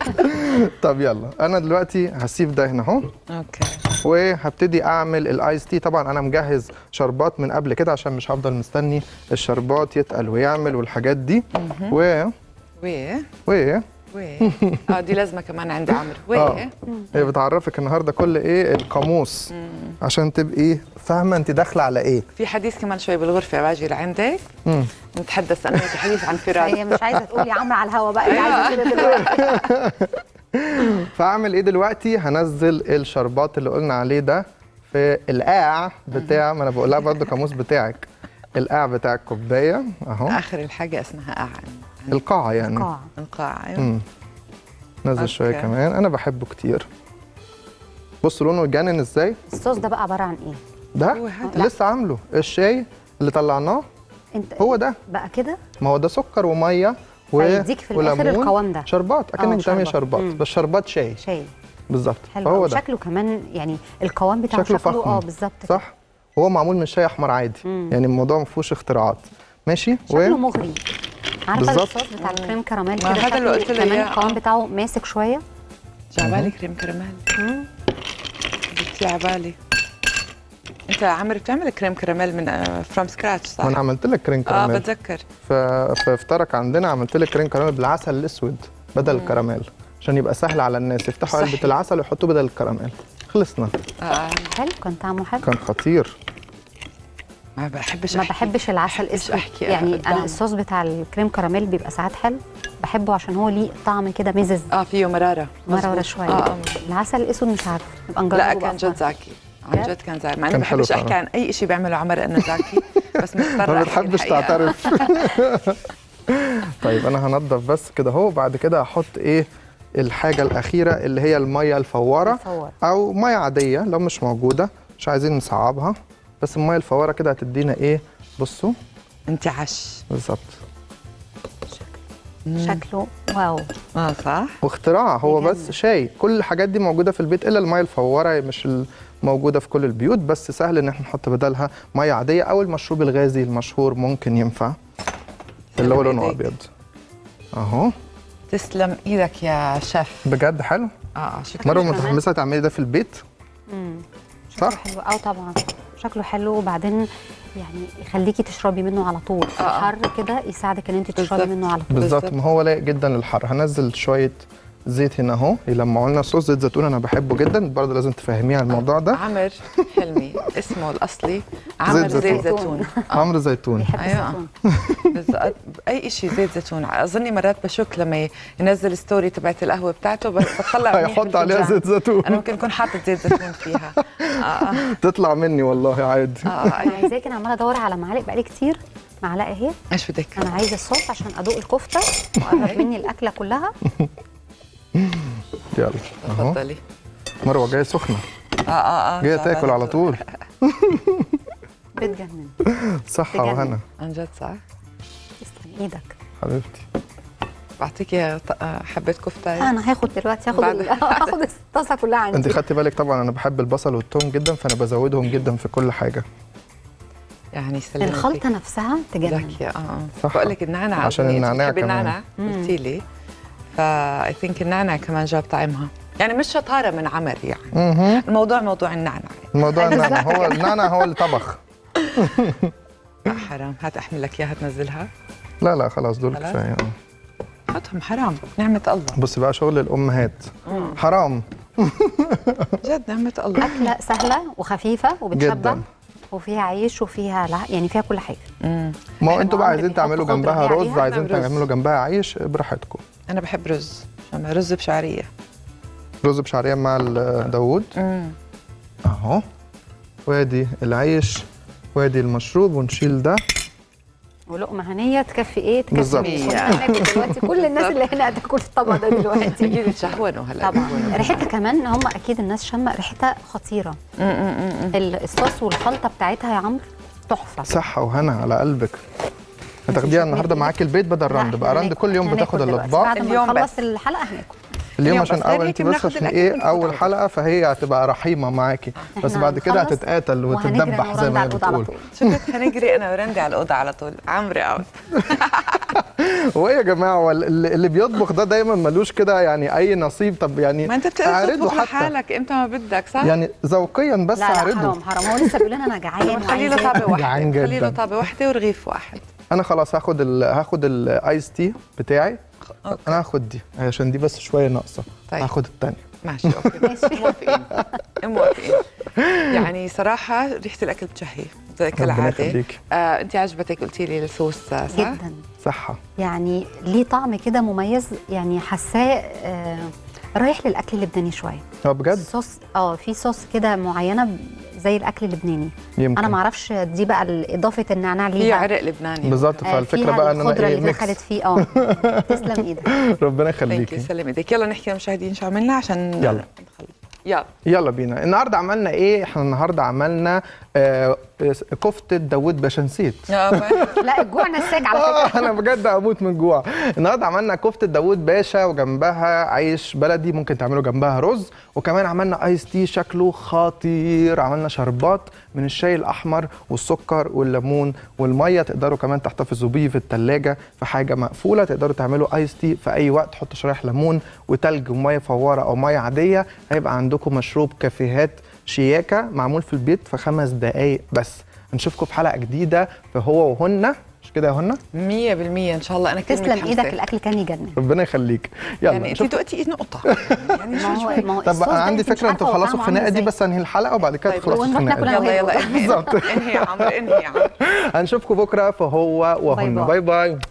طب يلا انا دلوقتي هسيب ده هنا اهو اوكي وهبتدي اعمل الايس تي طبعا انا مجهز شربات من قبل كده عشان مش هفضل مستني الشربات يتقل ويعمل والحاجات دي و وي و وي اه دي لازمه كمان عندي عمرو وي آه. هي بتعرفك النهارده كل ايه القاموس عشان تبقي فاهمه انت داخله على ايه في حديث كمان شوي بالغرفه باجي لعندك مم. نتحدث انا وياك حديث عن فراق هي مش عايزه تقول يا عمرو على الهوا بقى هي عايزه كده دلوقتي فاعمل ايه دلوقتي هنزل الشربات اللي قلنا عليه ده في القاع بتاع ما انا بقول لها برضه قاموس بتاعك القاع بتاع الكوبايه اهو اخر الحاجه اسمها قاع القاع يعني قاع القاع ايوه مم. نزل شويه أوكي. كمان انا بحبه كتير بص لونه اتجنن ازاي الصوص ده بقى عباره عن ايه ده هو هذا. لسه عامله الشاي اللي طلعناه انت هو ده بقى كده ما هو ده سكر وميه و... فيديك في الآخر وليمون. القوام ده. شربات اكنك آه، بتعملي شربات. شربات مم. بس شربات شاي شاي بالظبط حلو فهو قوي ده شكله كمان يعني القوام بتاعه شكله شكله, فخم اه بالظبط كده. صح هو معمول من شاي احمر عادي يعني الموضوع ما فيهوش اختراعات ماشي شكله مغري عارفه بالظبط. الصوص بتاع الكريم كراميل ما كده هذا اللي شكله قلت له كمان إياه، القوام آه. بتاعه ماسك شويه جعبالي كريم كراميل مم. جبتي عبالي انت عمرو بتعمل كريم كراميل من فروم سكراتش صح؟ ما انا عملت لك كريم اه كراميل بتذكر ف... في افطارك عندنا عملت لك كريم كراميل بالعسل الاسود بدل الكراميل عشان يبقى سهل على الناس يفتحوا صحي. علبه العسل ويحطوه بدل الكراميل خلصنا آه. حلو كان طعمه حلو كان خطير ما بحبش ما أحكي. بحبش العسل بحبش الاسود أحكي يعني قدام. انا الصوص بتاع الكريم كراميل بيبقى ساعات حلو بحبه عشان هو ليه طعم كده مزز اه فيه مراره مرة مظبوط. شويه آه آه. العسل الاسود مش عارفه نبقى نجربه لا بقى كان في مرة. جد زاكي عن جد كان زاكي مع اني كان ما حلو بحبش احكي فعلاً. عن اي شيء بيعمله عمر انه زاكي بس مضطره ما أحكي بتحبش الحقيقة. تعترف طيب انا هنضف بس كده اهو وبعد كده هحط ايه الحاجه الاخيره اللي هي الميه الفواره الفوار. او ميه عاديه لو مش موجوده مش عايزين نصعبها بس الميه الفواره كده هتدينا ايه بصوا انتعاش بالظبط شكله واو اه صح واختراع هو بجد. بس شاي كل الحاجات دي موجوده في البيت الا الميه الفواره مش موجوده في كل البيوت بس سهل ان احنا نحط بدلها ميه عاديه او المشروب الغازي المشهور ممكن ينفع اللي هو لونه إيديك. ابيض اهو تسلم ايدك يا شيف بجد حلو اه اه شكرا مره كمان. متحمسه تعملي ده في البيت امم شكله صح حلو اه طبعا شكله حلو وبعدين يعني يخليكي تشربي منه على طول آه، آه. الحر كده يساعدك ان انت تشربي بالظبط. منه على طول بالظبط بالظبط. ما هو لايق جدا للحر هنزل شويه زيت هنا اهو يلمعوا لنا صوص زيت زيتون انا بحبه جدا برضه لازم تفهميها الموضوع ده عمر حلمي اسمه الاصلي عمر زيت زيت زيتون. زيتون عمرو زيتون بيحب أيوة. الزيتون بالظبط اي شيء زيت زيتون اظني مرات بشك لما ينزل ستوري تبعت القهوه بتاعته بس بطلع منيح هيحط عليها بالفنجان. زيت زيتون انا ممكن اكون حاطط زيت زيتون فيها اه اه تطلع مني والله عادي اه, آه. انا عايزاكي انا عماله ادور على معالق بقالي كتير معلقه اهي ايش بدك؟ انا عايزه الصوص عشان ادوق الكفته وقرب مني الاكله كلها يلا اهو تفضلي مروه جايه سخنه اه اه اه جايه صح، تاكل على طول بتجنن صحه بجد. وهنا عن جد صح تسلم ايدك حبيبتي بعطيكي ط- آه، حبه كفته انا هاخد دلوقتي هاخد بعد- ال- هاخد الطاسه كلها عندي انت خدتي بالك طبعا انا بحب البصل والثوم جدا فانا بزودهم جدا في كل حاجه يعني سلمتك الخلطه نفسها تجنن ذكية اه صح. بقول لك النعنع عشان أظني أنت النعناع بتحبي كمان. النعنع قلتي لي فا اي ثينك النعنع كمان جاب طعمها يعني مش شطاره من عمر يعني اها الموضوع موضوع النعنع الموضوع النعنع هو النعنع هو اللي طبخ لا حرام هات احمل لك اياها تنزلها لا لا خلاص دول خلاص. كفايه هاتهم حرام نعمه الله بصي بقى شغل الامهات حرام جد نعمه الله اكله سهله وخفيفه وبتشبع جدا. وفيها عيش وفيها لح... يعني فيها كل حاجه مم. ما هو انتوا بقى عمرو عايزين بيحط تعملوا خضرة جنبها دي رز عليها؟ عايزين نعمل رز. تعملوا جنبها عيش براحتكم انا بحب رز عشان رز بشعريه رز بشعريه مع ال- داوود امم اهو وادي العيش وادي المشروب ونشيل ده ولقمه هنيه تكفي ايه تكفي بالظبط. مين؟ كلنا هناكل دلوقتي كل الناس اللي هنا هتاكل الطبق ده دلوقتي اكيد بتشهونوا هلا طبعا ريحتها كمان هم اكيد الناس شامه ريحتها خطيره ال- الصوص والخلطه بتاعتها يا عمرو تحفه صحه وهنا على قلبك هتاخديها النهارده معاكي البيت بدل لا، رند إحنا بقى رند هناكل. كل يوم إحنا بتاخد هناكل دلوقتي. الاطباق بعد ما اليوم نخلص بس. الحلقه هناكل اليوم اليوم عشان بس اول هيك انت بناخد بس عشان الأكل ايه كله اول بتاخده. حلقه فهي هتبقى رحيمه معاكي بس إحنا بعد كده هنخلص هتتقاتل وهنجري وتتدبح أنا زي ما هي ورند على الأوضة على بتقول طول. شفت هنجري انا ورندي على الاوضه على طول عمري اوت هو ايه يا جماعه هو اللي اللي بيطبخ ده دايما ملوش كده يعني اي نصيب طب يعني ما انت بتقدر اعرضه تطبخ حتى لحالك امتى ما بدك صح؟ يعني ذوقيا بس لا لا اعرضه حرام حرام هو لسه بيقول لنا انا جعان خلي له وعايز طابه جعان واحده خلي له جداً. طابه واحده ورغيف واحد انا خلاص هاخد ال... هاخد الايس تي بتاعي أوكي. انا هاخد دي عشان دي بس شويه ناقصه طيب. هاخد الثانيه ماشي اوكي موافقين موافقين يعني صراحه ريحه الاكل بتشهي زي ربنا كالعاده يخليكي آه انت عجبتك قلتي لي الصوص آه، صح؟ جدا صحه يعني ليه طعم كده مميز يعني حاساه آه، رايح للاكل اللبناني شويه هو بجد صوص اه في صوص كده معينه ب- زي الاكل اللبناني يمكن انا ما اعرفش دي بقى ال- اضافه النعناع هي ليها عرق لبناني بالظبط آه، فالفكره فيها بقى ان انا الخضره ايه اللي ميكس دخلت فيه اه تسلم ايدك ربنا ثانك يو يخليكي سلم ايدك يلا نحكي للمشاهدين شو عملنا عشان يلا. نخلص يلا يلا بينا النهارده عملنا ايه احنا النهارده عملنا آه كفته داوود باشا نسيت لا الجوع نساك على فكره آه انا بجد هموت من جوع النهارده عملنا كفته داوود باشا وجنبها عيش بلدي ممكن تعملوا جنبها رز وكمان عملنا ايس تي شكله خطير عملنا شربات من الشاي الاحمر والسكر والليمون والميه تقدروا كمان تحتفظوا بيه في الثلاجه في حاجه مقفوله تقدروا تعملوا ايس تي في اي وقت تحطوا شرايح ليمون وتلج وميه فواره او ميه عاديه هيبقى عندكم مشروب كافيهات شياكه معمول في البيت في خمس دقائق بس هنشوفكم في حلقه جديده في هو وهن مش كده يا هنا 100% ان شاء الله انا كتير تسلم متحمسة. ايدك الاكل كان يجنن ربنا يخليك يلا يعني انت نشوف دقتي نقطه يعني ما هو ما هو طب الصوص انا ده عندي أنت مش فكره انتوا عارفة هو خلصوا طعمه عامل الخناقه دي إزاي. بس انهي الحلقه وبعد كده طيب، تخلصوا ونروح الخناقه ناكل دي. يلا يلا انهي بالظبط انهي يا عمرو انهي يا عمرو هنشوفكم بكره في هو وهن باي باي باي